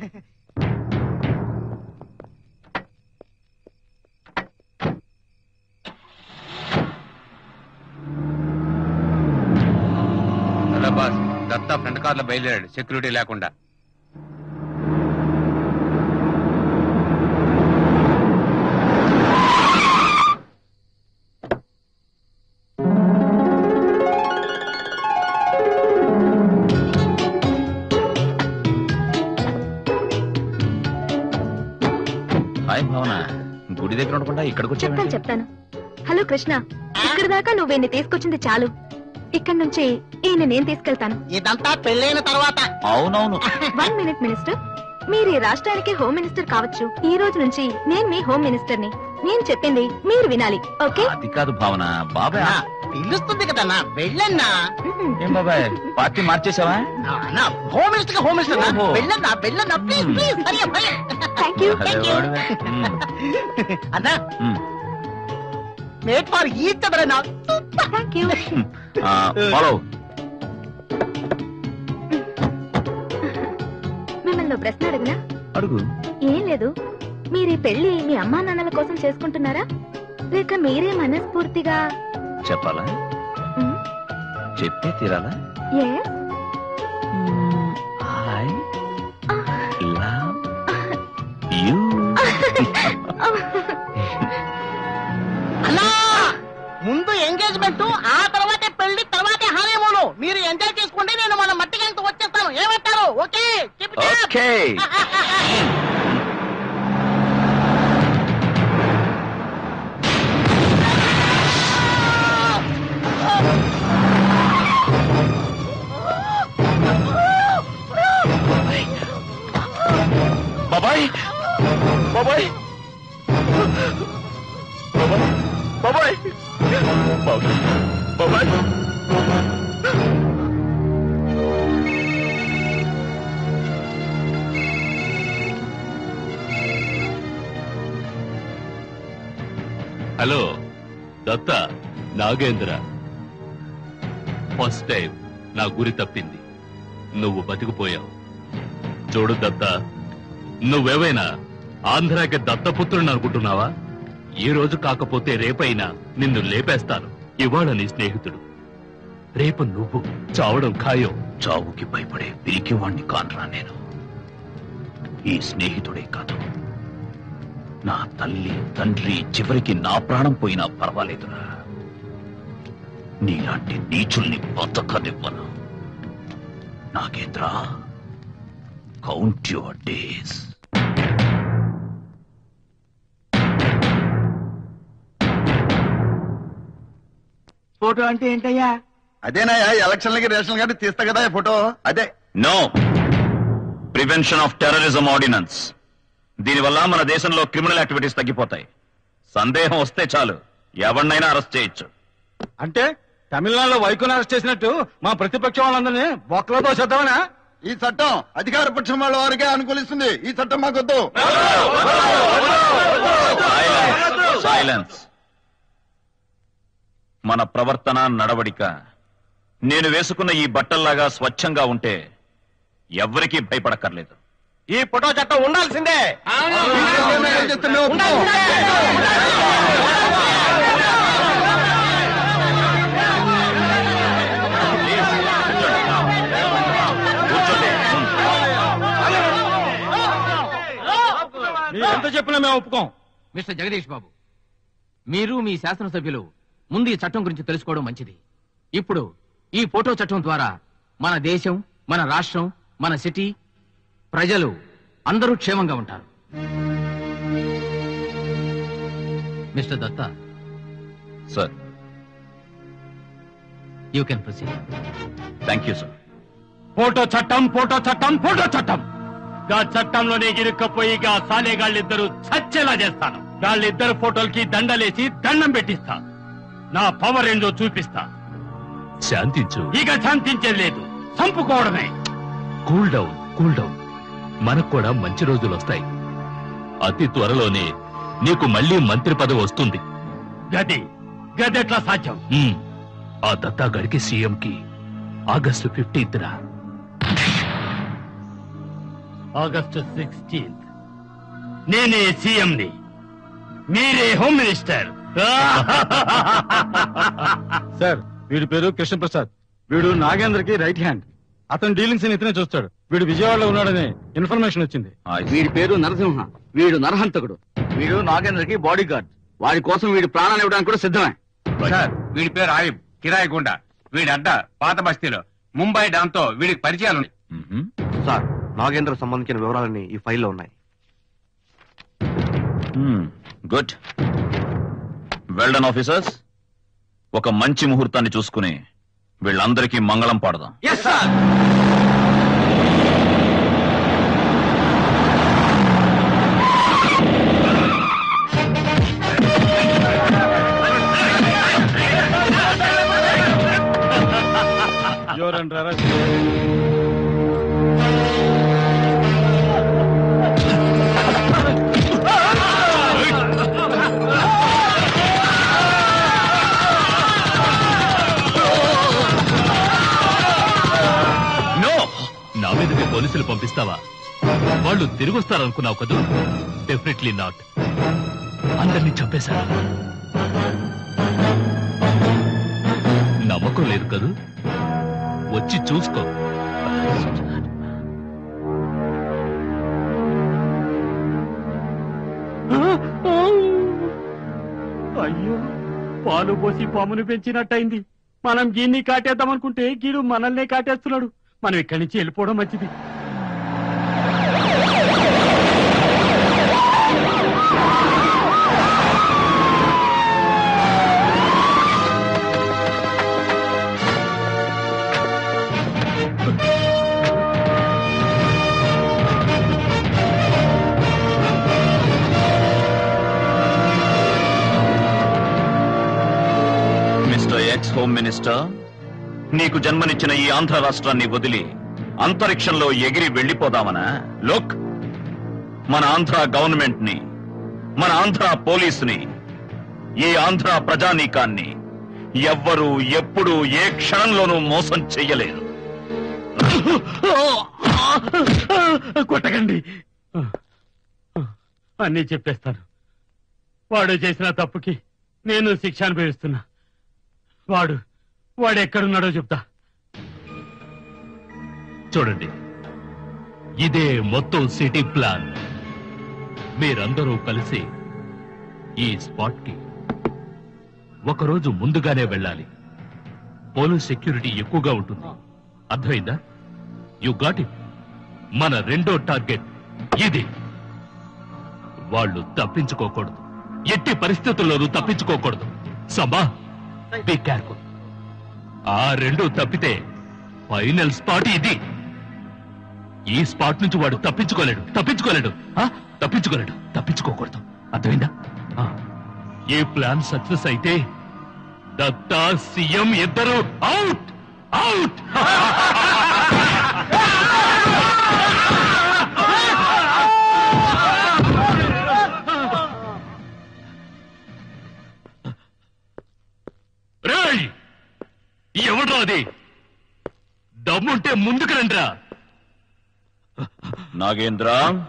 hello boss Datta front car లో బయలుదేరాడు సెక్యూరిటీ లేకుండా హాయ్ భావన గుడి దగ్గర ఉండకుండా ఇక్కడికి చెప్తాను వచ్చావండి చెప్తాను హలో కృష్ణ ఇక్కడ దాకా నువ్వు ఈయన్ని తీసుకొచ్చింది చాలు ఇక్కడ నుంచి ఈయన నేను తీసుకెళ్తాను ఇదంతా పెళ్ళైన తర్వాత అవునవును వన్ మినిట్ మినిస్టర్ మీరు ఈ రాష్ట్రానికి హోమ్ మినిస్టర్ కావచ్చు ఈ రోజు నుంచి నేను మీ హోమ్ మినిస్టర్ ని నేను చెప్పింది మీరు వినాలి ఓకే అది కాదు భావన బాబాయ్ పిలుస్తుంది కదన్నా వెళ్ళన్నా ఏం బాబాయ్ పార్టీ మార్చేసావా అన్నా హోమ్ మినిస్టర్ హోమ్ మినిస్టర్ ఓహో. వెళ్ళన్నా వెళ్ళన్నా please please Hari thank you అదే వాడివే. మ్మ్. అన్నా మ్మ్. మేట్ ఫర్ ఈచ్ అదర్ అన్నా థ్యాంక్ యూ ఆ, ఫాలో మిమ్మల్ని ఓ ప్రశ్న అడిగినా అడుగు ఏం లేదు మీరు ఈ పెళ్లి మీ అమ్మా నాన్నల కోసం చేసుకుంటున్నారా లేక మీరే మనస్ఫూర్తిగా చెప్పాలా మ్మ్. చెప్పే తీరాలా ఎస్ ఐ లవ్ యూ అన్నా ముందు ఎంగేజ్మెంట్ ఆ తర్వాతే పెళ్లి తర్వాతే హనీమూన్ మీరు ఎంజాయ్ చేసుకోండి నేను మన మట్టికి వెళ్తూ వచ్చేస్తాను ఏమంటారు okay Keep it up. Okay బాబాయ్ బాబాయ్ బాబాయ్ బాబాయ్ బాబాయ్ hello Datta Nagendra first time నా గురి తప్పింది నువ్వు బతికిపోయావు చూడు దత్త నువ్వేవైనా ఆంధ్రాకి దత్తపుత్రుని అనుకుంటున్నావా ఈ రోజు కాకపోతే రేపైనా నిన్ను లేపేస్తాను ఇవాళ నీ స్నేహితుడు రేపు నువ్వు చావడం ఖాయం చావుకి భయపడే పిరికివాణ్ణి కానరా నేను ఈ స్నేహితుడే కాదు నా తల్లి తండ్రి చివరికి నా ప్రాణం పోయినా పర్వాలేదురా నీలాంటి నీచుల్ని బతకనివ్వను Nagendra count your days POTO అంటే ఏంటయ్యా అదేనయ్యా ఎలక్షన్లకి రేషన్ కార్డు తీస్తా కదా ఈ ఫోటో అదే no prevention of terrorism ordinance దీనివల్ల మన దేశంలో క్రిమినల్ యాక్టివిటీస్ తగ్గిపోతాయి సందేహం వస్తే చాలు ఎవరినైనా అరెస్ట్ చేయొచ్చు అంటే తమిళనాడులో వైకుని అరెస్ట్ చేసినట్టు మా ప్రతిపక్షం వాళ్ళందరినీ బొక్కలతో చేద్దామనా ఈ చట్టం అధికార పక్షం వాళ్ళ వారికే అనుకూలిస్తుంది ఈ చట్టం మాకొద్దు సైలెన్స్ మన ప్రవర్తన నడవడిక నేను వేసుకున్న ఈ బట్టల్లాగా స్వచ్ఛంగా ఉంటే ఎవ్వరికీ భయపడక్కర్లేదు ఈ ఫోటో చట్టం ఉండాల్సిందే ఎంత చెప్పినా మేము ఒప్పుకోం మిస్టర్ జగదీష్ బాబు మీరు మీ శాసనసభ్యులు ముందు ఈ చట్టం గురించి తెలుసుకోవడం మంచిది ఇప్పుడు ఈ ఫోటో చట్టం ద్వారా మన దేశం మన రాష్ట్రం మన సిటీ ప్రజలు అందరూ క్షేమంగా ఉంటారు mister Datta sir you can proceed thank you sir POTO చట్టం ఫోటో చట్టం ఫోటో చట్టం గా చట్టంలోనే ఇరుక్కపోయి గా సాలేగాళ్ళిద్దరూ చచ్చేలా చేస్తాను వాళ్ళిద్దరు ఫోటోలకి దండలేసి దండం పెట్టిస్తా నా పవర్ ఏందో చూపిస్తా శాంతించు ఇక శాంతించేది లేదు చంపుకోవడమే కూల్ డౌన్ కూల్ డౌన్ మనకు కూడా మంచి రోజులు వస్తాయి అతి త్వరలోనే నీకు మళ్ళీ మంత్రి పదవి వస్తుంది గది గదెట్లా సాధ్యం ఉమ్, ఆ దత్తాగడికి సీఎం కి ఆగస్టు ఫిఫ్టీన్త్ రా ఆగస్టు సిక్స్టీన్త్ నేనే సీఎంని మీరే హోమ్ మినిస్టర్ సార్ వీడి పేరు కృష్ణప్రసాద్ వీడు నాగేంద్రకి రైట్ హ్యాండ్ అతని డీలింగ్స్ ఇతనే చూస్తాడు వీడు విజయవాడలో ఉన్నాడని ఇన్ఫర్మేషన్ వచ్చింది వీడి పేరు నరసింహ వీడు నరహంతకుడు వీడు నాగేంద్రకి బాడీ గార్డ్ వాడి కోసం వీడి ప్రాణాలు ఇవ్వడానికి కూడా సిద్ధమే సార్ వీడి పేరు ఆయుబ్ కిరాయి గుండ వీడి అడ్డ పాత బస్తీలో ముంబై డాన్తో వీడికి పరిచయాలు ఉన్నాయి సార్ నాగేంద్ర సంబంధించిన వివరాలన్నీ ఈ ఫైల్లో ఉన్నాయి గుడ్ వెల్డన్ ఆఫీసర్స్ ఒక మంచి ముహూర్తాన్ని చూసుకుని వీళ్ళందరికీ మంగళం పాడదాం యువర్ అండర్ నో నా మీదకి పోలీసులు పంపిస్తావా వాళ్ళు తిరిగి వస్తారనుకున్నావు కదూ డెఫినెట్లీ నాట్ అందరినీ చంపేశారు నమ్మకం లేదు కదూ వచ్చి చూసుకో ఆ అయ్యో పాలు పోసి పామును పెంచినట్టయింది మనం గీన్ని కాటేద్దాం అనుకుంటే గీడు మనల్నే కాటేస్తున్నాడు మనం ఇక్కడి నుంచి వెళ్ళిపోవడం మంచిది మిస్టర్ ఎక్స్ హోమ్ మినిస్టర్ నీకు జన్మనిచ్చిన ఈ ఆంధ్ర రాష్ట్రాన్ని వదిలి అంతరిక్షంలో ఎగిరి వెళ్ళిపోదామనా లుక్ మన ఆంధ్ర గవర్నమెంట్ ని మన ఆంధ్ర పోలీసుని ఈ ఆంధ్ర ప్రజానీకాన్ని ఎవ్వరూ ఎప్పుడు ఏ క్షణంలోనూ మోసం చెయ్యలేరు కొట్టకండి అన్నీ చెప్పేస్తాను వాడు చేసిన తప్పుకి నేను శిక్ష అనుభవిస్తున్నా వాడు వాడు ఎక్కడున్నాడో చెప్తా చూడండి ఇదే మొత్తం సిటీ ప్లాన్ మీరందరూ కలిసి ఈ స్పాట్ కి ఒకరోజు ముందుగానే వెళ్ళాలి పోలీస్ సెక్యూరిటీ ఎక్కువగా ఉంటుంది అర్థమైందా యు గాట్ ఇట్ మన రెండో టార్గెట్ ఇది వాళ్ళు తప్పించుకోకూడదు ఎట్టి పరిస్థితుల్లోనూ తప్పించుకోకూడదు సమా బి కేర్ఫుల్ ఆ రెండు తప్పితే ఫైనల్ స్పాట్ ఇది ఈ స్పాట్ నుంచి వాడు తప్పించుకోలేడు తప్పించుకోలేడు ఆ? తప్పించుకోలేడు తప్పించుకోకూడదు అర్థమైందా ఆ. ఈ ప్లాన్ సక్సెస్ అయితే దత్తా సీఎం ఇద్దరు అవుట్ అవుట్ రేయ్ ఎవడ్రా అది దమ్ముంటే ముందుకు రండిరా నాగేంద్ర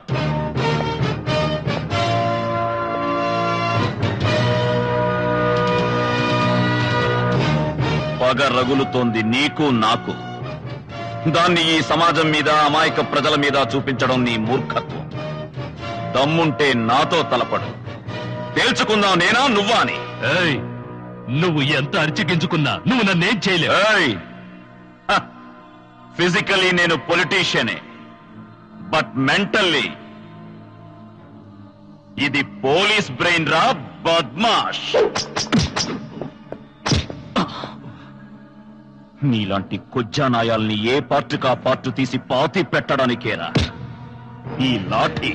పగ రగులుతోంది నీకు నాకు దాన్ని ఈ సమాజం మీద అమాయక ప్రజల మీద చూపించడం నీ మూర్ఖత్వం దమ్ముంటే నాతో తలపడు తేల్చుకుందాం నేనా నువ్వా అని ఏయ్ నువ్వు ఎంత అరిచిగించుకున్నా నువ్వు నన్నేం చేయలేవు ఫిజికలీ నేను పొలిటీషియనే బట్ మెంటల్లీ ఇది పోలీస్ బ్రెయిన్ రా బద్మాష్ నీలాంటి కొజ్జానాయాల్ని ఏ పార్టీకా పార్టు తీసి పాతి పెట్టడానికేరా ఈ లాఠీ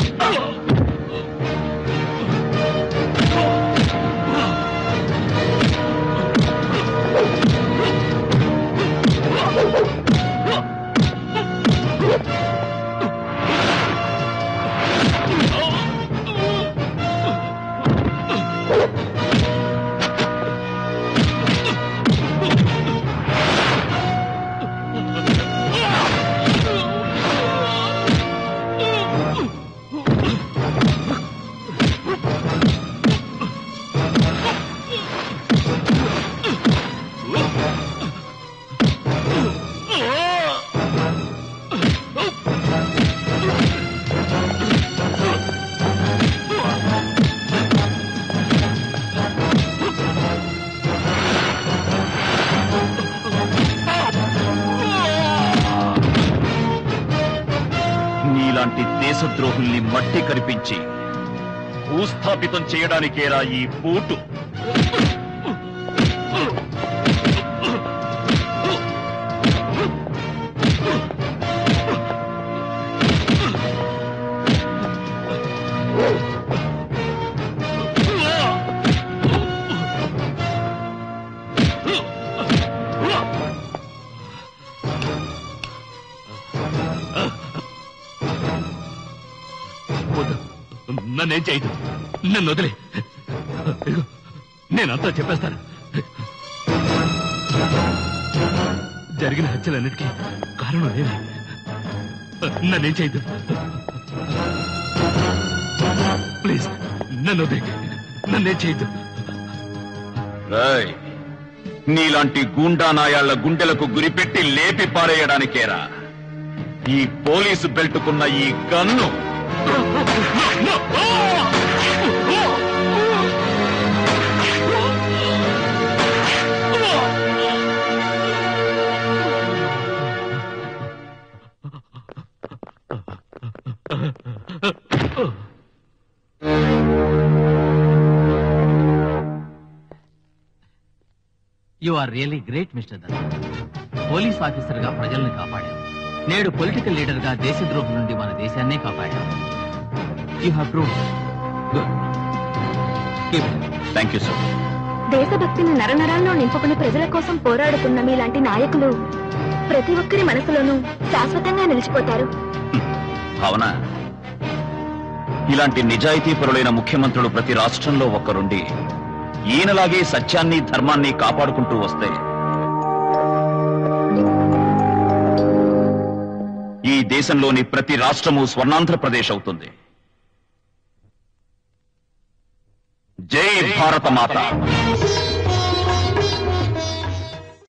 నీలాంటి దేశద్రోహుల్ని మట్టి కనిపించి భూస్థాపితం చేయడానికేరా ఈ బూటు వద్దు. నన్నేం చేయదు నన్ను వదిలే ఇదిగో, నేనంతా చెప్పేస్తాను జరిగిన హత్యలన్నిటికీ కారణం నేనే నన్నేం చేయదు ప్లీజ్ నన్ను వదిలే నన్నేం చేయదు రాయ్ నీలాంటి గూండా నాయాళ్ల గుండెలకు గురిపెట్టి లేపి పారేయడానికేరా ఈ పోలీసు బెల్టుకున్న ఈ gun No! You are really great mister Datta police officer గా ప్రజల్ని కాపాడావు నేడు పొలిటికల్ లీడర్ గా దేశద్రోహం నుండి మన దేశాన్నే కాపాడావు you have prove good thank you sir దేశభక్తిని నరనరాల్లో నింపుకుని ప్రజల కోసం పోరాడుతున్న మీలాంటి నాయకులు ప్రతి ఒక్కరి మనసులోనూ శాశ్వతంగా నిలిచిపోతారు భావన ఇలాంటి నిజాయితీ పరులైన ముఖ్యమంత్రులు ప్రతి రాష్ట్రంలో ఒక్కరుండి ఈయనలాగే సత్యాన్ని ధర్మాన్ని కాపాడుకుంటూ వస్తే ఈ దేశంలోని ప్రతి రాష్ట్రము స్వర్ణాంధ్రప్రదేశ్ అవుతుంది జై భారత మాత